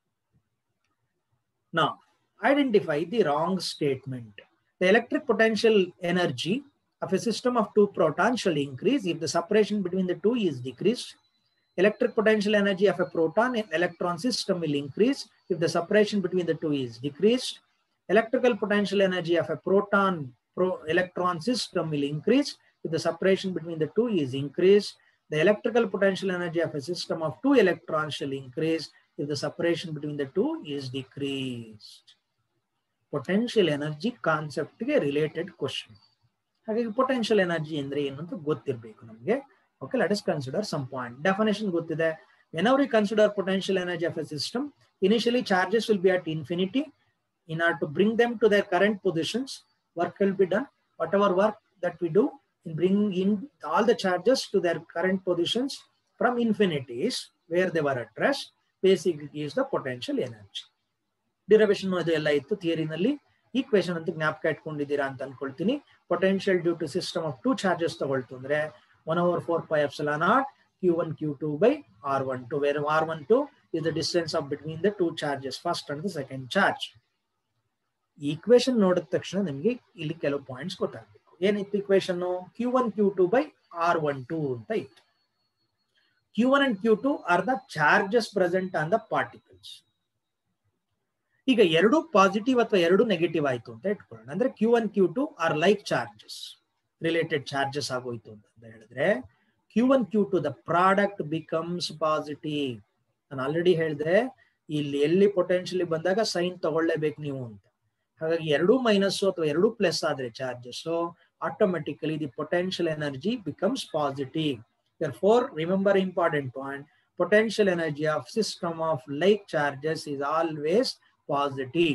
ನಾ identify the wrong statement the electric potential energy of a system of two protons shall increase if the separation between the two is decreased. Electric potential energy of a proton in electron system will increase if the separation between the two is decreased. Electrical potential energy of a proton pro electron system will increase if the separation between the two is increased. The electrical potential energy of a system of two electrons shall increase if the separation between the two is decreased. Potential energy concept ಗೆ related question. ಹಾಗಾಗಿ potential energy ಅಂದ್ರೆ ಏನು ಅಂತ ಗೊತ್ತಿರಬೇಕು ನಮಗೆ okay let us consider some point definition ಗೊತ್ತಿದೆ when our consider potential energy of a system initially charges will be at infinity in ಆರ್ to bring them to their current positions work will be done whatever work that we do in bringing all the charges to their current positions from infinities where they were at rest basic is the potential energy derivation ಅದು ಎಲ್ಲ ಇತ್ತು ಥಿಯರಿನಲ್ಲಿ equation ಅಂತ ಜ್ಞಾಪಕ ಇಟ್ಕೊಂಡಿದ್ದೀರಾ ಅಂತ ಅನ್ಕೊಳ್ತೀನಿ potential due to system of two charges ತಗೊಳ್ತು ಅಂದ್ರೆ one over four pi epsilon not q one q two by r one two where r one two is the distance of between the two charges first and the second charge equation ನೋಡಿದ ತಕ್ಷಣ ನಿಮಗೆ ಇಲ್ಲಿ ಕೆಲವು points ಗೊತ್ತಾಗಬೇಕು ಏನಿತ್ತು equation q one q two by r one two ಅಂತ ಇತ್ತು q one and q two are the charges present on the particles ಈಗ ಎರಡು ಪಾಸಿಟಿವ್ ಅಥವಾ ಎರಡು ನೆಗೆಟಿವ್ ಆಯ್ತು ಅಂತ ಇಟ್ಕೊಳ್ಳೋಣ ಅಂದ್ರೆ q one q two r like charges related charges ಆಗೋಯ್ತು ಅಂತ ಹೇಳಿದ್ರೆ q one q two the product becomes positive ನಾನು ಆಲ್ರೆಡಿ ಹೇಳಿದ್ರೆ ಇಲ್ಲಿ ಎಲ್ಲಿ ಪೊಟೆನ್ಷಿಯಲಿ ಬಂದಾಗ ಸೈನ್ ತಗೊಳ್ಳೇಬೇಕು ನೀವು ಅಂತ ಹಾಗಾಗಿ ಎರಡು ಮೈನಸ್ ಅಥವಾ ಎರಡು ಪ್ಲಸ್ ಆದ್ರೆ charges automatically the potential energy becomes positive for remember important point potential energy of system of like charges is always positive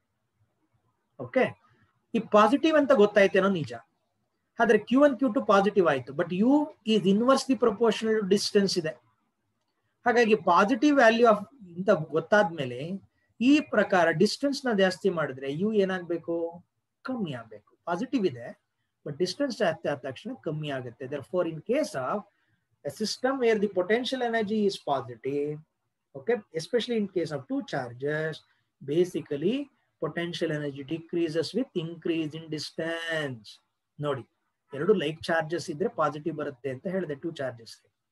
okay ಈ ಪಾಸಿಟಿವ್ ಅಂತ ಗೊತ್ತಾಯ್ತೇನೋ ನಿಜ ಆದ್ರೆ q one q two positive ಆಯ್ತು but U is inversely proportional distance ಇದೆ ಹಾಗಾಗಿ positive value of ಅಂತ ಗೊತ್ತಾದ್ಮೇಲೆ ಈ ಪ್ರಕಾರ ಡಿಸ್ಟೆನ್ಸ್ ನ ಜಾಸ್ತಿ ಮಾಡಿದ್ರೆ ಯು ಏನಾಗ್ಬೇಕು ಕಮ್ಮಿ ಆಗಬೇಕು ಪಾಸಿಟಿವ್ ಇದೆ ಬಟ್ ಡಿಸ್ಟೆನ್ಸ್ ಜಾಸ್ತಿ ಆದ ತಕ್ಷಣ ಕಮ್ಮಿ ಆಗುತ್ತೆ therefore in case of a system where the potential energy is positive, okay, especially in case of two charges, basically potential energy decreases with increase in distance. ನೋಡಿ ಎರಡು like charges ಇದ್ರೆ positive ಬರುತ್ತೆ ಅಂತ ಹೇಳಿದೆ two charges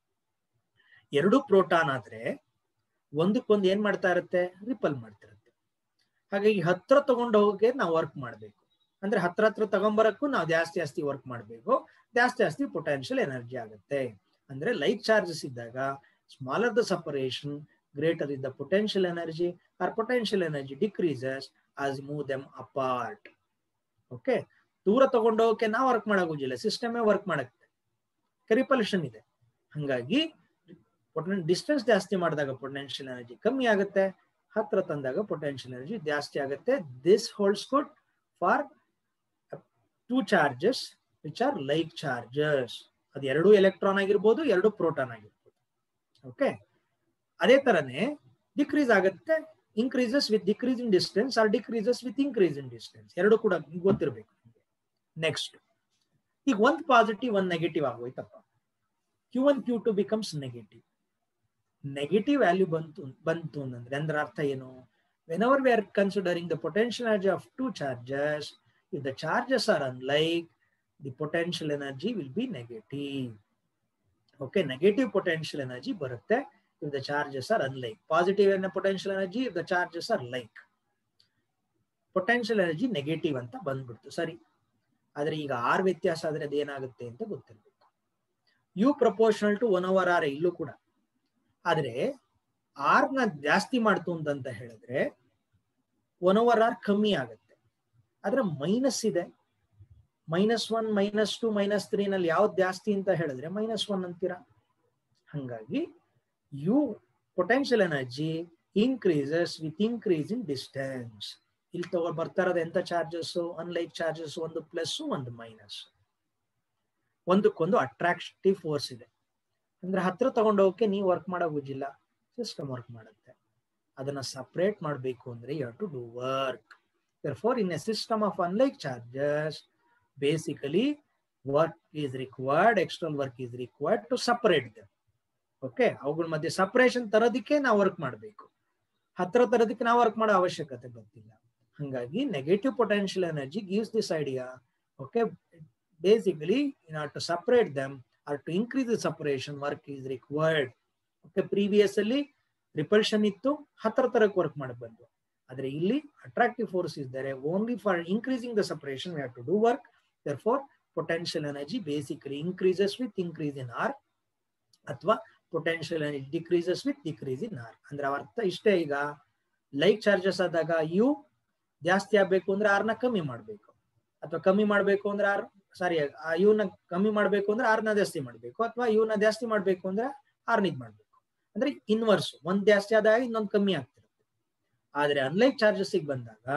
ಎರಡು proton ಆದ್ರೆ ಒಂದಕ್ಕೊಂದು ಏನ್ ಮಾಡ್ತಾ ಇರುತ್ತೆ ರಿಪಲ್ ಮಾಡ್ತಿರುತ್ತೆ ಹಾಗಾಗಿ ಹತ್ರ ತಗೊಂಡು ಹೋಗಕ್ಕೆ ನಾವು ವರ್ಕ್ ಮಾಡಬೇಕು ಅಂದ್ರೆ ಹತ್ರ ಹತ್ರ ತಗೊಂಬರಕ್ಕೂ ನಾವು ಜಾಸ್ತಿ ಜಾಸ್ತಿ ವರ್ಕ್ ಮಾಡಬೇಕು ಜಾಸ್ತಿ ಜಾಸ್ತಿ ಪೊಟೆನ್ಷಿಯಲ್ ಎನರ್ಜಿ ಆಗುತ್ತೆ ಅಂದ್ರೆ ಲೈಕ್ ಚಾರ್ಜಸ್ ಇದ್ದಾಗ smaller the separation greater is the potential energy or potential energy decreases as move them apart okay ದೂರ ತಗೊಂಡೋಗಕ್ಕೆ ನಾವು ವರ್ಕ್ ಮಾಡೋದಿಲ್ಲ ಸಿಸ್ಟಮೇ ವರ್ಕ್ ಮಾಡುತ್ತೆ ರಿಪಲ್ಷನ್ ಇದೆ ಹಂಗಾಗಿ ಡಿಸ್ಟೆನ್ಸ್ ಜಾಸ್ತಿ ಮಾಡಿದಾಗ ಪೊಟೆನ್ಷಿಯಲ್ ಎನರ್ಜಿ ಕಮ್ಮಿ ಆಗುತ್ತೆ ಹತ್ರ ತಂದಾಗ ಪೊಟೆನ್ಷಿಯಲ್ ಎನರ್ಜಿ ಜಾಸ್ತಿ ಆಗುತ್ತೆ this holds good for two charges which are like charges ಅದು ಎರಡು ಎಲೆಕ್ಟ್ರಾನ್ ಆಗಿರ್ಬೋದು ಎರಡು ಪ್ರೋಟಾನ್ ಆಗಿರ್ಬೋದು ಓಕೆ ಅದೇ ತರನೇ ಡಿಕ್ರೀಸ್ ಆಗುತ್ತೆ increases with decrease in distance or decreases with increase in distance ಎರಡು ಕೂಡ ಗೊತ್ತಿರಬೇಕು ನೆಕ್ಸ್ಟ್ ಈಗ ಒಂದು ಪಾಸಿಟಿವ್ ಒಂದು ನೆಗೆಟಿವ್ ಆಗೋಯ್ತಪ್ಪ q one q two becomes negative negative value ಬಂತು ಬಂತು ಅಂತಂದ್ರೆ ಅಂದ್ರೆ ಅರ್ಥ ಏನು when our we are considering the potential energy of two charges if the charges are unlike the potential energy will be negative. Okay, negative potential energy ಬರುತ್ತೆ if the charges are unlike. Positive and potential energy if the charges are like. Potential energy negative ಅಂತ ಬಂದ್ಬಿಡ್ತು ಸರಿ ಆದ್ರೆ ಈಗ R ವ್ಯತ್ಯಾಸ ಆದ್ರೆ ಅದೇನಾಗುತ್ತೆ ಅಂತ ಗೊತ್ತಿರ್ಬೇಕು U proportional to one over r ಇಲ್ಲೂ ಕೂಡ ಆದ್ರೆ ಆರ್ ನ ಜಾಸ್ತಿ ಮಾಡ್ತು ಅಂತ ಹೇಳಿದ್ರೆ ಒನ್ ಓವರ್ ಆರ್ ಕಮ್ಮಿ ಆಗುತ್ತೆ ಆದ್ರೆ ಮೈನಸ್ ಇದೆ minus one minus two minus three ನಲ್ಲಿ ಯಾವ್ದು ಜಾಸ್ತಿ ಅಂತ ಹೇಳಿದ್ರೆ ಮೈನಸ್ ಒನ್ ಅಂತೀರಾ ಹಂಗಾಗಿ U potential energy increases with increase in distance ಇಲ್ಲಿ ತಗೋ ಬರ್ತಾ ಇರೋದು ಎಂತ ಚಾರ್ಜಸ್ ಅನ್ಲೈಕ್ ಚಾರ್ಜಸ್ ಒಂದು ಪ್ಲಸ್ ಒಂದು ಮೈನಸ್ ಒಂದಕ್ಕೊಂದು ಅಟ್ರಾಕ್ಟಿವ್ ಫೋರ್ಸ್ ಇದೆ ಅಂದ್ರೆ ಹತ್ರ ತಗೊಂಡೋಗಕ್ಕೆ ನೀವು ವರ್ಕ್ ಮಾಡೋಗುದಿಲ್ಲ ಸಿಸ್ಟಮ್ ವರ್ಕ್ ಮಾಡುತ್ತೆ ಅದನ್ನ ಸಪರೇಟ್ ಮಾಡಬೇಕು ಅಂದ್ರೆ you have to do work therefore in a system of unlike charges basically work is required external work is required to separate them okay ಅವುಗಳ ಮಧ್ಯೆ ಸಪರೇಷನ್ ತರೋದಕ್ಕೆ ನಾವು ವರ್ಕ್ ಮಾಡಬೇಕು ಹತ್ರ ತರೋದಕ್ಕೆ ನಾವು ವರ್ಕ್ ಮಾಡೋ ಅವಶ್ಯಕತೆ ಬರ್ತಿಲ್ಲ ಹಂಗಾಗಿ negative potential energy gives this idea okay basically in ಆರ್ to separate them or to increase the separation work is required okay previous ಅಲ್ಲಿ ರಿಪಲ್ಷನ್ ಇತ್ತು ಹತ್ರ ತರಕ್ಕೆ ವರ್ಕ್ ಮಾಡಿ ಬಂದು ಆದ್ರೆ ಇಲ್ಲಿ ಅಟ್ರಾಕ್ಟಿವ್ ಫೋರ್ಸ್ ಇದ್ದಾರೆ only for increasing the separation we have to do work therefore potential energy basically increases with increase in r ಅಥವಾ potential energy decreases with decrease in r ಅಂದ್ರೆ ಅರ್ಥ ಇಷ್ಟೇ ಈಗ ಲೈಕ್ ಚಾರ್ಜಸ್ ಆದಾಗ you ಜಾಸ್ತಿ ಆಗ್ಬೇಕು ಅಂದ್ರೆ ಆರ್ನ ಕಮ್ಮಿ ಮಾಡಬೇಕು ಅಥವಾ ಕಮ್ಮಿ ಮಾಡಬೇಕು ಅಂದ್ರೆ ಆರ್ ಸಾರಿ ಆ ಯುನ ಕಮ್ಮಿ ಮಾಡಬೇಕು ಅಂದ್ರೆ ಆರ್ನ ಜಾಸ್ತಿ ಮಾಡಬೇಕು ಅಥವಾ ಯುನ ಜಾಸ್ತಿ ಮಾಡಬೇಕು ಅಂದ್ರೆ ಆರ್ನ ಇದ್ ಮಾಡ್ಬೇಕು ಅಂದ್ರೆ ಇನ್ವರ್ಸ್ ಒಂದ್ ಜಾಸ್ತಿ ಆದಾಗ ಇನ್ನೊಂದು ಕಮ್ಮಿ ಆಗ್ತಿರುತ್ತೆ ಆದ್ರೆ ಅನ್ಲೈಕ್ ಚಾರ್ಜಸ್ ಬಂದಾಗ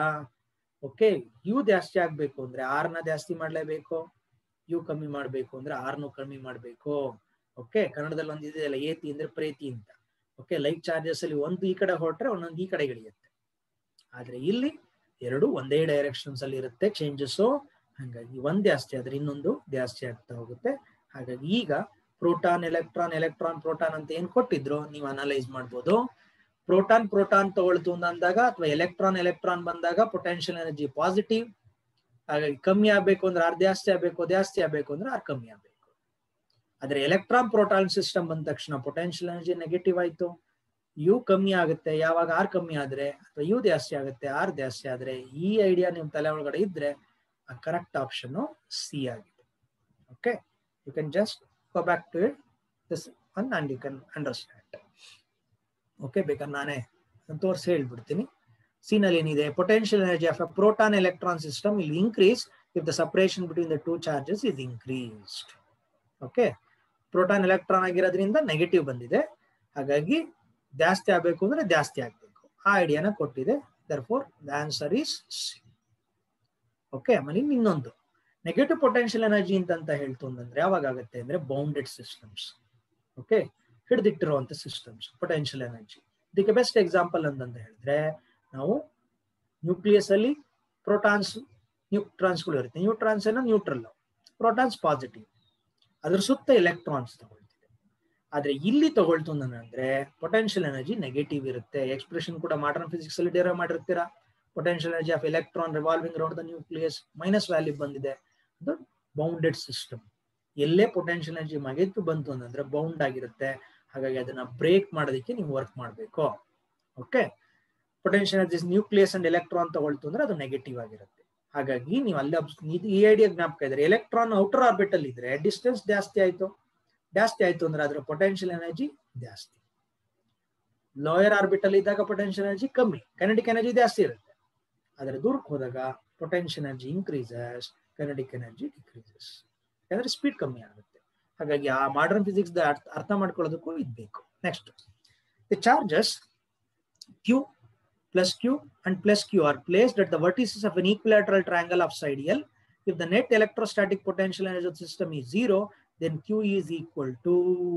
ಓಕೆ ಯು ಜಾಸ್ತಿ ಆಗ್ಬೇಕು ಅಂದ್ರೆ ಆರ್ನ ಜಾಸ್ತಿ ಮಾಡ್ಲೇಬೇಕು ಯು ಕಮ್ಮಿ ಮಾಡ್ಬೇಕು ಅಂದ್ರೆ ಆರ್ನು ಕಮ್ಮಿ ಮಾಡ್ಬೇಕು ಓಕೆ ಕನ್ನಡದಲ್ಲಿ ಒಂದು ಇದೆಯಲ್ಲ ಏತಿ ಅಂದ್ರೆ ಪ್ರೇತಿ ಅಂತ ಓಕೆ ಲೈಕ್ ಚಾರ್ಜಸ್ ಅಲ್ಲಿ ಒಂದು ಈ ಕಡೆ ಹೊರಟ್ರೆ ಒಂದೊಂದು ಈ ಕಡೆ ಇಳಿಯುತ್ತೆ ಆದ್ರೆ ಇಲ್ಲಿ ಎರಡು ಒಂದೇ ಡೈರೆಕ್ಷನ್ಸ್ ಅಲ್ಲಿ ಇರುತ್ತೆ ಚೇಂಜಸ್ ಹಾಗಾಗಿ ಒಂದ್ ಜಾಸ್ತಿ ಆದ್ರೆ ಇನ್ನೊಂದು ಜಾಸ್ತಿ ಆಗ್ತಾ ಹೋಗುತ್ತೆ ಹಾಗಾಗಿ ಈಗ ಪ್ರೋಟಾನ್ ಎಲೆಕ್ಟ್ರಾನ್ ಎಲೆಕ್ಟ್ರಾನ್ ಪ್ರೋಟಾನ್ ಅಂತ ಏನ್ ಕೊಟ್ಟಿದ್ರು ನೀವು ಅನಲೈಸ್ ಮಾಡ್ಬೋದು ಪ್ರೋಟಾನ್ ಪ್ರೋಟಾನ್ ತಗೊಳ್ತು ಅಂದಾಗ ಅಥವಾ ಎಲೆಕ್ಟ್ರಾನ್ ಎಲೆಕ್ಟ್ರಾನ್ ಬಂದಾಗ ಪೊಟೆನ್ಷಿಯಲ್ ಎನರ್ಜಿ ಪಾಸಿಟಿವ್ ಹಾಗಾಗಿ ಕಮ್ಮಿ ಆಗ್ಬೇಕು ಅಂದ್ರೆ ಆರ್ ಜಾಸ್ತಿ ಆಗ್ಬೇಕು ಜಾಸ್ತಿ ಆಗ್ಬೇಕು ಅಂದ್ರೆ ಆರ್ ಕಮ್ಮಿ ಆಗ್ಬೇಕು ಆದ್ರೆ ಎಲೆಕ್ಟ್ರಾನ್ ಪ್ರೋಟಾನ್ ಸಿಸ್ಟಮ್ ಬಂದ ತಕ್ಷಣ ಪೊಟೆನ್ಷಿಯಲ್ ಎನರ್ಜಿ ನೆಗೆಟಿವ್ ಆಯ್ತು ಯು ಕಮ್ಮಿ ಆಗುತ್ತೆ ಯಾವಾಗ ಆರ್ ಕಮ್ಮಿ ಆದ್ರೆ ಅಥವಾ ಯು ಜಾಸ್ತಿ ಆಗುತ್ತೆ ಆರ್ ಜಾಸ್ತಿ ಆದ್ರೆ ಈ ಐಡಿಯಾ ನಿಮ್ ತಲೆ ಒಳಗಡೆ ಇದ್ರೆ ಆ ಕರೆಕ್ಟ್ ಆಪ್ಷನ್ ಸಿ ಆಗಿದೆ okay you can just go back to it this one and you can understand okay ಬೇಕಾದ್ರೆ ನಾನೇ ತೋರಿಸಿ ಹೇಳ್ಬಿಡ್ತೀನಿ ಸೀನಲ್ಲಿ ಏನಿದೆ potential energy of a proton electron system ಇಲ್ಲಿ increase if the separation between the two charges is increased okay proton electron ಆಗಿರೋದ್ರಿಂದ negative ಬಂದಿದೆ ಹಾಗಾಗಿ ಜಾಸ್ತಿ ಆಗ್ಬೇಕು ಅಂದ್ರೆ ಜಾಸ್ತಿ ಆಗ್ಬೇಕು ಆ ಐಡಿಯಾನ ಕೊಟ್ಟಿದೆ therefore the answer is okay ಆಮೇಲೆ ಇನ್ನೊಂದು ನೆಗೆಟಿವ್ ಪೊಟೆನ್ಷಿಯಲ್ ಎನರ್ಜಿ ಅಂತ ಹೇಳ್ತು ಅಂತಂದ್ರೆ ಯಾವಾಗ ಆಗುತ್ತೆ ಅಂದ್ರೆ ಬೌಂಡೆಡ್ ಸಿಸ್ಟಮ್ಸ್ ಓಕೆ ಹಿಡಿದಿಟ್ಟಿರುವಂತ ಸಿಸ್ಟಮ್ಸ್ ಪೊಟೆನ್ಷಿಯಲ್ ಎನರ್ಜಿ ಇದಕ್ಕೆ ಬೆಸ್ಟ್ ಎಕ್ಸಾಂಪಲ್ ಅಂತಂತ ಹೇಳಿದ್ರೆ ನಾವು ನ್ಯೂಕ್ಲಿಯಸ್ ಅಲ್ಲಿ ಪ್ರೋಟಾನ್ಸ್ ನ್ಯೂಟ್ರಾನ್ಸ್ಗಳು ಇರುತ್ತೆ ನ್ಯೂಟ್ರಾನ್ಸ್ ಏನೋ ನ್ಯೂಟ್ರಲ್ ಪ್ರೋಟಾನ್ಸ್ ಪಾಸಿಟಿವ್ ಅದ್ರ ಸುತ್ತ ಎಲೆಕ್ಟ್ರಾನ್ಸ್ ತಗೊಳ್ತಿದೆ ಆದ್ರೆ ಇಲ್ಲಿ ತಗೊಳ್ತು ಅಂದ್ರೆ ಪೊಟೆನ್ಷಿಯಲ್ ಎನರ್ಜಿ ನೆಗೆಟಿವ್ ಇರುತ್ತೆ ಎಕ್ಸ್ಪ್ರೆಷನ್ ಕೂಡ ಮಾಡರ್ನ್ ಫಿಸಿಕ್ಸ್ ಅಲ್ಲಿ ಡಿರೈವ್ ಮಾಡಿರ್ತೀರಾ potential energy of electron revolving round the nucleus minus value ಬಂದಿದೆ ಅದು ಬೌಂಡೆಡ್ ಸಿಸ್ಟಮ್ ಎಲ್ಲೇ ಪೊಟೆನ್ಷಿಯಲ್ ಎನರ್ಜಿ ಮಗೆದ್ದು ಬಂತು ಅಂತಂದ್ರೆ ಬೌಂಡ್ ಆಗಿರುತ್ತೆ ಹಾಗಾಗಿ ಅದನ್ನ ಬ್ರೇಕ್ ಮಾಡೋದಕ್ಕೆ ನೀವು ವರ್ಕ್ ಮಾಡಬೇಕು okay potential energy nucleus and electron ತಗೊಳ್ತು ಅಂದ್ರೆ ಅದು ನೆಗೆಟಿವ್ ಆಗಿರುತ್ತೆ ಹಾಗಾಗಿ ನೀವು ಅಲ್ಲಿ ಈ ಐಡಿಯಾ ಜ್ಞಾಪಕ ಇದ್ರೆ ಎಲೆಕ್ಟ್ರಾನ್ ಔಟರ್ ಆರ್ಬಿಟಲ್ ಇದ್ರೆ ಡಿಸ್ಟೆನ್ಸ್ ಜಾಸ್ತಿ ಆಯ್ತು ಜಾಸ್ತಿ ಆಯ್ತು ಅಂದ್ರೆ ಅದರ ಪೊಟೆನ್ಷಿಯಲ್ ಎನರ್ಜಿ ಜಾಸ್ತಿ ಲೋಯರ್ ಆರ್ಬಿಟಲ್ ಇದ್ದಾಗ ಪೊಟೆನ್ಷಿಯಲ್ ಎನರ್ಜಿ ಕಮ್ಮಿ ಕನೆಟಿಕ್ ಎನರ್ಜಿ ಜಾಸ್ತಿ ಇರುತ್ತೆ ಅದರ ದೂರಕ್ಕೆ ಹೋದಾಗ potential energy increases kinetic energy decreases ಯಾಕಂದ್ರೆ ಸ್ಪೀಡ್ ಕಮ್ಮಿ ಆಗುತ್ತೆ ಹಾಗಾಗಿ ಆ ಮಾಡರ್ನ್ ಫಿಸಿಕ್ಸ್ ಅರ್ಥ ಮಾಡ್ಕೊಳ್ಳೋದಕ್ಕೂ ಇದು ಬೇಕು next the charges q plus q and plus q are placed at the vertices of an equilateral triangle of side L. If the net electrostatic potential energy of the system is zero, then q is equal to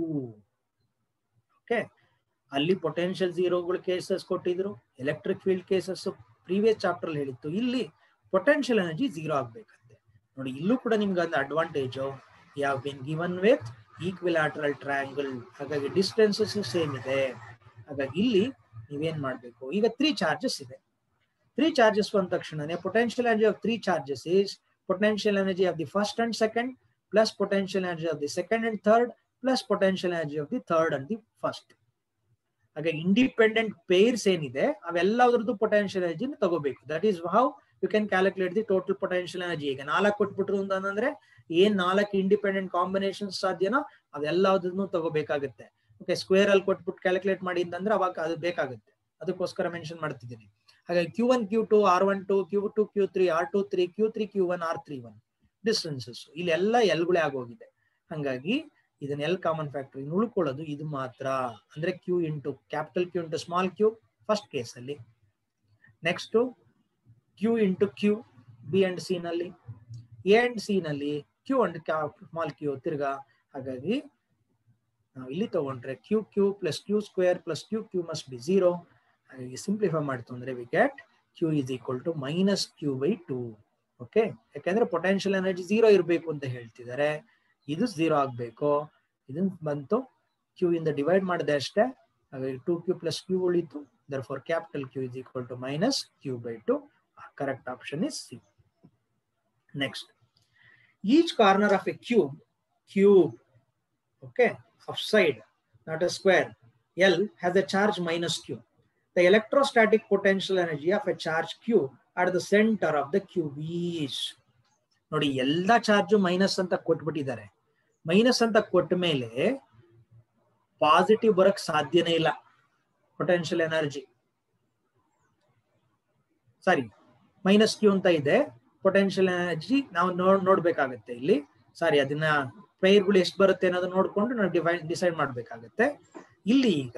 okay. ಅಲ್ಲಿ potential ಝೀರೋಗಳು cases ಕೊಟ್ಟಿದ್ರು electric field cases previous chapter ಅಲ್ಲಿ ಹೇಳಿತ್ತು ಇಲ್ಲಿ potential energy zero ಆಗ್ಬೇಕಂತೆ ನೋಡಿ ಇಲ್ಲೂ ಕೂಡ ನಿಮ್ಗೆ ಒಂದು ಅಡ್ವಾಂಟೇಜ್ ಯಾವ been given with equilateral triangle ಹಾಗಾಗಿ ಡಿಸ್ಟೆನ್ಸಸ್ ಸೇಮ್ ಇದೆ ಹಾಗಾಗಿ ಇಲ್ಲಿ ನೀವೇನ್ ಮಾಡಬೇಕು ಈಗ ತ್ರೀ ಚಾರ್ಜಸ್ ಇದೆ ತ್ರೀ ಚಾರ್ಜಸ್ ಬಂದ ತಕ್ಷಣನೇ potential energy of three charges is potential energy of the first and second plus potential energy of the second and third plus potential energy of the third and the first ಹಾಗೆ independent pairs ಏನಿದೆ ಅವೆಲ್ಲದ್ರದ್ದು potential ಎನರ್ಜಿನ ತಗೋಬೇಕು that is how you can calculate the total potential energy ಈಗ ನಾಲ್ಕು ಕೊಟ್ಬಿಟ್ರು ಅಂತಂದ್ರೆ ಏನ್ ನಾಲ್ಕು ಇಂಡಿಪೆಂಡೆಂಟ್ ಕಾಂಬಿನೇಷನ್ ಸಾಧ್ಯನೋ ಅವೆಲ್ಲದನ್ನು ತಗೋಬೇಕಾಗುತ್ತೆ ಓಕೆ ಸ್ಕ್ವೇರ್ ಅಲ್ಲಿ ಕೊಟ್ಬಿಟ್ಟು ಕ್ಯಾಲ್ಕುಲೇಟ್ ಮಾಡಿ ಅಂತಂದ್ರೆ ಅವಾಗ ಅದು ಬೇಕಾಗುತ್ತೆ ಅದಕ್ಕೋಸ್ಕರ ಮೆನ್ಷನ್ ಮಾಡ್ತಿದ್ದೀನಿ ಹಾಗಾಗಿ q one q two r one two q two q three r two three q three q one r three one distances ಇಲ್ಲೆಲ್ಲ ಎಲ್ಗಳೇ ಆಗೋಗಿದೆ ಹಾಗಾಗಿ ಇದನ್ನ ಎಲ್ ಕಾಮನ್ ಫ್ಯಾಕ್ಟರ್ ಇನ್ನು ಉಳ್ಕೊಳ್ಳೋದು ಇದು ಮಾತ್ರ ಅಂದ್ರೆ q into capital q into small q first case ಅಲ್ಲಿ next q into q B and C ನಲ್ಲಿ ಎ ಅಂಡ್ ಸಿ ನಲ್ಲಿ ಕ್ಯೂ ಅಂಡ್ ಸ್ಮಾಲ್ ಕ್ಯೂ ತಿರ್ಗಾ ಹಾಗಾಗಿ ನಾವು ಇಲ್ಲಿ ತಗೊಂಡ್ರೆ q q plus q square plus q q must be zero ಹಾಗಾಗಿ simplify ಮಾಡ್ತು ಅಂದ್ರೆ we get q is equal to minus Q by two okay ಯಾಕಂದ್ರೆ ಪೊಟೆನ್ಷಿಯಲ್ ಎನರ್ಜಿ ಝೀರೋ ಇರಬೇಕು ಅಂತ ಹೇಳ್ತಿದ್ದಾರೆ ಇದು ಝೀರೋ ಆಗಬೇಕು ಇದನ್ನ ಬಂತು ಕ್ಯೂ ಇಂದ ಡಿವೈಡ್ ಮಾಡಿದೆ ಅಷ್ಟೇ ಹಾಗಾಗಿ ಟೂ ಕ್ಯೂ ಪ್ಲಸ್ ಕ್ಯೂ ಉಳಿತು therefore capital Q is equal to minus Q by two correct option is C next each corner of a cube cube okay of side not a square L has a charge minus Q. The electrostatic potential energy of a charge Q at the center of the cube is ನೋಡಿ ಎಲ್ಲ charge minus ಅಂತ ಕೊಟ್ಬಿಟ್ಟಿದ್ದಾರೆ minus ಅಂತ ಕೊಟ್ಟ ಮೇಲೆ positive ಬರಕ್ ಸಾಧ್ಯನೇ ಇಲ್ಲ potential energy ಸಾರಿ ಮೈನಸ್ ಕ್ಯೂ ಅಂತ ಇದೆ ಪೊಟೆನ್ಷಿಯಲ್ ಎನರ್ಜಿ ನಾವು ನೋಡ್ ನೋಡ್ಬೇಕಾಗತ್ತೆ ಇಲ್ಲಿ ಸಾರಿ ಅದನ್ನ ಪೈರ್ಗಳು ಎಷ್ಟು ಬರುತ್ತೆ ಅನ್ನೋದು ನೋಡ್ಕೊಂಡು ನಾವು ಡಿವೈಡ್ ಡಿಸೈಡ್ ಮಾಡ್ಬೇಕಾಗತ್ತೆ ಇಲ್ಲಿ ಈಗ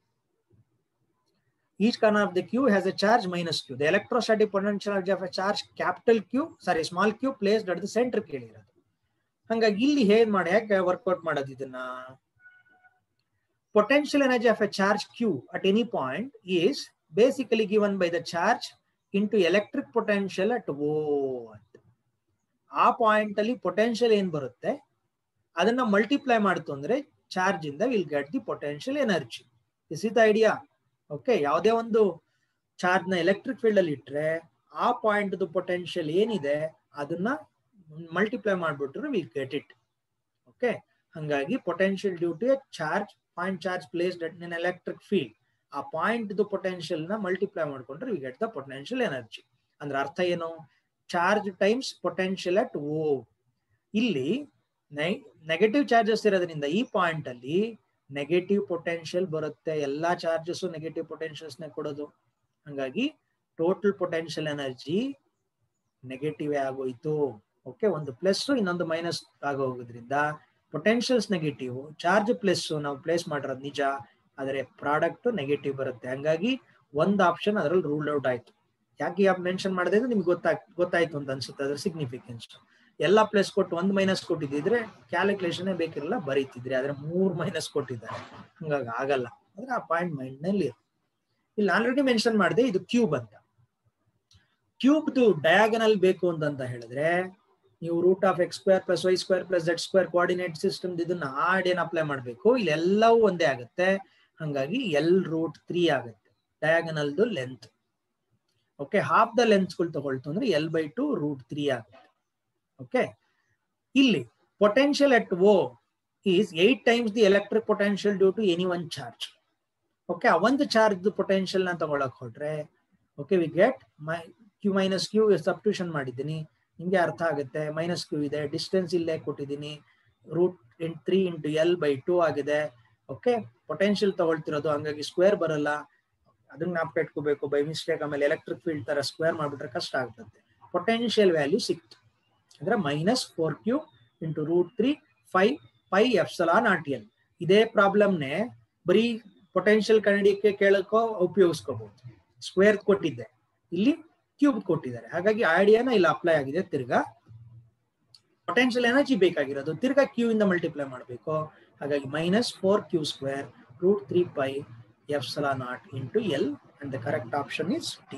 each corner of the Q has a charge minus Q the electrostatic potential energy of a charge capital Q sorry small Q placed at the centre ಕೇಳಿರೋದು ಹಂಗಾಗಿ ಇಲ್ಲಿ ಹೇಗ್ ಮಾಡಿ ಯಾಕೆ ವರ್ಕೌಟ್ ಮಾಡೋದು ಇದನ್ನ potential energy of a charge Q at any point is basically given by the charge into electric potential at O ಅಂತ ಆ ಪಾಯಿಂಟ್ ಅಲ್ಲಿ ಪೊಟೆನ್ಷಿಯಲ್ ಏನ್ ಬರುತ್ತೆ ಅದನ್ನ ಮಲ್ಟಿಪ್ಲೈ ಮಾಡ್ತು ಅಂದ್ರೆ ಚಾರ್ಜ್ ಇಂದ will get the potential energy this is the idea okay ಯಾವುದೇ ಒಂದು ಚಾರ್ಜ್ ನ ಎಲೆಕ್ಟ್ರಿಕ್ ಫೀಲ್ಡ್ ಅಲ್ಲಿ ಇಟ್ರೆ ಆ ಪಾಯಿಂಟ್ ಪೊಟೆನ್ಷಿಯಲ್ ಏನಿದೆ ಅದನ್ನ ಮಲ್ಟಿಪ್ಲೈ ಮಾಡ್ಬಿಟ್ರೆ ವಿಲ್ ಗೆಟ್ ಇಟ್ ಓಕೆ ಹಂಗಾಗಿ potential due to a charge point charge placed at in electric field ಆ ಪಾಯಿಂಟ್ ಪೊಟೆನ್ಷಿಯಲ್ ನ ಮಲ್ಟಿಪ್ಲೈ ಮಾಡ್ಕೊಂಡ್ರೆ we get the potential energy ಅಂದ್ರೆ ಅರ್ಥ ಏನು charge times potential at O ಇಲ್ಲಿ ನೆಗೆಟಿವ್ ಚಾರ್ಜಸ್ ಇರೋದ್ರಿಂದ ಈ ಪಾಯಿಂಟ್ ಅಲ್ಲಿ ನೆಗೆಟಿವ್ ಪೊಟೆನ್ಷಿಯಲ್ ಬರುತ್ತೆ ಎಲ್ಲಾ ಚಾರ್ಜಸ್ ನೆಗೆಟಿವ್ ಪೊಟೆನ್ಷಿಯಲ್ಸ್ ನ ಕೊಡೋದು ಹಂಗಾಗಿ ಟೋಟಲ್ ಪೊಟೆನ್ಷಿಯಲ್ ಎನರ್ಜಿ ನೆಗೆಟಿವ್ ಆಗೋಯ್ತು ಓಕೆ ಒಂದು ಪ್ಲಸ್ ಇನ್ನೊಂದು ಮೈನಸ್ ಆಗೋಗೋದ್ರಿಂದ ಪೊಟೆನ್ಷಿಯಲ್ಸ್ ನೆಗೆಟಿವ್ ಚಾರ್ಜ್ ಪ್ಲಸ್ ನಾವು ಪ್ಲೇಸ್ ಮಾಡಿರೋದು ನಿಜ ಆದರೆ ಪ್ರಾಡಕ್ಟ್ ನೆಗೆಟಿವ್ ಬರುತ್ತೆ ಹಂಗಾಗಿ ಒಂದು ಆಪ್ಷನ್ ಅದರಲ್ಲಿ ರೂಲ್ ಔಟ್ ಆಯ್ತು ಯಾಕೆ ಮೆನ್ಷನ್ ಮಾಡಿದೆ ಅಂದ್ರೆ ನಿಮ್ಗೆ ಗೊತ್ತಾಗ್ ಗೊತ್ತಾಯ್ತು ಅಂತ ಅನ್ಸುತ್ತೆ ಅದ್ರ ಸಿಗ್ನಿಫಿಕೆನ್ಸ್ ಎಲ್ಲ ಪ್ಲಸ್ ಕೊಟ್ಟು ಒಂದು ಮೈನಸ್ ಕೊಟ್ಟಿದ್ದಿದ್ರೆ ಕ್ಯಾಲ್ಕುಲೇಷನ್ ಬೇಕಿರಲ್ಲ ಬರೀತಿದ್ರಿ ಆದ್ರೆ ಮೂರ್ ಮೈನಸ್ ಕೊಟ್ಟಿದ್ದಾರೆ ಹಂಗಾಗಿ ಆಗಲ್ಲ ಅಂದ್ರೆ ಆ ಪಾಯಿಂಟ್ ಮೈಂಡ್ ನಲ್ಲಿ ಇಲ್ಲಿ ಆಲ್ರೆಡಿ ಮೆನ್ಷನ್ ಮಾಡಿದೆ ಇದು ಕ್ಯೂಬ್ ಅಂತ ಕ್ಯೂಬ್ದು ಡಯಾಗನಲ್ ಬೇಕು ಅಂತಂತ ಹೇಳಿದ್ರೆ ನೀವು root of X square plus Y square plus Z square coordinate system ಇದನ್ನ ಆಡ್ ಏನ್ ಅಪ್ಲೈ ಮಾಡಬೇಕು ಇಲ್ಲೆಲ್ಲವೂ ಒಂದೇ ಆಗುತ್ತೆ ಹಂಗಾಗಿ ಎಲ್ ರೂಟ್ ತ್ರೀ ಆಗುತ್ತೆ ಡಯಾಗನಲ್ದು ಲೆಂತ್ ಓಕೆ ಹಾಫ್ ದ ಲೆಂತ್ಸ್ಗಳು ತಗೊಳ್ತು ಅಂದ್ರೆ L by two root three ಆಗುತ್ತೆ ಓಕೆ ಇಲ್ಲಿ potential at O is eight times the electric potential due to any one charge okay ಆ ಒಂದು ಚಾರ್ಜ್ ಪೊಟೆನ್ಷಿಯಲ್ ನ ತಗೊಳಕ್ ಹೊಟ್ರೆ okay we get my Q minus Q substitution ಮಾಡಿದ್ದೀನಿ ನಿಮ್ಗೆ ಅರ್ಥ ಆಗುತ್ತೆ ಮೈನಸ್ ಕ್ಯೂ ಇದೆ ಡಿಸ್ಟೆನ್ಸ್ ಇಲ್ಲೇ ಕೊಟ್ಟಿದ್ದೀನಿ root in three into L by two ಆಗಿದೆ ಓಕೆ ಪೊಟೆನ್ಷಿಯಲ್ ತಗೊಳ್ತಿರೋದು ಹಂಗಾಗಿ ಸ್ಕ್ವೇರ್ ಬರಲ್ಲ ಅದನ್ನ ಜ್ಞಾಪಕ ಇಟ್ಕೋಬೇಕು ಬೈ ಮಿಸ್ಟೇಕ್ ಆಮೇಲೆ ಎಲೆಕ್ಟ್ರಿಕ್ ಫೀಲ್ಡ್ ತರ ಸ್ಕ್ವೇರ್ ಮಾಡ್ಬಿಟ್ರೆ ಕಷ್ಟ ಆಗ್ತದೆ ಪೊಟೆನ್ಷಿಯಲ್ ವ್ಯಾಲ್ಯೂ ಸಿಕ್ತು ಅಂದ್ರೆ minus four Q into root three five pi epsilon naught L ಇದೇ ಪ್ರಾಬ್ಲಮ್ನೇ ಬರೀ ಪೊಟೆನ್ಷಿಯಲ್ ಕಂಡಿಡಿಯಕ್ಕೆ ಕೇಳಕ್ಕೋ ಉಪಯೋಗಿಸ್ಕೋಬಹುದು ಸ್ಕ್ವೇರ್ ಕೊಟ್ಟಿದ್ದೆ ಇಲ್ಲಿ ಕ್ಯೂಬ್ ಕೊಟ್ಟಿದ್ದಾರೆ ಹಾಗಾಗಿ ಐಡಿಯಾನ ಇಲ್ಲಿ ಅಪ್ಲೈ ಆಗಿದೆ ತಿರ್ಗಾ ಪೊಟೆನ್ಷಿಯಲ್ ಎನರ್ಜಿ ಬೇಕಾಗಿರೋದು ತಿರ್ಗಾ ಕ್ಯೂ ಇಂದ ಮಲ್ಟಿಪ್ಲೈ ಮಾಡಬೇಕು ಹಾಗಾಗಿ minus four Q square root three pi epsilon naught into L and the correct option is T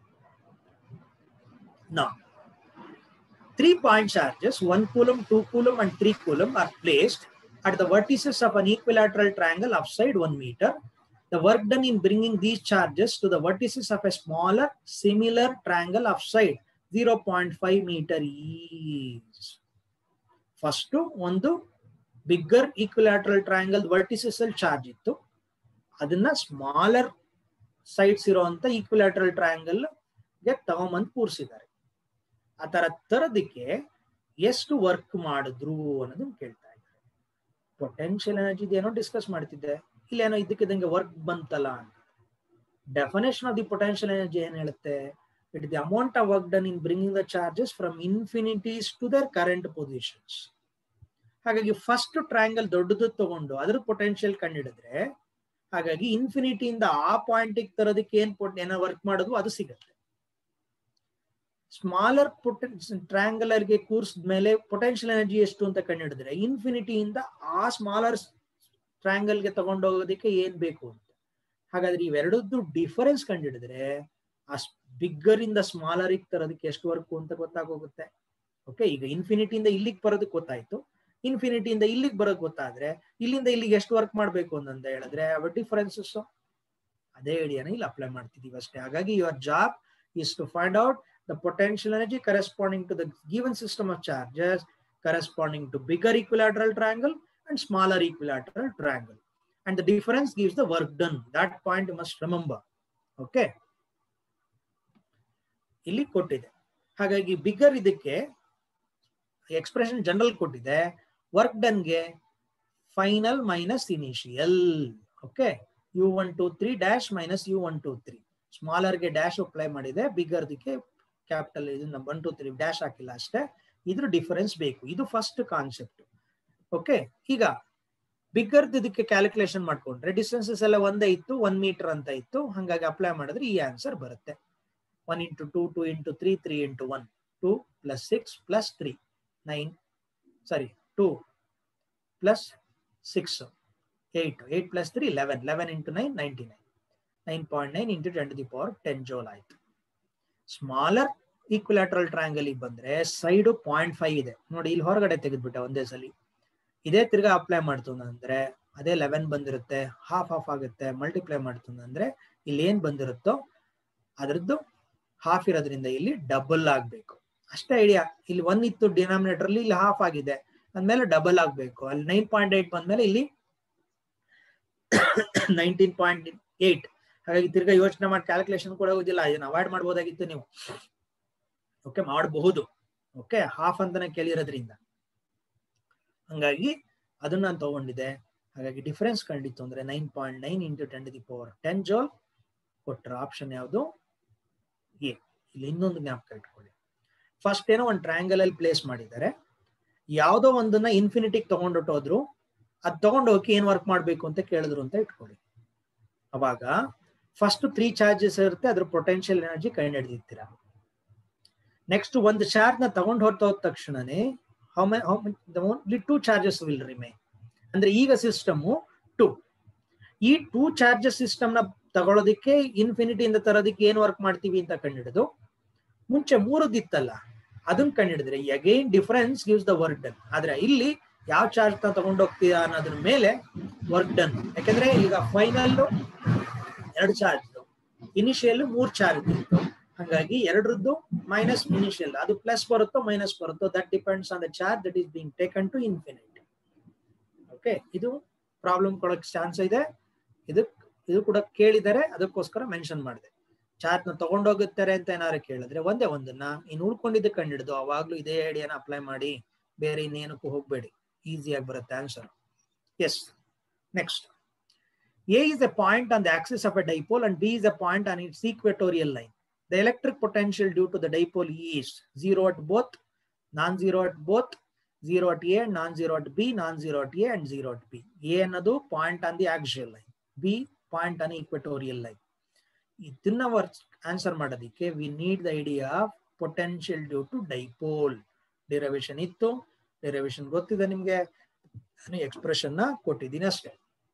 ನಾ three point charges, one coulomb, two coulomb, and three coulomb are placed at the vertices of an equilateral triangle upside one meter. The work done in bringing these charges to the vertices of a smaller, similar triangle upside 0.5 meter is. First, ಒಂದು bigger equilateral triangle vertices ಅಲ್ಲಿ charge ಇತ್ತು ಅದನ್ನ smaller sides ಇರುವಂತ equilateral triangle ಗೆ ತಗೊಂಬಂದು ಕೂರಿಸಿದ್ದಾರೆ ಆ ತರ ತರದಕ್ಕೆ ಎಷ್ಟು ವರ್ಕ್ ಮಾಡಿದ್ರು ಅನ್ನೋದನ್ನ ಕೇಳ್ತಾ ಇದ್ದಾರೆ ಪೊಟೆನ್ಷಿಯಲ್ ಎನರ್ಜಿ ಏನೋ ಡಿಸ್ಕಸ್ ಮಾಡ್ತಿದ್ದೆ ಇಲ್ಲೇನೋ ಇದಕ್ಕಿದಂಗೆ ವರ್ಕ್ ಬಂತಲ್ಲ ಅಂತ definition of the potential energy ಏನ್ ಹೇಳುತ್ತೆ it the amount of work done in bringing the charges from infinities to their current positions ಹಾಗಾಗಿ ಫಸ್ಟ್ ಟ್ರಯಾಂಗಲ್ ದೊಡ್ಡದು ತಗೊಂಡು ಅದ್ರ ಪೊಟೆನ್ಷಿಯಲ್ ಕಂಡಿಡಿದ್ರೆ ಹಾಗಾಗಿ ಇನ್ಫಿನಿಟಿಯಿಂದ ಆ ಪಾಯಿಂಟಿಗೆ ತರೋದಕ್ಕೆ ಏನ್ ಏನೋ ವರ್ಕ್ ಮಾಡೋದು ಅದು ಸಿಗುತ್ತೆ ಸ್ಮಾಲರ್ ಟ್ರಯಾಂಗಲರ್ ಗೆ ಕೂರ್ಸಿದ ಮೇಲೆ ಪೊಟೆನ್ಷಿಯಲ್ ಎನರ್ಜಿ ಎಷ್ಟು ಅಂತ ಕಂಡುಹಿಡಿದ್ರೆ ಇನ್ಫಿನಿಟಿಯಿಂದ ಆ ಸ್ಮಾಲರ್ ಟ್ರಯಾಂಗಲ್ ಗೆ ತಗೊಂಡೋಗೋದಕ್ಕೆ ಏನ್ ಬೇಕು ಅಂತ ಹಾಗಾದ್ರೆ ಇವೆರಡದ್ದು ಡಿಫರೆನ್ಸ್ ಕಂಡುಹಿಡಿದ್ರೆ ಆ ಬಿಗ್ಗರ್ ಇಂದ ಸ್ಮಾಲರ್ ತರೋದಕ್ಕೆ ಎಷ್ಟು ವರ್ಕ್ ಅಂತ ಗೊತ್ತಾಗೋಗುತ್ತೆ ಓಕೆ ಈಗ ಇನ್ಫಿನಿಟಿಯಿಂದ ಇಲ್ಲಿಗೆ ಬರೋದಕ್ಕೆ ಗೊತ್ತಾಯ್ತು ಇನ್ಫಿನಿಟಿಯಿಂದ ಇಲ್ಲಿಗೆ ಬರೋದು ಗೊತ್ತಾದ್ರೆ ಇಲ್ಲಿಂದ ಇಲ್ಲಿಗೆ ಎಷ್ಟು ವರ್ಕ್ ಮಾಡ್ಬೇಕು ಅಂತ ಹೇಳಿದ್ರೆ ಅವ ಡಿಫರೆನ್ಸಸ್ ಅದೇ ಐಡಿಯಾನ ಇಲ್ಲಿ ಅಪ್ಲೈ ಮಾಡ್ತಿದೀವಿ ಅಷ್ಟೇ ಹಾಗಾಗಿ your job is to find out the potential energy corresponding to the given system of charges corresponding to bigger equilateral triangle and smaller equilateral triangle. And the difference gives the work done. That point you must remember. Okay. ಇಲ್ಲಿ ಕೊಟ್ಟಿದೆ ಹಾಗಾಗಿ bigger ಇದಕ್ಕೆ expression general ಕೊಟ್ಟಿದೆ work ಡನ್ಗೆ final minus initial okay U one two three dash minus U one two three ಸ್ಮಾಲರ್ಗೆ dash apply ಮಾಡಿದೆ ಬಿಗರ್ದಕ್ಕೆ capital ಇದನ್ನ ಒನ್ ಟು ತ್ರೀ ಡ್ಯಾಶ್ ಹಾಕಿಲ್ಲ ಅಷ್ಟೇ ಇದ್ರ ಡಿಫರೆನ್ಸ್ ಬೇಕು ಇದು ಫಸ್ಟ್ ಕಾನ್ಸೆಪ್ಟ್ ಓಕೆ ಈಗ ಬಿಗ್ಗರ್ದು ಇದಕ್ಕೆ ಕ್ಯಾಲ್ಕುಲೇಷನ್ ಮಾಡ್ಕೊಂಡ್ರೆ ಡಿಸ್ಟೆನ್ಸಸ್ ಎಲ್ಲ ಒಂದೇ ಇತ್ತು ಒನ್ ಮೀಟರ್ ಅಂತ ಇತ್ತು ಹಂಗಾಗಿ ಅಪ್ಲೈ ಮಾಡಿದ್ರೆ ಈ ಆನ್ಸರ್ ಬರುತ್ತೆ one into two two into three three into one two plus six plus three nine sorry two plus six eight eight plus three eleven eleven into nine ninety nine nine point nine into ten to the power ten joule ಆಯ್ತು smaller equilateral triangle ಬಂದ್ರೆ side point five ಇದೆ ನೋಡಿ ಇಲ್ಲಿ ಹೊರಗಡೆ ತೆಗೆದ್ಬಿಟ್ಟೆ ಒಂದೇ ಸಲ ಇದೇ ತಿರ್ಗಾ ಅಪ್ಲೈ ಮಾಡ್ತು ಅಂದ್ರೆ ಅದೇ ಲೆವೆನ್ ಬಂದಿರುತ್ತೆ ಹಾಫ್ ಹಾಫ್ ಆಗುತ್ತೆ ಮಲ್ಟಿಪ್ಲೈ ಮಾಡ್ತು ಅಂದ್ರೆ ಇಲ್ಲಿ ಏನ್ ಬಂದಿರುತ್ತೋ ಅದ್ರದ್ದು ಹಾಫ್ ಇರೋದ್ರಿಂದ ಇಲ್ಲಿ ಡಬಲ್ ಆಗ್ಬೇಕು ಅಷ್ಟೇ ಐಡಿಯಾ ಇಲ್ಲಿ ಒನ್ ಇತ್ತು ಡಿನಾಮಿನೇಟರ್ ಅಲ್ಲಿ ಇಲ್ಲಿ ಹಾಫ್ ಆಗಿದೆ ಅಂದ್ಮೇಲೆ ಡಬಲ್ ಆಗ್ಬೇಕು ಅಲ್ಲಿ ನೈನ್ ಪಾಯಿಂಟ್ ಏಟ್ ಬಂದ್ಮೇಲೆ ಇಲ್ಲಿ ನೈನ್ಟೀನ್ ಪಾಯಿಂಟ್ ಏಟ್ ಹಾಗಾಗಿ ತಿರ್ಗಾ ಯೋಚನೆ ಮಾಡಿ ಕ್ಯಾಲ್ಕುಲೇಷನ್ ಕೂಡ ಹೋಗುದಿಲ್ಲ ಇದನ್ನ ಅವಾಯ್ಡ್ ಮಾಡ್ಬೋದಾಗಿತ್ತು ನೀವು ಓಕೆ ಮಾಡಬಹುದು ಓಕೆ ಹಾಫ್ ಅಂತಾನೆ ಕೇಳಿರೋದ್ರಿಂದ ಹಂಗಾಗಿ ಅದನ್ನ ನಾನು ತಗೊಂಡಿದೆ ಹಾಗಾಗಿ ಡಿಫರೆನ್ಸ್ ಕಂಡಿತ್ತು ಅಂದ್ರೆ nine point nine into ten the power ten joule ಕೊಟ್ಟರೆ ಆಪ್ಷನ್ ಯಾವುದು ಎ ಇಲ್ಲಿ ಇನ್ನೊಂದು ಜ್ಞಾಪಕ ಇಟ್ಕೊಳ್ಳಿ ಫಸ್ಟ್ ಏನೋ ಒಂದು ಟ್ರಯಾಂಗಲ್ ಅಲ್ಲಿ ಪ್ಲೇಸ್ ಮಾಡಿದ್ದಾರೆ ಯಾವುದೋ ಒಂದನ್ನ ಇನ್ಫಿನಿಟಿಗೆ ತಗೊಂಡೊಟ್ಟೋದ್ರು ಅದ್ ತಗೊಂಡೋಗಿ ಏನ್ ವರ್ಕ್ ಮಾಡ್ಬೇಕು ಅಂತ ಕೇಳಿದ್ರು ಅಂತ ಇಟ್ಕೊಳ್ಳಿ ಅವಾಗ ಫಸ್ಟ್ ತ್ರೀ ಚಾರ್ಜಸ್ ಇರುತ್ತೆ ಅದ್ರ ಪೊಟೆನ್ಷಿಯಲ್ ಎನರ್ಜಿ ಕಂಡು ಹಿಡಿದಿರ್ತೀರ ನೆಕ್ಸ್ಟ್ ಒಂದು ಚಾರ್ಜ್ ನ ತಗೊಂಡ್ ಹೊರತೋದ ತಕ್ಷಣನೇ how my how only two charges will remain ಅಂದ್ರೆ ಈಗ ಸಿಸ್ಟಮ್ ಟೂ ಈ ಟೂ ಚಾರ್ಜಸ್ ಸಿಸ್ಟಮ್ ನ ತಗೊಳ್ಳೋದಿಕ್ಕೆ ಇನ್ಫಿನಿಟಿ ಇಂದ ತರೋದಕ್ಕೆ ಏನ್ ವರ್ಕ್ ಮಾಡ್ತೀವಿ ಅಂತ ಕಂಡಿಡಿದು ಮುಂಚೆ ಮೂರದಿತ್ತಲ್ಲ ಅದನ್ನ ಕಂಡಿಡಿದ್ರೆ again difference gives the work done ಆದ್ರೆ ಇಲ್ಲಿ ಯಾವ ಚಾರ್ಜ್ ನ ತಗೊಂಡೋಗ್ತೀರಾ ಅನ್ನೋದ್ರ ಮೇಲೆ ವರ್ಕ್ ಡನ್ ಯಾಕಂದ್ರೆ ಈಗ ಫೈನಲ್ ಎರಡು ಚಾರ್ಜ್ ಇನಿಷಿಯಲ್ ಮೂರ್ ಚಾರ್ಜ್ ಇತ್ತು ಹಾಗಾಗಿ ಎರಡರದ್ದು ಮೈನಸ್ ಇನಿಷಿಯಲ್ ಅದು ಪ್ಲಸ್ ಬರುತ್ತೋ ಮೈನಸ್ ಬರುತ್ತೋ that depends on the charge that is being taken to infinity okay ಇದು ಪ್ರಾಬ್ಲಮ್ ಕೊಡಕ್ ಚಾನ್ಸ್ ಇದೆ ಇದು ಇದು ಕೂಡ ಕೇಳಿದರೆ ಅದಕ್ಕೋಸ್ಕರ ಮೆನ್ಷನ್ ಮಾಡಿದೆ ಚಾರ್ಜ್ ನ ತಗೊಂಡೋಗುತ್ತಾರೆ ಅಂತ ಏನಾದ್ರು ಕೇಳಿದ್ರೆ ಒಂದೇ ಒಂದನ್ನ ಇನ್ನು ಉಳ್ಕೊಂಡಿದ್ದು ಕಂಡಿಡ್ದು ಅವಾಗ್ಲೂ ಇದೇ ಐಡಿಯಾನ ಅಪ್ಲೈ ಮಾಡಿ ಬೇರೆ ಇನ್ನೇನಕ್ಕೂ ಹೋಗ್ಬೇಡಿ ಈಸಿಯಾಗಿ ಬರುತ್ತೆ answer is next A is a point on the axis of a dipole and B is a point on its equatorial line. The electric potential due to the dipole is zero at both, non-zero at both, zero at A, non-zero at B, non-zero at A, and zero at B. A ಅನ್ನೋದು point on the axial line. B point on equatorial line. ಇದನ್ನ answer ಮಾಡೋದಕ್ಕೆ we need the idea of potential due to dipole derivation ಇತ್ತು derivation ಗೊತ್ತಿದೆ ನಿಮ್ಗೆ expression ನ ಕೊಟ್ಟಿದ್ದೀನಿ ಅಷ್ಟೇ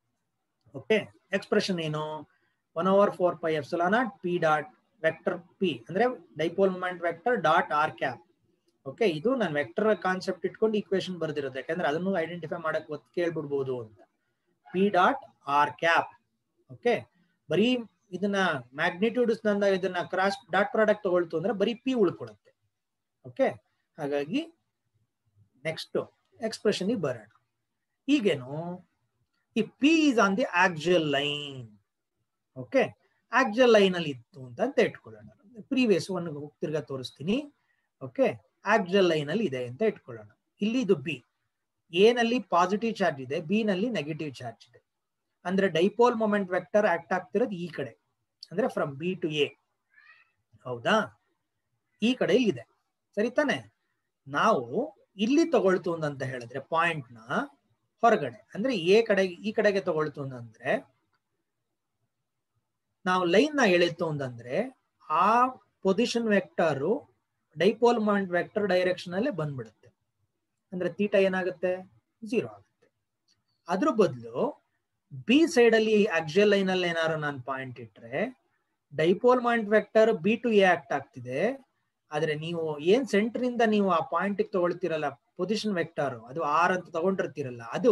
okay expression ಏನು one over four pi epsilon naught P dot vector P ಅಂದ್ರೆ dipole moment vector dot R cap okay ಇದು ನಾನು ವೆಕ್ಟರ್ ಕಾನ್ಸೆಪ್ಟ್ ಇಟ್ಕೊಂಡು ಈಕ್ವೇಶನ್ ಬರ್ದಿರೋದು ಯಾಕಂದ್ರೆ ಅದನ್ನು ಐಡೆಂಟಿಫೈ ಮಾಡಕ್ ಒತ್ತು ಕೇಳ್ಬಿಡ್ಬೋದು ಅಂತ P dot R cap okay ಬರೀ ಇದನ್ನ ಮ್ಯಾಗ್ನಿಟ್ಯೂಡ್ಸ್ ನಂದ ಇದನ್ನ ಕ್ರಾಸ್ ಡಾಟ್ ಪ್ರಾಡಕ್ಟ್ ತಗೊಳ್ತು ಅಂದ್ರೆ ಬರೀ ಪಿ ಉಳ್ಕೊಳುತ್ತೆ ಓಕೆ ಹಾಗಾಗಿ ನೆಕ್ಸ್ಟ್ ಎಕ್ಸ್ಪ್ರೆಷನ್ ಬರೋಣ ಈಗೇನು ಈ P is on the actual line okay actual line ಅಲ್ಲಿ ಇತ್ತು ಅಂತ ಅಂತ ಇಟ್ಕೊಳ್ಳೋಣ ಪ್ರೀವಿಯಸ್ ಒನ್ ತಿರ್ಗಾ ತೋರಿಸ್ತೀನಿ ಓಕೆ ಆಕ್ಚುಯಲ್ ಲೈನ್ ಅಲ್ಲಿ ಇದೆ ಅಂತ ಇಟ್ಕೊಳ್ಳೋಣ ಇಲ್ಲಿ ಇದು ಬಿ ಎ ನಲ್ಲಿ ಪಾಸಿಟಿವ್ ಚಾರ್ಜ್ ಇದೆ ಬಿ ನಲ್ಲಿ ನೆಗೆಟಿವ್ ಚಾರ್ಜ್ ಇದೆ ಅಂದ್ರೆ ಡೈಪೋಲ್ ಮೊಮೆಂಟ್ ವೆಕ್ಟರ್ ಆಕ್ಟ್ ಆಗ್ತಿರೋದು ಈ ಕಡೆ ಅಂದ್ರೆ ಫ್ರಮ್ ಬಿ ಟು ಎ ಹೌದಾ ಈ ಕಡೆ ಇದೆ ಸರಿ ತಾನೆ ನಾವು ಇಲ್ಲಿ ತಗೊಳ್ತು ಅಂತ ಹೇಳಿದ್ರೆ ಪಾಯಿಂಟ್ ನ ಹೊರಗಡೆ ಅಂದ್ರೆ ಎ ಕಡೆ ಈ ಕಡೆಗೆ ತಗೊಳ್ತು ಅಂದ್ರೆ ನಾವು ಲೈನ್ ನ ಎಳಿತು ಅಂತಂದ್ರೆ ಆ position vector dipole moment vector direction ಅಲ್ಲೇ ಬಂದ್ಬಿಡುತ್ತೆ ಅಂದ್ರೆ ತೀಟ ಏನಾಗುತ್ತೆ ಝೀರೋ ಆಗುತ್ತೆ ಅದ್ರ ಬದಲು ಬಿ ಸೈಡ್ ಅಲ್ಲಿ ಆಕ್ಸಿಯಲ್ ಲೈನ್ ಅಲ್ಲಿ ಏನಾದ್ರು ನಾನು ಪಾಯಿಂಟ್ ಇಟ್ರೆ dipole point vector B to A act ಆಗ್ತಿದೆ ಆದ್ರೆ ನೀವು ಏನ್ ಸೆಂಟರ್ ಇಂದ ನೀವು ಆ ಪಾಯಿಂಟ್ ತಗೊಳ್ತಿರಲ್ಲ ಪೊಸಿಷನ್ ವೆಕ್ಟರ್ ಅದು ಆರ್ ಅಂತ ತಗೊಂಡಿರ್ತೀರಲ್ಲ ಅದು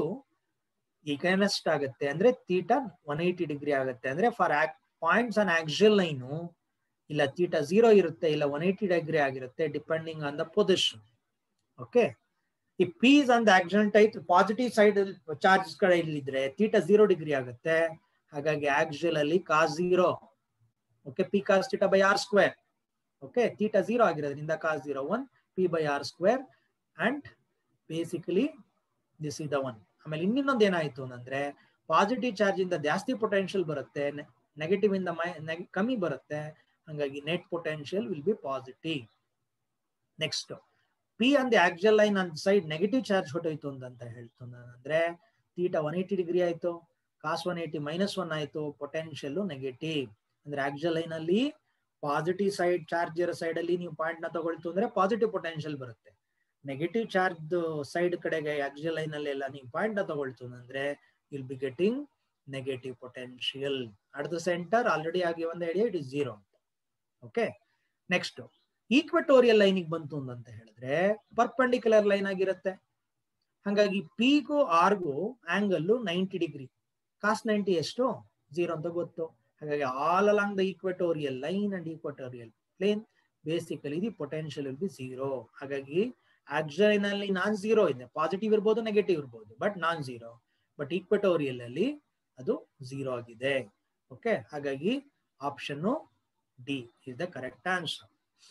ಈಗನೆಸ್ಟ್ ಆಗುತ್ತೆ ಅಂದ್ರೆ ತೀಟ ಒನ್ ಏಯ್ಟಿ ಡಿಗ್ರಿ ಆಗುತ್ತೆ ಅಂದ್ರೆ for points on axial line ಇಲ್ಲ ತೀಟ ಝೀರೋ ಇರುತ್ತೆ ಇಲ್ಲ ಒನ್ ಏಯ್ಟಿ ಡಿಗ್ರಿ ಆಗಿರುತ್ತೆ depending on the position okay ಈ piece on the axial type positive side charge ಕಡೆ ಇಲ್ಲಿದ್ರೆ ತೀಟ ಝೀರೋ ಡಿಗ್ರಿ ಆಗುತ್ತೆ ಹಾಗಾಗಿ ಆಕ್ಸಿಯಲ್ ಅಲ್ಲಿ cos zero okay P cos theta by R square okay theta zero ಆಗಿರೋದ್ರಿಂದ cos zero one P by R square and basically this is the one ಆಮೇಲೆ ಇನ್ನೊಂದು ಏನಾಯ್ತು ಅಂತಂದ್ರೆ ಪಾಸಿಟಿವ್ ಚಾರ್ಜ್ ಇಂದ ಜಾಸ್ತಿ ಪೊಟೆನ್ಷಿಯಲ್ ಬರುತ್ತೆ ನೆಗೆಟಿವ್ ಇಂದ ಕಮ್ಮಿ ಬರುತ್ತೆ ಹಾಗಾಗಿ net potential will be positive next P on the axial line on side negative charge ಹೊಟ್ಟೋಯ್ತು ಅಂತ ಹೇಳ್ತು ಅಂದ್ರೆ ತೀಟ ಒನ್ ಏಯ್ಟಿ ಡಿಗ್ರಿ ಆಯ್ತು cos one eighty minus one ಆಯ್ತು ಪೊಟೆನ್ಷಿಯಲ್ ನೆಗೆಟಿವ್ ಅಂದ್ರೆ ಆಕ್ಸಿಯಲ್ ಲೈನ್ ಅಲ್ಲಿ ಪಾಸಿಟಿವ್ ಸೈಡ್ ಚಾರ್ಜ್ ಇರೋ side ಅಲ್ಲಿ ನೀವು ಪಾಯಿಂಟ್ ನ ತಗೊಳ್ತು ಅಂದ್ರೆ ಪಾಸಿಟಿವ್ ಪೊಟೆನ್ಷಿಯಲ್ ಬರುತ್ತೆ ನೆಗೆಟಿವ್ ಚಾರ್ಜ್ ಸೈಡ್ ಕಡೆಗೆ ಆಕ್ಸಿಯಲ್ ಲೈನ್ ಅಲ್ಲಿ ಎಲ್ಲ ನೀವು ಪಾಯಿಂಟ್ ನ ತಗೊಳ್ತು ಅಂದ್ರೆ will be getting negative potential at the centre already ಆಗಿ ಒಂದು ಐಡಿಯಾ ಇಟ್ ಇಸ್ ಝೀರೋ ಅಂತ ಓಕೆ ನೆಕ್ಸ್ಟ್ ಈಕ್ವೆಟೋರಿಯಲ್ ಲೈನಿಗೆ ಬಂತು ಅಂತ ಹೇಳಿದ್ರೆ ಪರ್ಪೆಂಡಿಕ್ಯುಲರ್ ಲೈನ್ ಆಗಿರುತ್ತೆ ಹಾಗಾಗಿ ಪಿಗೂ ಆರ್ಗೂ angle ninety degree cos ninety ಎಷ್ಟು ಝೀರೋ ಅಂತ ಗೊತ್ತು ಹಾಗಾಗಿ all along the equatorial line and equatorial plane basically the potential will be zero ಹಾಗಾಗಿ ಆಕ್ಸೈನ್ ಅಲ್ಲಿ ನಾನ್ ಝೀರೋ ಇದೆ ಪಾಸಿಟಿವ್ ಇರ್ಬೋದು ನೆಗೆಟಿವ್ ಇರ್ಬೋದು but non zero but equatorial ಅಲ್ಲಿ ಅದು ಝೀರೋ ಆಗಿದೆ ಓಕೆ ಹಾಗಾಗಿ option D is the correct answer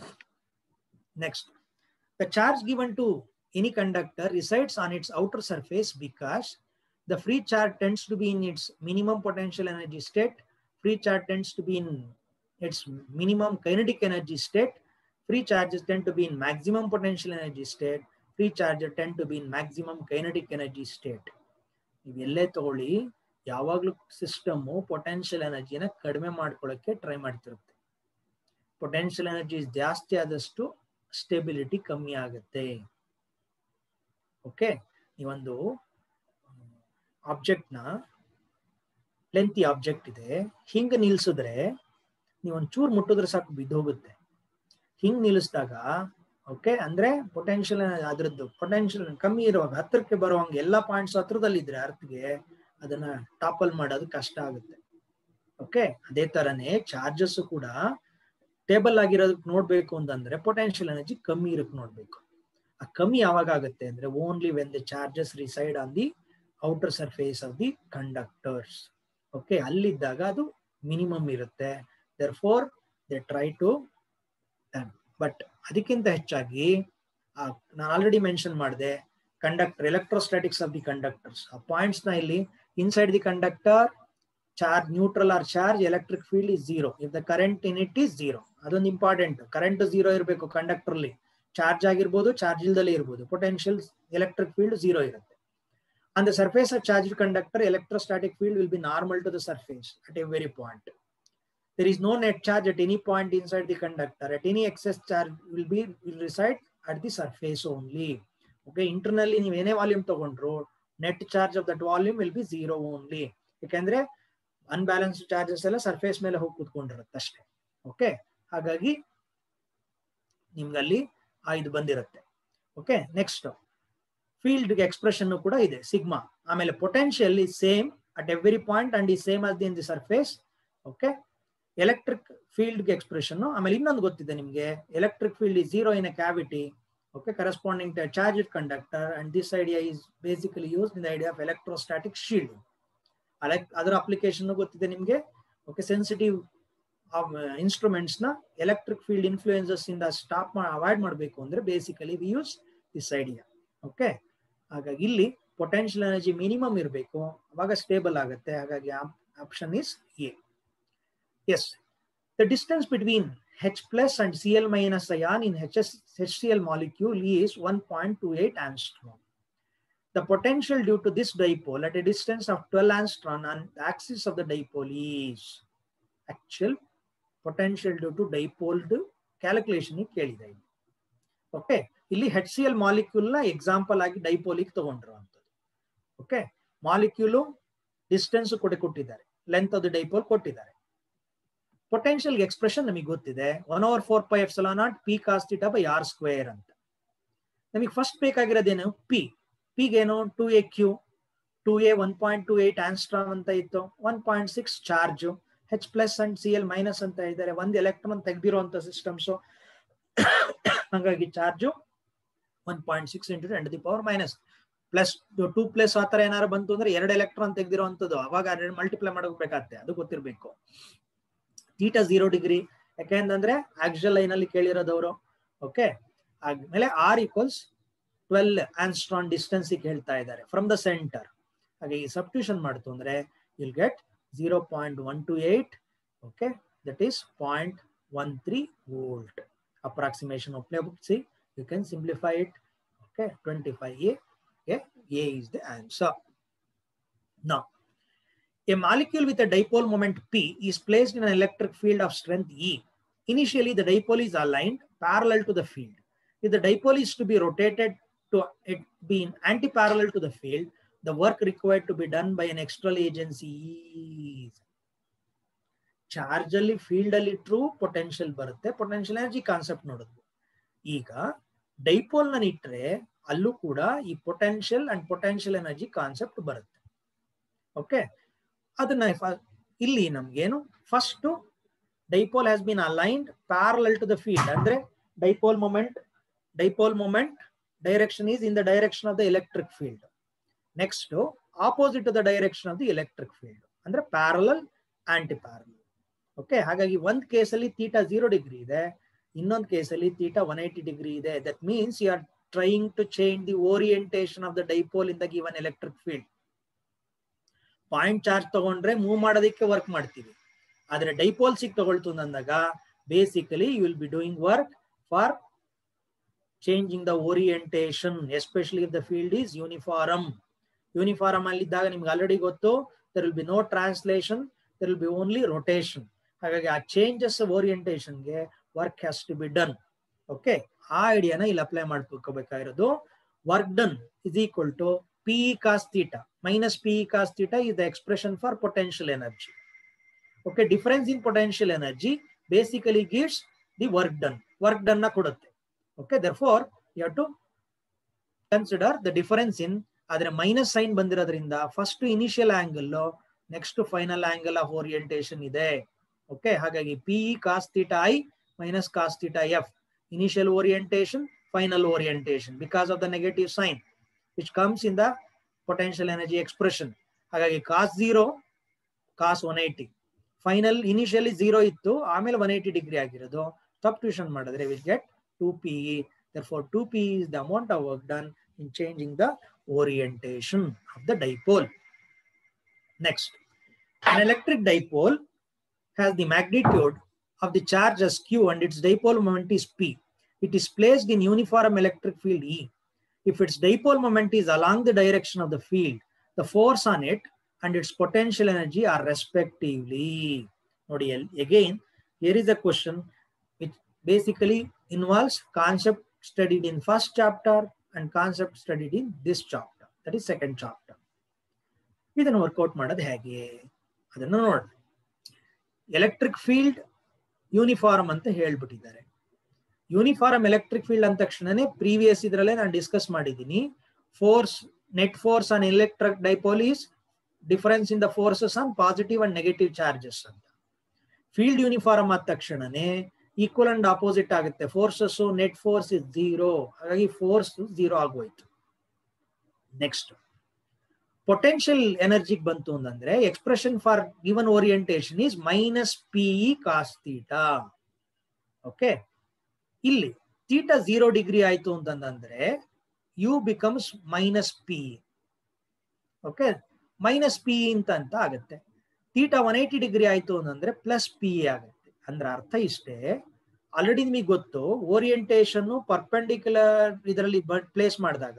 next the charge given to any conductor resides on its outer surface because the free charge tends to be in its minimum potential energy state free charge tends to be in its minimum kinetic energy state. Free charges tend to be in maximum potential energy state. Free charges tend to be in maximum kinetic energy state. ನೀವೆಲ್ಲೇ ತಗೊಳ್ಳಿ ಯಾವಾಗ್ಲೂ system potential ಎನರ್ಜಿನ ಕಡಿಮೆ ಮಾಡ್ಕೊಳ್ಳೋಕೆ try ಮಾಡ್ತಿರುತ್ತೆ potential energy ಜಾಸ್ತಿ ಆದಷ್ಟು stability ಕಮ್ಮಿ ಆಗುತ್ತೆ okay ನೀವೊಂದು ಆಬ್ಜೆಕ್ಟ್ನ ಲೆಂತಿ ಆಬ್ಜೆಕ್ಟ್ ಇದೆ ಹಿಂಗ ನಿಲ್ಸಿದ್ರೆ ನೀವು ಒಂಚೂರು ಮುಟ್ಟಿದ್ರೆ ಸಾಕು ಬಿದ್ದೋಗುತ್ತೆ ಹಿಂಗ್ ನಿಲ್ಲಿಸಿದಾಗ ಓಕೆ ಅಂದ್ರೆ ಪೊಟೆನ್ಶಿಯಲ್ ಅದ್ರದ್ದು ಪೊಟೆನ್ಶಿಯಲ್ ಕಮ್ಮಿ ಇರುವಾಗ ಹತ್ರಕ್ಕೆ ಬರುವಂಗೆ ಎಲ್ಲಾ ಪಾಯಿಂಟ್ಸ್ ಹತ್ರದಲ್ಲಿದ್ರೆ ಅರ್ಥಗೆ ಅದನ್ನ ಟಾಪಲ್ ಮಾಡೋದು ಕಷ್ಟ ಆಗುತ್ತೆ ಓಕೆ ಅದೇ ತರನೇ ಚಾರ್ಜಸ್ ಕೂಡ ಟೇಬಲ್ ಆಗಿರೋದಕ್ಕೆ ನೋಡ್ಬೇಕು ಅಂತಂದ್ರೆ ಪೊಟೆನ್ಶಿಯಲ್ ಎನರ್ಜಿ ಕಮ್ಮಿ ಇರಕ್ ನೋಡ್ಬೇಕು ಆ ಕಮ್ಮಿ ಯಾವಾಗ ಆಗುತ್ತೆ ಅಂದ್ರೆ only when the charges reside on the outer surface of the conductors okay ಅಲ್ಲಿದ್ದಾಗ ಅದು ಮಿನಿಮಮ್ ಇರುತ್ತೆ therefore they try to but ಅದಕ್ಕಿಂತ ಹೆಚ್ಚಾಗಿ ನಾನು ಆಲ್ರೆಡಿ ಮೆನ್ಷನ್ ಮಾಡಿದೆ conductor electrostatics of the conductors ಆ ಪಾಯಿಂಟ್ಸ್ ನ ಇಲ್ಲಿ inside the conductor charge neutral or charge electric field is zero if the current in it is zero ಅದೊಂದು important current zero ಇರಬೇಕು conductor ಅಲ್ಲಿ ಚಾರ್ಜ್ ಆಗಿರ್ಬೋದು charge ಇಲ್ದಲೇ ಇರ್ಬೋದು potential electric field zero ಇರುತ್ತೆ on the surface of charged conductor electrostatic field will be normal to the surface at every point there is no net charge at any point inside the conductor at any excess charge will be will reside at the surface only okay internally ನೀವು ಏನೇ volume ತಗೊಂಡ್ರು net charge of that volume will be zero only ಯಾಕಂದ್ರೆ unbalance charges ಎಲ್ಲ surface ಮೇಲೆ ಹೋಗಿ ಕೂತ್ಕೊಂಡಿರುತ್ತೆ ಅಷ್ಟೇ okay ಹಾಗಾಗಿ ನಿಮ್ಗಲ್ಲಿ ಆ ಇದು ಬಂದಿರುತ್ತೆ ಓಕೆ ನೆಕ್ಸ್ಟ್ ಫೀಲ್ಡ್ ಎಕ್ಸ್ಪ್ರೆಷನ್ ಕೂಡ ಇದೆ ಸಿಗ್ಮಾ ಆಮೇಲೆ potential is same at every point and ಈ same as the in the surface okay electric field expression ಆಮೇಲೆ ಇನ್ನೊಂದು ಗೊತ್ತಿದೆ ನಿಮಗೆ electric field is zero in a cavity okay corresponding to charge conductor and this idea is basically use in the idea of electrostatic shield ಅದರ application ಗೊತ್ತಿದೆ ನಿಮಗೆ okay sensitive instruments ನ electric field influences ಇಂದ stop avoid ಮಾಡಬೇಕು ಅಂದ್ರೆ basically we use this idea okay ಹಾಗಾಗಿ ಇಲ್ಲಿ potential energy minimum ಇರಬೇಕು ಅವಾಗ ಸ್ಟೇಬಲ್ ಆಗುತ್ತೆ ಹಾಗಾಗಿ option is A as the distance between H plus and C L minus ion in H S H C L molecule is one point two eight angstrom The potential due to this dipole at a distance of 12 angstrom on the axis of the dipole is actual potential due to dipole calculation ಕೇಳಿದೆ okay ಇಲ್ಲಿ H C L molecule ನ example ಆಗಿ ಡೈಪೋಲಿಗೆ ತಗೊಂಡಿರುವಂತದ್ದು okay molecule distance ಕೊಟ್ಟು ಕೊಟ್ಟಿದ್ದಾರೆ length of the dipole ಕೊಟ್ಟಿದ್ದಾರೆ potential expression ನಮಗೆ ಗೊತ್ತಿದೆ one over four pi F naught P cos theta by R square ಅಂತ ನಮಗೆ ಫಸ್ಟ್ ಬೇಕಾಗಿರೋದೇನು ಪಿ ಪಿಗೇನು two A Q two A one point two eight angstrom ಅಂತ ಇತ್ತು one point six charge H plus and C L minus ಅಂತ ಇದ್ದಾರೆ ಒಂದು electron ತೆಗೆದಿರುವಂತ ಸಿಸ್ಟಮ್ಸು ಹಾಗಾಗಿ charge one point six into ten the power minus plus two plus ಆ ಥರ ಏನಾರು ಬಂತು ಅಂದ್ರೆ ಎರಡು ಎಲೆಕ್ಟ್ರಾನ್ ತೆಗೆದಿರುವಂಥದ್ದು ಅವಾಗ ಮಲ್ಟಿಪ್ಲೈ ಮಾಡಬೇಕಾಗತ್ತೆ ಅದು ಗೊತ್ತಿರಬೇಕು ತೀಟ ಝೀರೋ ಡಿಗ್ರಿ ಯಾಕೆಂದ್ರೆ ಆಕ್ಸಿಯಲ್ ಲೈನ್ ಅಲ್ಲಿ ಕೇಳಿರೋದವರು ಓಕೆ ಆದ್ಮೇಲೆ R equals twelve angstrom distance ಹೇಳ್ತಾ ಇದ್ದಾರೆ ಫ್ರಮ್ ದ ಸೆಂಟರ್ ಹಾಗೆ ಈ ಸಬ್ಟ್ಯೂಷನ್ ಮಾಡ್ತು ಅಂದ್ರೆ will get zero point one two eight okay that is point one three volt approximation ಉಪಯೋಗಿಸಿ you can simplify it okay 25a okay a is the answer now a molecule with a dipole moment p is placed in an electric field of strength e initially the dipole is aligned parallel to the field if the dipole is to be rotated to it being anti-parallel to the field the work required to be done by an external agency is charge ಅಲ್ಲಿ field ಅಲ್ಲಿ true potential ಬರುತ್ತೆ potential energy concept ನೋಡಿದ್ವಿ ಈಗ dipole ನ ಇಟ್ರೆ ಅಲ್ಲೂ ಕೂಡ ಈ potential and potential energy concept ಬರುತ್ತೆ ಓಕೆ ಅದನ್ನ ಇಲ್ಲಿ ನಮ್ಗೇನು first dipole has been aligned parallel to the field ಅಂದ್ರೆ dipole moment dipole moment direction is in the direction of the electric field next opposite the direction of the electric field ಅಂದ್ರೆ parallel anti parallel okay ಹಾಗಾಗಿ ಒಂದ್ ಕೇಸಲ್ಲಿ theta zero degree ಇದೆ ಇನ್ನೊಂದು ಕೇಸಲ್ಲಿ theta one eighty degree ಇದೆ that means you are trying to change the orientation of the dipole in the given electric field point charge ತಗೊಂಡ್ರೆ move ಮಾಡೋದಕ್ಕೆ work ಮಾಡ್ತೀವಿ ಆದ್ರೆ ಡೈಪೋಲ್ ಸಿಕ್ ತಗೊಳ್ತು ಅಂದಾಗ basically you will be doing work for changing the orientation especially if the field is uniform uniform ಅಲ್ಲಿ ಇದ್ದಾಗ ನಿಮ್ಗೆ ಆಲ್ರೆಡಿ ಗೊತ್ತು there will be no translation there will B only rotation ಹಾಗಾಗಿ ಆ ಚೇಂಜಸ್ ಓರಿಯಂಟೇಶನ್ಗೆ work has to be done okay ಆ ಐಡಿಯಾನ ಇಲ್ಲಿ ಅಪ್ಲೈ ಮಾಡ್ಕೋಬೇಕಾಗಿರೋದು work done is equal to P cos theta minus P cos theta is the expression for potential energy okay difference in potential energy basically gives the work done work done ನ ಕೊಡುತ್ತೆ okay therefore you to consider the difference in ಆದ್ರೆ minus sign ಬಂದಿರೋದ್ರಿಂದ first initial angle next final angle of orientation ಇದೆ okay ಹಾಗಾಗಿ P E cos theta I minus cos theta F initial orientation final orientation because of the negative sign which comes in the potential energy expression ಹಾಗಾಗಿ cos zero cos one eighty final initially zero ಇತ್ತು ಆಮೇಲೆ one eighty degree ಆಗಿರೋದು substitution ಮಾಡಿದ್ರೆ will get two P E therefore 2p is the amount of work done in changing the orientation of the dipole next an electric dipole has the magnitude of the charge as q and its dipole moment is p it is placed in uniform electric field e if its dipole moment is along the direction of the field the force on it and its potential energy are respectively Nodi, again here is a question which basically involves concept studied in first chapter and concept studied in this chapter that is second chapter ಇದನ್ನು work out ಮಾಡೋದು ಹೇಗೆ ಅದನ್ನು ನೋಡಿ electric field uniform ಅಂತ ಹೇಳ್ಬಿಟ್ಟಿದ್ದಾರೆ uniform electric field ಅಂದ ತಕ್ಷಣನೇ previous ಇದರಲ್ಲೇ ನಾನು ಡಿಸ್ಕಸ್ ಮಾಡಿದ್ದೀನಿ force net force on electric dipoles difference in the forces on positive and negative charges ಅಂತ ಫೀಲ್ಡ್ ಯೂನಿಫಾರ್ಮ್ ಆದ ತಕ್ಷಣನೇ ಈಕ್ವಲ್ ಅಂಡ್ ಆಪೋಸಿಟ್ ಆಗುತ್ತೆ forces net force is zero ಹಾಗಾಗಿ ಫೋರ್ಸ್ ಝೀರೋ ಆಗೋಯ್ತು ನೆಕ್ಸ್ಟ್ ಪೊಟೆನ್ಷಿಯಲ್ ಎನರ್ಜಿಗೆ ಬಂತು ಅಂತಂದ್ರೆ expression for given orientation is minus P E cos theta okay ಇಲ್ಲಿ ತೀಟಾ ಝೀರೋ ಡಿಗ್ರಿ ಆಯ್ತು ಅಂತಂದ್ರೆ U becomes minus P okay minus P ಅಂತ ಅಂತ ಆಗುತ್ತೆ ತೀಟಾ ಒನ್ ಏಯ್ಟಿ ಡಿಗ್ರಿ ಆಯ್ತು ಅಂತಂದ್ರೆ ಪ್ಲಸ್ ಪಿ ಆಗುತ್ತೆ ಅಂದ್ರೆ ಅರ್ಥ ಇಷ್ಟೇ ಆಲ್ರೆಡಿ ನಿಮಗೆ ಗೊತ್ತು ಓರಿಯಂಟೇಶನ್ ಪರ್ಪೆಂಡಿಕ್ಯುಲರ್ ಇದರಲ್ಲಿ ಪ್ಲೇಸ್ ಮಾಡಿದಾಗ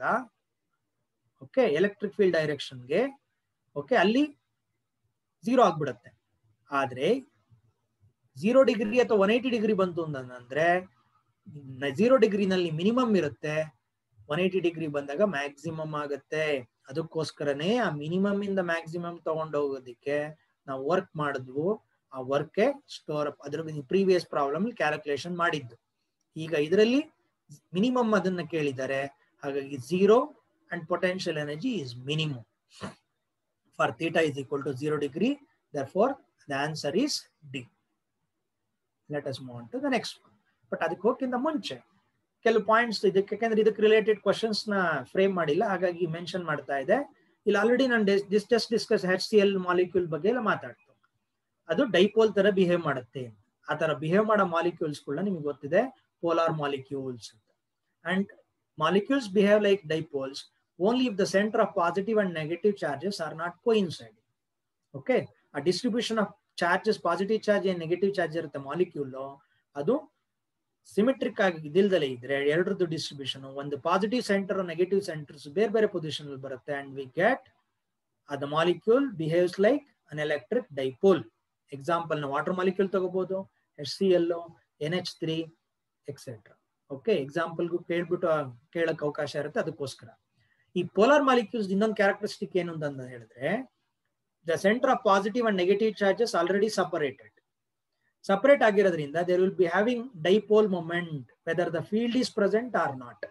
ಓಕೆ ಎಲೆಕ್ಟ್ರಿಕ್ ಫೀಲ್ಡ್ ಡೈರೆಕ್ಷನ್ಗೆ ಓಕೆ ಅಲ್ಲಿ ಝೀರೋ ಆಗ್ಬಿಡುತ್ತೆ ಆದ್ರೆ ಝೀರೋ ಡಿಗ್ರಿ ಅಥವಾ ಒನ್ ಏಯ್ಟಿ ಡಿಗ್ರಿ ಬಂತು ಅಂತಂದ್ರೆ ಝೀರೋ ಡಿಗ್ರಿನಲ್ಲಿ ಮಿನಿಮಮ್ ಇರುತ್ತೆ ಒನ್ ಏಯ್ಟಿ ಡಿಗ್ರಿ ಬಂದಾಗ ಮ್ಯಾಕ್ಸಿಮಮ್ ಆಗುತ್ತೆ ಅದಕ್ಕೋಸ್ಕರನೇ ಆ ಮಿನಿಮಮ್ ಇಂದ ಮ್ಯಾಕ್ಸಿಮಮ್ ತಗೊಂಡು ಹೋಗೋದಿಕ್ಕೆ ನಾವು ವರ್ಕ್ ಮಾಡಿದ್ವು ಆ ವರ್ಕ್ ಸ್ಟೋರ್ ಅಪ್ ಅದ್ರ ಪ್ರೀವಿಯಸ್ ಪ್ರಾಬ್ಲಮ್ ಕ್ಯಾಲ್ಕುಲೇಷನ್ ಮಾಡಿದ್ದು ಈಗ ಇದರಲ್ಲಿ ಮಿನಿಮಮ್ ಅದನ್ನ ಕೇಳಿದ್ದಾರೆ ಹಾಗಾಗಿ zero and potential energy is minimum for theta is equal to zero degree therefore the answer is D let us move to the next but ಅದಕ್ಕೆ ಹೋಗಿಂತ ಮುಂಚೆ ಕೆಲವು ಪಾಯಿಂಟ್ಸ್ ಇದಕ್ಕೆ ಯಾಕಂದ್ರೆ ಇದಕ್ಕೆ ರಿಲೇಟೆಡ್ ಕ್ವಶನ್ಸ್ ನ ಫ್ರೇಮ್ ಮಾಡಿಲ್ಲ ಹಾಗಾಗಿ ಮೆನ್ಷನ್ ಮಾಡ್ತಾ ಇದೆ ಇಲ್ಲಿ ಆಲ್ರೆಡಿ ನಾನು discuss discuss H C L molecule ಬಗ್ಗೆ ಎಲ್ಲ ಮಾತಾಡ್ತು ಅದು ಡೈಪೋಲ್ ತರ ಬಿಹೇವ್ ಮಾಡುತ್ತೆ ಆ ತರ ಬಿಹೇವ್ ಮಾಡೋ ಮಾಲಿಕ್ಯೂಲ್ಸ್ ಕೂಡ ನಿಮಗೆ ಗೊತ್ತಿದೆ ಪೋಲಾರ್ ಮಾಲಿಕ್ಯೂಲ್ಸ್ ಅಂತ and molecules behave like dipoles only if the centre of positive and negative charges are not coincide okay ಆ distribution of charges positive charge ಏನ್ ನೆಗೆಟಿವ್ ಚಾರ್ಜ್ ಇರುತ್ತೆ ಮಾಲಿಕ್ಯೂಲ್ ಅದು ಸಿಮೆಟ್ರಿಕ್ ಆಗಿ ಇದಿಲ್ದಲೇ ಇದ್ರೆ ಎರಡರದ್ದು ಡಿಸ್ಟ್ರಿಬ್ಯೂಷನ್ ಒಂದು ಪಾಸಿಟಿವ್ ಸೆಂಟರ್ ನೆಗೆಟಿವ್ ಸೆಂಟರ್ಸ್ ಬೇರೆ ಬೇರೆ ಪೊಸಿಷನ್ ಬರುತ್ತೆ and we get the molecule behaves like an electric dipole example ನ ವಾಟರ್ ಮಾಲಿಕ್ಯೂಲ್ ತಗೋಬಹುದು H C L N H three etcetera okay ಎಕ್ಸಾಂಪಲ್ಗೂ ಕೇಳ್ಬಿಟ್ಟು ಕೇಳಕ್ ಅವಕಾಶ ಇರುತ್ತೆ ಅದಕ್ಕೋಸ್ಕರ ಈ ಪೋಲಾರ್ ಮಾಲಿಕ್ಯೂಲ್ಸ್ ಇನ್ನೊಂದು ಕ್ಯಾರೆಕ್ಟರಿಸ್ಟಿಕ್ ಏನು ಅಂತ ಹೇಳಿದ್ರೆ the centre of positive and negative charges already separated separate ಆಗಿರೋದ್ರಿಂದ there will be having dipole moment whether the field is present or not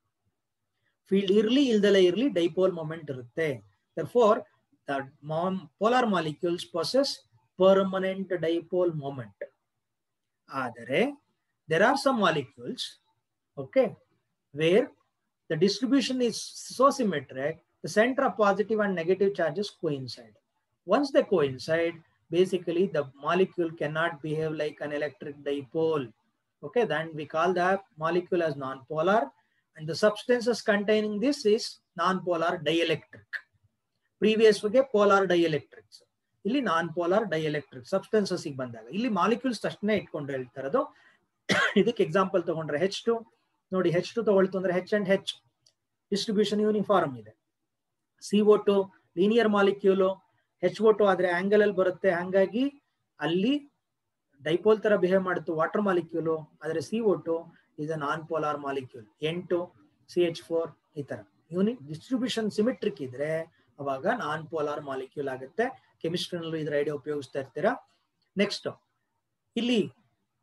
field ಇರ್ಲಿ ಇಲ್ದಲೇ ಇರ್ಲಿ ಡೈಪೋಲ್ ಮೊಮೆಂಟ್ ಇರುತ್ತೆ for the polar molecules possess permanent dipole moment ಆದರೆ there are some molecules okay where the distribution is so symmetric the center of positive and negative charges coincide once they coincide basically the molecule cannot behave like an electric dipole okay then we call that molecule as non-polar and the substances containing this is non-polar dielectric previous ಬಗ್ಗೆ polar dielectrics ಇಲ್ಲಿ non polar dielectric substances ಬಂದಾಗ ಇಲ್ಲಿ molecules ತಕ್ಷಣ ಇಟ್ಕೊಂಡು ಹೇಳ್ತಾ ಇರೋದು ಇದಕ್ಕೆ example ತಗೊಂಡ್ರೆ ಹೆಚ್ ಟು ನೋಡಿ ಹೆಚ್ ಟು ತಗೊಳ್ತು ಅಂದ್ರೆ H and H distribution uniform ಇದೆ C O two linear molecule H O two ಆದ್ರೆ ಆಂಗಲ್ ಅಲ್ಲಿ ಬರುತ್ತೆ ಹಂಗಾಗಿ ಅಲ್ಲಿ ಡೈಪೋಲ್ ತರ ಬಿಹೇವ್ ಮಾಡುತ್ತೆ ವಾಟರ್ ಮಾಲಿಕ್ಯೂಲು ಆದ್ರೆ C O two is a non polar molecule N two C H four ಈ ತರ ಯೂನಿ ಡಿಸ್ಟ್ರಿಬ್ಯೂಷನ್ ಸಿಮೆಟ್ರಿಕ್ ಇದ್ರೆ ಅವಾಗ ನಾನ್ ಪೋಲಾರ್ ಮಾಲಿಕ್ಯೂಲ್ ಆಗುತ್ತೆ ಕೆಮಿಸ್ಟ್ರಿನಲ್ಲೂ ಇದ್ರ ಐಡಿಯಾ ಉಪಯೋಗಿಸ್ತಾ ಇರ್ತೀರಾ ನೆಕ್ಸ್ಟ್ ಇಲ್ಲಿ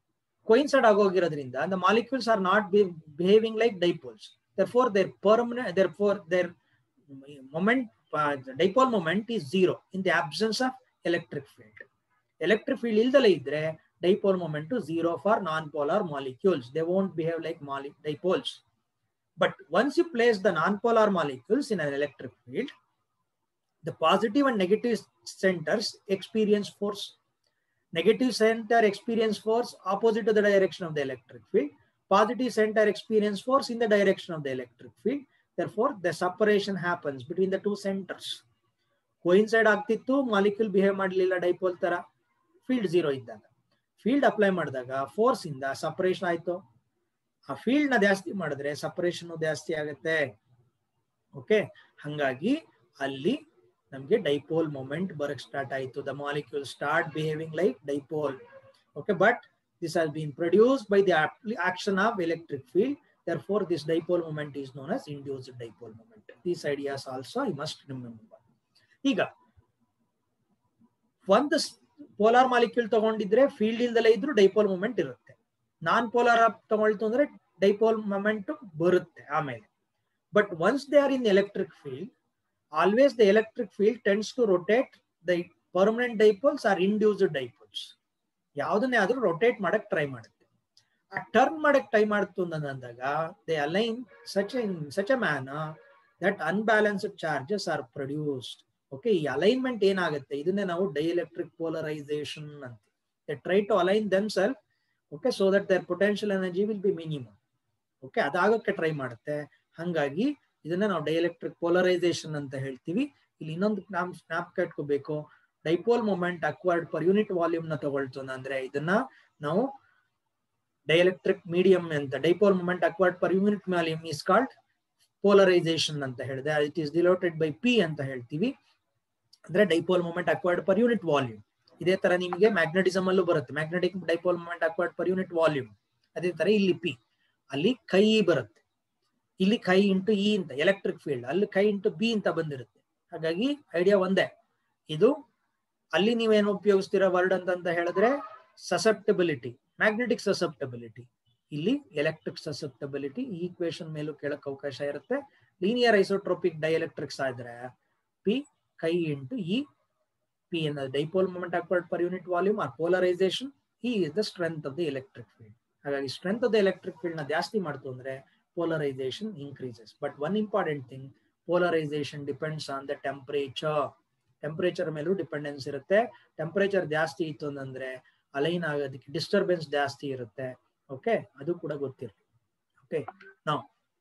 coincide ಆಗೋಗಿರೋದ್ರಿಂದ the molecules are not be- behaving like dipoles therefore their permanent therefore their moment uh, the dipole moment is zero in the absence of electric field electric field ಇಲ್ದಲೇ ಇದ್ರೆ dipole moment to zero for non-polar molecules they won't behave like mole- dipoles but once you place the non-polar molecules in an electric field the positive and negative centers experience force negative center experience force opposite to the direction of the electric field positive center experience force in the direction of the electric field therefore the separation happens between the two centers coincide ಆಗ್ತಿತ್ತು molecule behave ಮಾಡಲಿಲ್ಲ dipole ತರ field zero ಇದ್ದಾಗ field apply ಮಾಡಿದಾಗ force ಇಂದ separation ಆಯ್ತು ಆ field ನ ಜಾಸ್ತಿ ಮಾಡಿದ್ರೆ ಸಪರೇಷನ್ ಜಾಸ್ತಿ ಆಗುತ್ತೆ ಓಕೆ ಹಂಗಾಗಿ ಅಲ್ಲಿ ನಮಗೆ ಡೈಪೋಲ್ ಮೊಮೆಂಟ್ ಬರಕ್ ಸ್ಟಾರ್ಟ್ ಆಯ್ತು the molecule start behaving like dipole okay but this has been produced by the ap- action of electric field. Therefore, this dipole moment is known as induced dipole moment. These ideas also you must remember. ಈಗ ಒಂದು polar molecule ತಗೊಂಡಿದ್ರೆ field ಇಲ್ದಲೇ ಇದ್ರು dipole moment ಇರುತ್ತೆ non polar ತಗೊಳ್ತು ಅಂದ್ರೆ dipole moment ಬರುತ್ತೆ ಆಮೇಲೆ but once they are in electric field always the electric field tends to rotate the permanent dipoles or induced dipoles ಯಾವ್ದನ್ನೇ ಆದ್ರೂ ರೊಟೇಟ್ ಮಾಡಕ್ ಟ್ರೈ ಮಾಡುತ್ತೆ ಆ ಟರ್ನ್ ಮಾಡಕ್ ಟ್ರೈ ಮಾಡ್ತು ಅಂದಾಗ they align such such a manner that unbalanced charges are produced okay ಈ alignment ಏನಾಗುತ್ತೆ ಇದನ್ನೇ ನಾವು ಡೈಎಲೆಕ್ಟ್ರಿಕ್ ಪೋಲರೈಸೇಷನ್ ಅಂತ try to align them self okay so that their potential energy will be minimum okay ಅದಾಗಕ್ಕೆ try ಮಾಡುತ್ತೆ ಹಂಗಾಗಿ ಇದನ್ನ ನಾವು ಡೈಎಲೆಕ್ಟ್ರಿಕ್ ಪೋಲರೈಸೇಷನ್ ಅಂತ ಹೇಳ್ತೀವಿ ಇಲ್ಲಿ ಇನ್ನೊಂದು ನಾವು ಸ್ನಾಪ್ ಕಟ್ಕೋಬೇಕು dipole moment acquired per unit volume ನ ತಗೊಳ್ತು ಅಂದ್ರೆ ಇದನ್ನ ನಾವು ಡೈಎಲೆಕ್ಟ್ರಿಕ್ ಮೀಡಿಯಂ ಅಂತ dipole moment acquired per unit volume is called polarisation ಅಂತ ಹೇಳಿದೆ it is denoted by P ಅಂತ ಹೇಳ್ತೀವಿ ಅಂದ್ರೆ dipole moment acquired per unit volume ಇದೇ ತರ ನಿಮಗೆ ಮ್ಯಾಗ್ನೆಟಿಸಮ್ ಅಲ್ಲೂ ಬರುತ್ತೆ magnetic dipole moment acquired per unit volume ಅದೇ ತರ ಇಲ್ಲಿ ಪಿ ಅಲ್ಲಿ ಕೈ ಬರುತ್ತೆ ಇಲ್ಲಿ ಕೈ ಇಂಟು ಇ ಅಂತ ಎಲೆಕ್ಟ್ರಿಕ್ ಫೀಲ್ಡ್ ಅಲ್ಲಿ ಕೈ ಇಂಟು ಬಿ ಅಂತ ಬಂದಿರುತ್ತೆ ಹಾಗಾಗಿ ಐಡಿಯಾ ಒಂದೇ ಇದು ಅಲ್ಲಿ ನೀವೇನು ಉಪಯೋಗಿಸ್ತೀರಾ ವರ್ಡ್ ಅಂತ ಹೇಳಿದ್ರೆ ಸಸೆಪ್ಟಬಿಲಿಟಿ ಮ್ಯಾಗ್ನೆಟಿಕ್ ಸಸೆಪ್ಟಬಿಲಿಟಿ ಇಲ್ಲಿ ಎಲೆಕ್ಟ್ರಿಕ್ ಸಸೆಪ್ಟಬಿಲಿಟಿ ಈ ಈಕ್ವೇಶನ್ ಮೇಲೂ ಕೇಳಕ್ ಅವಕಾಶ ಇರುತ್ತೆ ಲೀನಿಯರ್ ಐಸೋಟ್ರೋಪಿಕ್ ಡೈಎಲೆಕ್ಟ್ರಿಕ್ಸ್ ಆದ್ರೆ P chi into E P ಎನ್ dipole moment acquired per unit volume or polarisation E is the strength of the electric field ಹಾಗಾಗಿ strength of the electric field ನ ಜಾಸ್ತಿ ಮಾಡ್ತು ಅಂದ್ರೆ polarisation increases but one important thing polarisation depends on the temperature temperature ಮೇಲೂ dependence ಇರುತ್ತೆ temperature ಜಾಸ್ತಿ ಇತ್ತು ಅಂತಂದ್ರೆ ಅಲೈನ್ ಆಗೋದಕ್ಕೆ ಡಿಸ್ಟರ್ಬೆನ್ಸ್ ಜಾಸ್ತಿ ಇರುತ್ತೆ ಓಕೆ ಅದು ಕೂಡ ಗೊತ್ತಿರಲಿ ಓಕೆ ನಾವು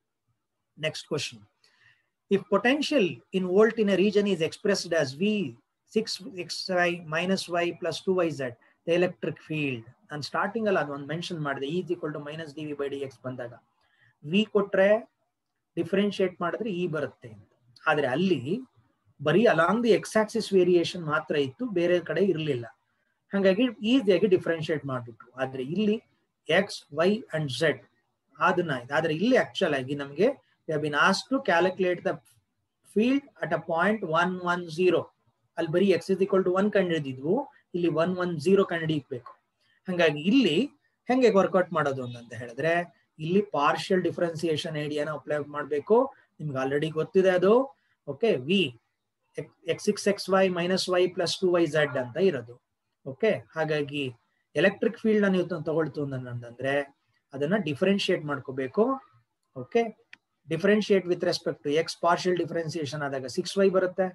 next question if potential in volt in a region is expressed as V six X Y minus Y plus two Y Z the electric field ನಾನು ಸ್ಟಾರ್ಟಿಂಗ್ ಅಲ್ಲಿ ಅದೊಂದು ಮೆನ್ಷನ್ ಮಾಡಿದೆ is equal to minus D V by D X ಬಂದಾಗ V ಕೊಟ್ರೆ differentiate ಮಾಡಿದ್ರೆ E ಬರುತ್ತೆ ಅಂತ ಆದ್ರೆ ಅಲ್ಲಿ ಬರೀ along the X axis variation ಮಾತ್ರ ಇತ್ತು ಬೇರೆ ಕಡೆ ಇರಲಿಲ್ಲ ಹಾಗಾಗಿ ಈಸಿಯಾಗಿ ಡಿಫ್ರೆನ್ಶಿಯೇಟ್ ಮಾಡ್ಬಿಟ್ರು ಆದ್ರೆ ಇಲ್ಲಿ ಎಕ್ಸ್ ವೈ ಅಂಡ್ ಝೆಡ್ ಅದನ್ನ ಆದ್ರೆ ಇಲ್ಲಿ ಆಕ್ಚುಲ್ ಆಗಿ ನಮಗೆ been as to calculate the field at a point one one zero ಅಲ್ಲಿ ಬರೀ X is equal to one ಕಂಡಿಡಿದ್ವು ಇಲ್ಲಿ ಒನ್ ಒನ್ ಜೀರೋ ಕಂಡಿಡಿಬೇಕು ಹಂಗಾಗಿ ಇಲ್ಲಿ ಹೆಂಗೆ ವರ್ಕೌಟ್ ಮಾಡೋದು ಅಂತ ಹೇಳಿದ್ರೆ ಇಲ್ಲಿ ಪಾರ್ಷಿಯಲ್ ಡಿಫ್ರೆನ್ಸಿಯೇಷನ್ ಐಡಿಯಾನ ಅಪ್ಲೈ ಮಾಡಬೇಕು ನಿಮ್ಗೆ ಆಲ್ರೆಡಿ ಗೊತ್ತಿದೆ ಅದು okay V X six X Y minus Y plus two Y Z ಅಂತ ಇರೋದು ಓಕೆ ಹಾಗಾಗಿ ಎಲೆಕ್ಟ್ರಿಕ್ ಫೀಲ್ಡ್ ನ ನೀವು ತಗೊಳ್ತು ಅಂತಂದ್ರೆ ಅದನ್ನ ಡಿಫ್ರೆನ್ಶಿಯೇಟ್ ಮಾಡ್ಕೋಬೇಕು okay differentiate with respect to X partial differentiation ಆದಾಗ ಸಿಕ್ಸ್ ವೈ ಬರುತ್ತೆ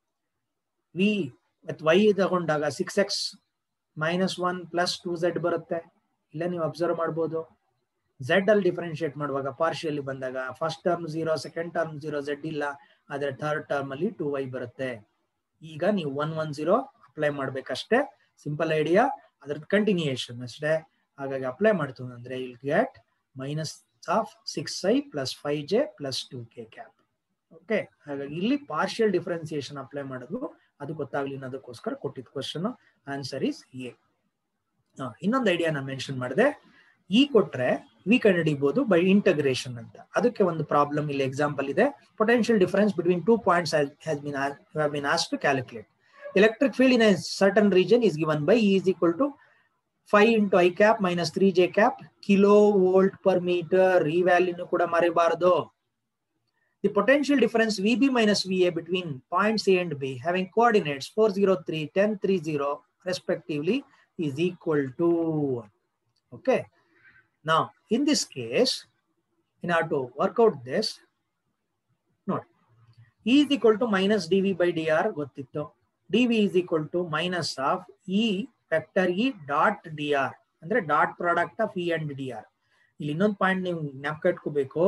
ವಿ ವಿತ್ ವೈ ತಗೊಂಡಾಗ six X minus one plus two Z ಬರುತ್ತೆ ಇಲ್ಲ ನೀವು ಅಬ್ಸರ್ವ್ ಮಾಡ್ಬೋದು ಝೆಡ್ ಅಲ್ಲಿ ಡಿಫ್ರೆನ್ಶಿಯೇಟ್ ಮಾಡುವಾಗ ಪಾರ್ಷಿಯಲಿ ಬಂದಾಗ first term zero second term zero Z ಇಲ್ಲ ಆದ್ರೆ ಥರ್ಡ್ ಟರ್ಮ್ ಅಲ್ಲಿ ಟೂ ವೈ ಬರುತ್ತೆ ಈಗ ನೀವು ಒನ್ ಒನ್ ಜೀರೋ ಅಪ್ಲೈ ಮಾಡ್ಬೇಕಷ್ಟೇ ಸಿಂಪಲ್ ಐಡಿಯಾ ಅದ್ರದ್ದು ಕಂಟಿನ್ಯೂಯೇಷನ್ ಅಷ್ಟೇ ಹಾಗಾಗಿ ಅಪ್ಲೈ ಮಾಡ್ತು ಅಂದ್ರೆ we'll get minus of six I plus five J plus two K cap okay ಹಾಗಾಗಿ ಇಲ್ಲಿ ಪಾರ್ಷಿಯಲ್ ಡಿಫ್ರೆನ್ಸಿಯೇಷನ್ ಅಪ್ಲೈ ಮಾಡೋದು ಅದು ಗೊತ್ತಾಗ್ಲಿ ಅನ್ನೋದಕ್ಕೋಸ್ಕರ ಕೊಟ್ಟಿದ್ ಕ್ವಶನ್ ಆನ್ಸರ್ ಇಸ್ ಎ ಇನ್ನೊಂದು ಐಡಿಯಾ ನಾನು ಮೆನ್ಷನ್ ಮಾಡಿದೆ ಈ ಕೊಟ್ರೆ ವಿ ಕಂಡುಹಿಡಿಬಹುದು ಬೈ ಇಂಟಗ್ರೇಷನ್ ಅಂತ ಅದಕ್ಕೆ ಒಂದು ಪ್ರಾಬ್ಲಮ್ ಇಲ್ಲಿ ಎಕ್ಸಾಂಪಲ್ ಇದೆ potential difference between two points has been have been as to calculate electric field in a certain region is given by E is equal to five into I cap minus three J cap kilo volt per metre ಈ ವ್ಯಾಲ್ಯೂನು ಕೂಡ ಮರಿಬಾರದು The potential difference VB minus VA between points A and B having coordinates 403, 1030 respectively is equal to. Okay. Now, in this case, in order to work out this, note, E is equal to minus dV by dr ಗೊತ್ತಿತ್ತು dV is equal to minus of E vector E dot dr ಅಂದ್ರೆ dot product of E and D R ಇಲ್ಲಿ ಇನ್ನೊಂದು point ನೀವು ಜ್ಞಾಪಕ ಇಟ್ಕೋಬೇಕು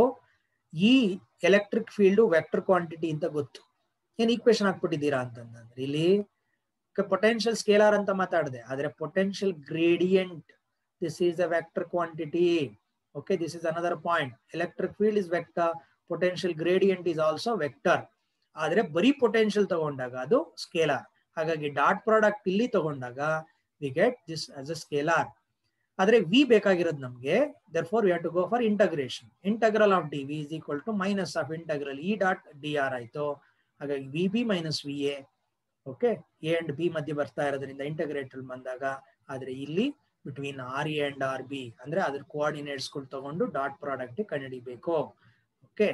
ಈ electric field vector quantity ಅಂತ ಗೊತ್ತು ಏನ್ ಈಕ್ವೇಶನ್ ಹಾಕ್ಬಿಟ್ಟಿದ್ದೀರಾ ಅಂತಂದ್ರೆ ಇಲ್ಲಿ ಪೊಟೆನ್ಶಿಯಲ್ ಸ್ಕೇಲಾರ್ ಅಂತ ಮಾತಾಡಿದೆ ಆದ್ರೆ potential gradient this is a vector quantity okay this is another point electric field is vector potential gradient is also vector ಆದ್ರೆ ಬರೀ ಪೊಟೆನ್ಶಿಯಲ್ ತಗೊಂಡಾಗ ಅದು ಸ್ಕೇಲಾರ್ ಹಾಗಾಗಿ ಡಾಟ್ ಪ್ರಾಡಕ್ಟ್ ಇಲ್ಲಿ ತಗೊಂಡಾಗ we get this as a scalar ಆದ್ರೆ we ಬೇಕಾಗಿರೋದು ನಮಗೆ therefore we have to go for integration integral of D V is equal to minus of integral E dot D R ಆಯ್ತು ಹಾಗಾಗಿ V B minus V A okay A and B ಮಧ್ಯೆ ಬರ್ತಾ ಇರೋದ್ರಿಂದ integrator ಬಂದಾಗ ಆದ್ರೆ ಇಲ್ಲಿ between R A and R B ಅಂದ್ರೆ ಅದ್ರ ಕೋಆರ್ಡಿನೇಟ್ಸ್ ತಗೊಂಡು ಡಾಟ್ ಪ್ರಾಡಕ್ಟ್ ಕಂಡುಹಿಡಿಬೇಕು ಓಕೆ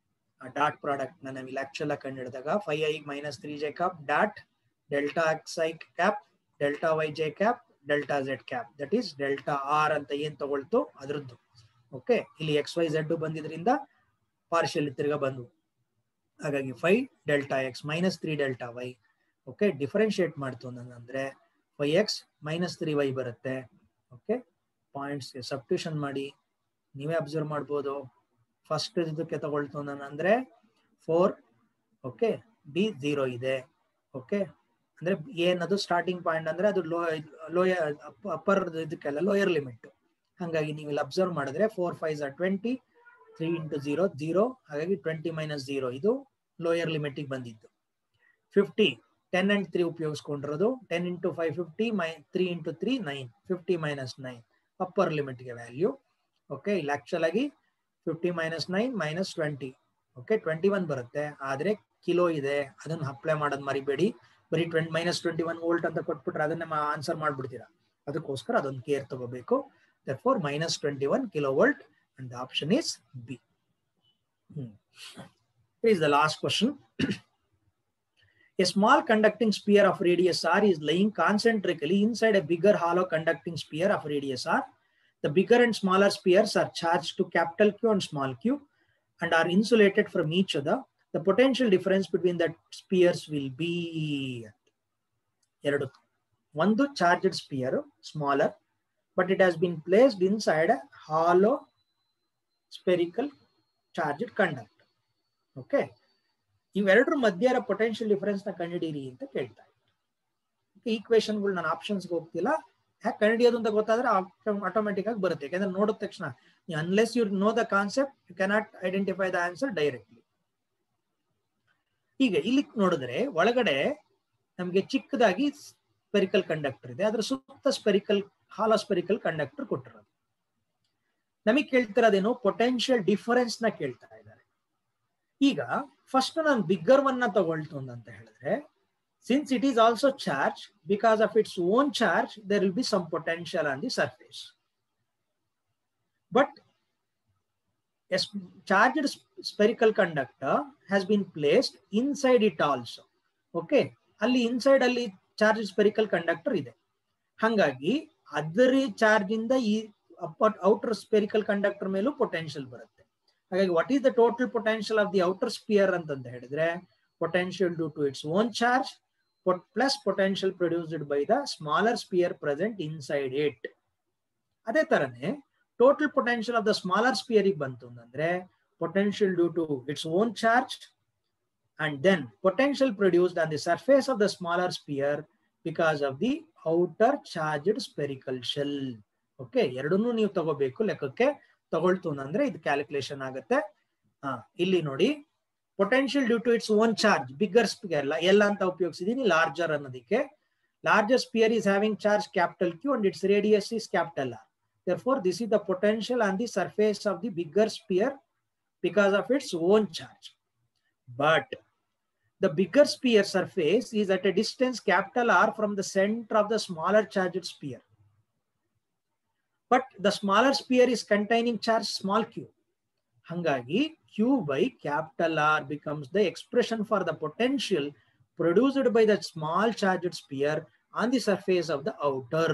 ಆ ಡಾಟ್ ಪ್ರಾಡಕ್ಟ್ ನ ನಾವು ಇಲ್ಲಿ ಆಕ್ಚುಲ್ ಆಗಿ ಕಂಡುಹಿಡಿದಾಗ five I minus three J cap dot delta X I cap delta Y J cap delta Z cap that is delta R ಅಂತ ಏನ್ ತಗೊಳ್ತು ಅದ್ರದ್ದು ಓಕೆ ಇಲ್ಲಿ ಎಕ್ಸ್ ವೈ ಝೆಡ್ ಬಂದಿದ್ರಿಂದ ಪಾರ್ಷಿಯಲ್ ತಿರ್ಗಾ ಬಂದು ಹಾಗಾಗಿ five delta X minus three delta Y okay differentiate ಮಾಡ್ತು ಅಂದ್ರೆ five X minus three Y ಬರುತ್ತೆ ಓಕೆ ಪಾಯಿಂಟ್ಸ್ ಸಬ್ಟ್ಯೂಷನ್ ಮಾಡಿ ನೀವೇ ಅಬ್ಸರ್ವ್ ಮಾಡ್ಬೋದು ಫಸ್ಟ್ ಇದಕ್ಕೆ ತಗೊಳ್ತು ಅಂದ್ರೆ ಫೋರ್ ಓಕೆ ಬಿ ಝೀರೋ ಇದೆ ಓಕೆ ಅಂದ್ರೆ ಏನದು ಸ್ಟಾರ್ಟಿಂಗ್ ಪಾಯಿಂಟ್ ಅಂದ್ರೆ ಅದು ಲೋ ಲೋಯರ್ ಅಪ್ಪರ್ ಇದಕ್ಕೆಲ್ಲ ಲೋಯರ್ ಲಿಮಿಟ್ ಹಾಗಾಗಿ ನೀವು ಇಲ್ಲಿ ಅಬ್ಸರ್ವ್ ಮಾಡಿದ್ರೆ four five or twenty three into zero zero ಹಾಗಾಗಿ ಟ್ವೆಂಟಿ ಮೈನಸ್ ಜೀರೋ ಇದು ಲೋಯರ್ ಲಿಮಿಟಿಗೆ ಬಂದಿದ್ದು ಫಿಫ್ಟಿ ಟೆನ್ ಅಂಡ್ ತ್ರೀ ಉಪಯೋಗಿಸ್ಕೊಂಡಿರೋದು ಟೆನ್ ಇಂಟು ಫೈವ್ ಫಿಫ್ಟಿ ಮೈ three into three nine fifty minus nine upper ಲಿಮಿಟ್ಗೆ ವ್ಯಾಲ್ಯೂ ಓಕೆ ಇಲ್ಲಿ actual ಆಗಿ fifty minus nine minus twenty okay twenty one ಬರುತ್ತೆ ಆದ್ರೆ ಕಿಲೋ ಇದೆ ಅದನ್ನ ಅಪ್ಲೈ ಮಾಡೋದು ಮರಿಬೇಡಿ ಬರೀ twenty minus twenty one volt ಅಂತ ಕೊಟ್ಬಿಟ್ರೆ ಅದನ್ನ ಆನ್ಸರ್ ಮಾಡ್ಬಿಡ್ತೀರಾ ಅದಕ್ಕೋಸ್ಕರ ಅದೊಂದು ಕೇರ್ ತಗೋಬೇಕು therefore minus twenty one kilo volt and the option is B is the last question. a small conducting sphere of radius r is lying concentrically inside a bigger hollow conducting sphere of radius r. The bigger and smaller spheres are charged to capital Q and small q and are insulated from each other. The potential difference between the spheres will be ಎರಡು ಒಂದು charged sphere smaller but it has been placed inside hollow spherical charged conduct okay ಇವೆರಡರ ಮಧ್ಯ ಇರೋ potential difference ನ ಕಂಡುಹಿಡೀರಿ ಅಂತ ಕೇಳ್ತಾ ಇದ್ದಾರೆ ಈಕ್ವೇಶನ್ಗಳು ನಾನು ಆಪ್ಷನ್ಸ್ಗೆ ಹೋಗ್ತಿಲ್ಲ ಯಾಕೆ ಕಂಡುಹಿಡಿಯೋದು ಅಂತ ಗೊತ್ತಾದ್ರೆ ಆಟೋಮೆಟಿಕ್ ಆಗಿ ಬರುತ್ತೆ ಯಾಕಂದ್ರೆ ನೋಡಿದ ತಕ್ಷಣ unless you know the concept you cannot identify the answer directly ಈಗ ಇಲ್ಲಿ ನೋಡಿದ್ರೆ ಒಳಗಡೆ ನಮಗೆ ಚಿಕ್ಕದಾಗಿ ಸ್ಪೆರಿಕಲ್ ಕಂಡಕ್ಟರ್ ಇದೆ ಅದ್ರ ಸುತ್ತ ಸ್ಪೆರಿಕಲ್ ಹಾಲೋ ಸ್ಪೆರಿಕಲ್ ಕಂಡಕ್ಟರ್ ಕೊಟ್ಟಿರೋದು ನಮಗೆ ಕೇಳ್ತಿರೋದೇನು ಪೊಟೆನ್ಷಿಯಲ್ ಡಿಫರೆನ್ಸ್ ನ ಕೇಳ್ತಾ ಇದ್ದಾರೆ ಈಗ ಫಸ್ಟ್ ನಾನು ಬಿಗ್ಗರ್ ಒನ್ ನ ತಗೊಳ್ತು ಅಂತ ಹೇಳಿದ್ರೆ since it is also charge because of its own charge there will be some potential on the surface but charged spherical conductor has been placed inside it also okay ಅಲ್ಲಿ inside ಅಲ್ಲಿ charge spherical conductor ಇದೆ ಹಾಗಾಗಿ ಅದರ charge ಇಂದ ಈ outer spherical conductor ಮೇಲೂ potential ಬರುತ್ತೆ ಹಾಗಾಗಿ what is the total potential of the outer sphere ಅಂತಂತ ಹೇಳಿದ್ರೆ potential due to its own charge plus potential produced by the smaller sphere present inside it ಅದೇ ತರನೇ total potential of the smaller sphere ಬಂತು ಅಂತಂದ್ರೆ potential due to its own charge and then potential produced on the surface of the smaller sphere because of the outer charged spherical shell okay ಎರಡನ್ನೂ ನೀವು ತಗೋಬೇಕು ಲೆಕ್ಕಕ್ಕೆ ತಗೊಳ್ತು ಅಂದ್ರೆ ಇದು calculation ಆಗುತ್ತೆ ಹಾ ಇಲ್ಲಿ ನೋಡಿ potential due to its own charge bigger sphere ಎಲ್ಲ ಅಂತ ಉಪಯೋಗಿಸಿದೀನಿ ಲಾರ್ಜರ್ ಅನ್ನೋದಕ್ಕೆ larger sphere is having charge capital Q and its radius is capital R therefore this is the potential on the surface of the bigger sphere because of its own charge but the bigger sphere surface is at a distance capital R from the center of the smaller charged sphere but the smaller sphere is containing charge small Q ಹಂಗಾಗಿ Q by capital R becomes the expression for the potential produced by the small charge sphere on the surface of the outer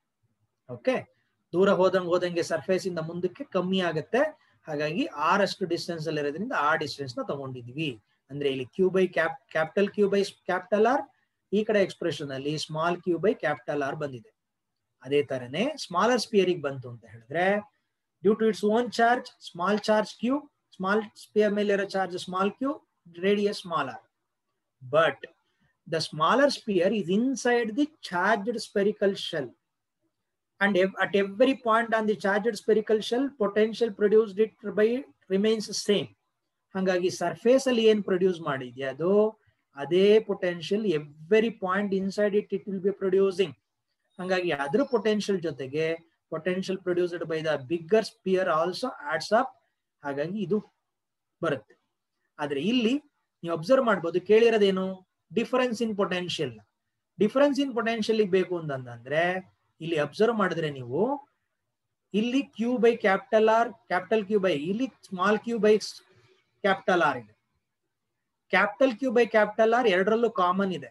okay ದೂರ ಹೋದಂಗೆ ಹೋದಂಗೆ surface ಇಂದ ಮುಂದಕ್ಕೆ ಕಮ್ಮಿ ಆಗುತ್ತೆ ಹಾಗಾಗಿ R ಅಷ್ಟು ಡಿಸ್ಟೆನ್ಸ್ ಅಲ್ಲಿ ಇರೋದ್ರಿಂದ ಆ ಡಿಸ್ಟೆನ್ಸ್ ನ ತಗೊಂಡಿದ್ವಿ ಅಂದ್ರೆ ಇಲ್ಲಿ Q by cap capital Q by capital R ಈ ಕಡೆ ಎಕ್ಸ್ಪ್ರೆಷನ್ ಅಲ್ಲಿ small Q by capital R ಬಂದಿದೆ ಅದೇ ತರನೇ ಸ್ಮಾಲರ್ ಸ್ಪಿಯರಿಗೆ ಬಂತು ಅಂತ ಹೇಳಿದ್ರೆ due to its own charge small charge Q small sphere ಮೇಲೆ ಇರೋ charge small Q radius small R but the smaller sphere is inside the charged spherical shell and ev- at every point on the charged spherical shell potential produced it by remains same ಹಾಗಾಗಿ surface ಅಲ್ಲಿ ಏನ್ produce ಮಾಡಿದ್ಯಾ ಅದು ಅದೇ potential every point inside it it will be producing ಹಾಗಾಗಿ ಅದ್ರ potential ಜೊತೆಗೆ potential produced by the bigger sphere also adds up ಹಾಗಾಗಿ ಇದು ಬರುತ್ತೆ ಆದ್ರೆ ಇಲ್ಲಿ ನೀವು ಅಬ್ಸರ್ವ್ ಮಾಡ್ಬೋದು ಕೇಳಿರೋದೇನು difference in potential difference in potential ಬೇಕು ಅಂತಂದ್ರೆ ಇಲ್ಲಿ ಅಬ್ಸರ್ವ್ ಮಾಡಿದ್ರೆ ನೀವು ಇಲ್ಲಿ Q by capital R capital Q by ಇಲ್ಲಿ small Q by capital R ಇದೆ capital Q by capital R ಎರಡರಲ್ಲೂ ಕಾಮನ್ ಇದೆ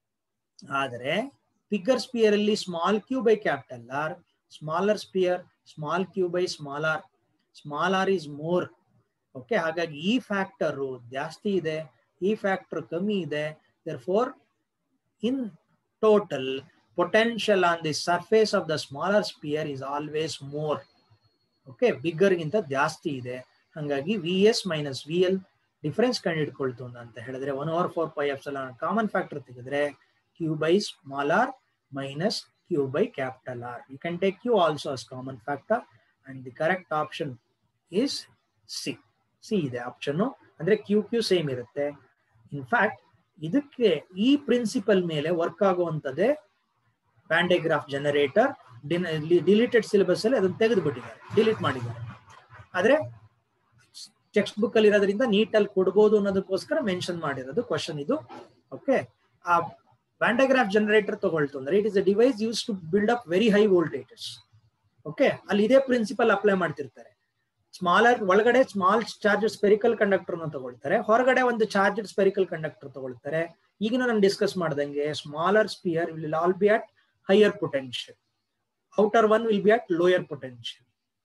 ಆದರೆ ಫಿಗರ್ ಸ್ಪಿಯರ್ ಅಲ್ಲಿ small Q by capital R smaller sphere small Q by small R small R is more okay ಹಾಗಾಗಿ ಈ factor ಜಾಸ್ತಿ ಇದೆ ಈ ಫ್ಯಾಕ್ಟರ್ ಕಮ್ಮಿ ಇದೆ for in total potential on the surface of the smaller sphere is always more okay ಬಿಗ್ಗರ್ಗಿಂತ ಜಾಸ್ತಿ ಇದೆ ಹಾಗಾಗಿ V S minus V L difference ಕಂಡುಹಿಡ್ಕೊಳ್ತು ಅಂತ ಹೇಳಿದ್ರೆ one over four pi F common factor ತೆಗೆದ್ರೆ Q by small R minus Q by capital R you can take Q also as common factor and the correct option is C C ಇದೆ option ಅಂದ್ರೆ Q Q same ಇರುತ್ತೆ in fact ಇದಕ್ಕೆ ಈ principle ಮೇಲೆ work ಆಗುವಂತದ್ದೇ Van de Graaff generator deleted syllabus ಅಲ್ಲಿ ಅದನ್ನು ತೆಗೆದು ಬಿಟ್ಟಿದ್ದಾರೆ ಡಿಲೀಟ್ ಮಾಡಿದ್ದಾರೆ ಆದ್ರೆ ಟೆಕ್ಸ್ಟ್ ಬುಕ್ ಅಲ್ಲಿ ಇರೋದ್ರಿಂದ ನೀಟಲ್ಲಿ ಕೊಡ್ಬೋದು ಅನ್ನೋದಕ್ಕೋಸ್ಕರ ಮೆನ್ಷನ್ ಮಾಡಿರೋದು ಕ್ವಶನ್ ಇದು ಓಕೆ ಆ ಪ್ಯಾಂಡಗ್ರಾಫ್ ಜನರೇಟರ್ ತಗೊಳ್ತು ಅಂದ್ರೆ it is a device use to build up very high voltages okay ಅಲ್ಲಿ ಇದೇ ಪ್ರಿನ್ಸಿಪಲ್ ಅಪ್ಲೈ ಮಾಡ್ತಿರ್ತಾರೆ ಸ್ಮಾಲರ್ ಒಳಗಡೆ ಸ್ಮಾಲ್ ಚಾರ್ಜ್ ಸ್ಪೆರಿಕಲ್ ಕಂಡಕ್ಟರ್ ತಗೊಳ್ತಾರೆ ಹೊರಗಡೆ ಒಂದು ಚಾರ್ಜ್ ಸ್ಪೆರಿಕಲ್ ಕಂಡಕ್ಟರ್ ತಗೊಳ್ತಾರೆ ಈಗಿನ ನಾನು ಡಿಸ್ಕಸ್ ಮಾಡ್ದಂಗೆ smaller sphere will all be at higher potential outer one will be at lower potential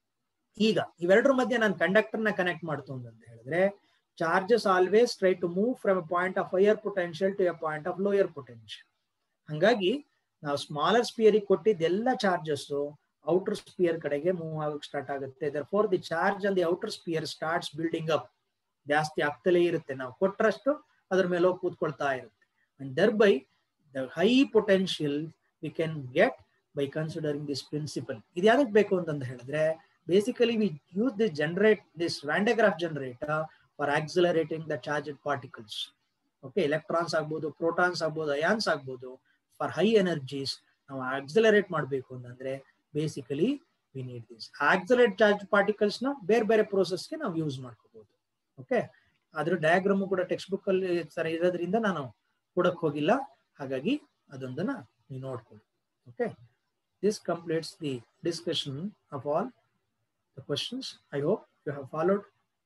ಈಗ ಇವೆರಡರ ಮಧ್ಯೆ ನಾನು ಕಂಡಕ್ಟರ್ ನ ಕನೆಕ್ಟ್ ಮಾಡ್ತು ಅಂತ ಹೇಳಿದ್ರೆ charges always try to move from a point of higher potential to a point of lower potential ಹಂಗಾಗಿ ನಾವು ಸ್ಮಾಲರ್ ಸ್ಪಿಯರಿಗೆ ಕೊಟ್ಟಿದ್ದ ಎಲ್ಲ ಚಾರ್ಜಸ್ ಔಟರ್ ಸ್ಪಿಯರ್ ಕಡೆಗೆ ಮೂವ್ ಆಗಕ್ಕೆ ಸ್ಟಾರ್ಟ್ ಆಗುತ್ತೆ therefore the charge and the outer sphere starts building up ಜಾಸ್ತಿ ಆಗ್ತಲೇ ಇರುತ್ತೆ ನಾವು ಕೊಟ್ಟರಷ್ಟು ಅದ್ರ ಮೇಲೆ ಹೋಗಿ ಕೂತ್ಕೊಳ್ತಾ ಇರುತ್ತೆ and thereby the high potential we can get by considering this principle ಇದು ಯಾವ್ದಕ್ಕೆ ಬೇಕು ಅಂತಂದು ಹೇಳಿದ್ರೆ basically we use this generate this Van de Graaff generator for accelerating the charge particles okay electrons ಆಗ್ಬೋದು ಪ್ರೋಟಾನ್ಸ್ ಆಗ್ಬೋದು ಅಯಾನ್ಸ್ ಆಗ್ಬೋದು ಫಾರ್ ಹೈ ಎನರ್ಜೀಸ್ ನಾವು accelerate ಮಾಡಬೇಕು ಅಂತಂದ್ರೆ basically we need this accelerate charge particles ನ ಬೇರೆ ಬೇರೆ ಪ್ರೋಸೆಸ್ಗೆ ನಾವು ಯೂಸ್ ಮಾಡ್ಕೋಬಹುದು ಓಕೆ ಅದ್ರ ಡಯಾಗ್ರಾಮು ಕೂಡ ಟೆಕ್ಸ್ಟ್ ಬುಕ್ ಅಲ್ಲಿ ಸರ ಇರೋದ್ರಿಂದ ನಾನು ಕೊಡಕ್ ಹೋಗಿಲ್ಲ ಹಾಗಾಗಿ ಅದೊಂದನ್ನ ನೀವು ನೋಡ್ಕೊಳ್ಳಿ okay this completes the discussion of all the questions I hope you have followed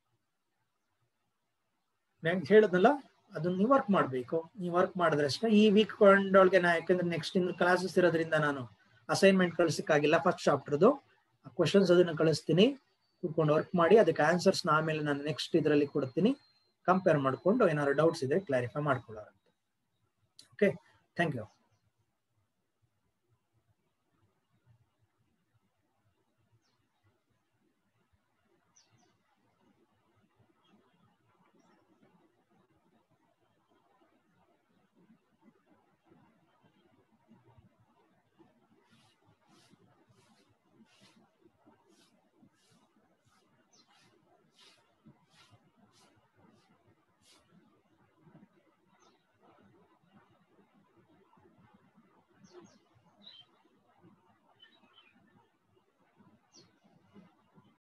ಹೇಳದ್ನಲ್ಲ ಅದನ್ನ ನೀವು ವರ್ಕ್ ಮಾಡಬೇಕು ನೀವು ವರ್ಕ್ ಮಾಡಿದ್ರೆ ಅಷ್ಟೇ ಈ ವೀಕ್ ಕೊಂಡೊಳಗೆ ನಾ ಯಾಕಂದ್ರೆ ನೆಕ್ಸ್ಟ್ ಇನ್ನು ಕ್ಲಾಸಸ್ ಇರೋದ್ರಿಂದ ನಾನು ಅಸೈನ್ಮೆಂಟ್ ಕಳಿಸಕ್ಕಾಗಿಲ್ಲ ಫಸ್ಟ್ ಚಾಪ್ಟರ್ದು ಕ್ವಶನ್ಸ್ ಅದನ್ನು ಕಳಿಸ್ತೀನಿ ಕೂತ್ಕೊಂಡು ವರ್ಕ್ ಮಾಡಿ ಅದಕ್ಕೆ ಆನ್ಸರ್ಸ್ ಆಮೇಲೆ ನಾನು ನೆಕ್ಸ್ಟ್ ಇದರಲ್ಲಿ ಕೊಡ್ತೀನಿ ಕಂಪೇರ್ ಮಾಡಿಕೊಂಡು ಏನಾದ್ರು ಡೌಟ್ಸ್ ಇದ್ರೆ ಕ್ಲಾರಿಫೈ ಮಾಡ್ಕೊಳ್ಳೋರಂತೆ ಓಕೆ ಥ್ಯಾಂಕ್ ಯು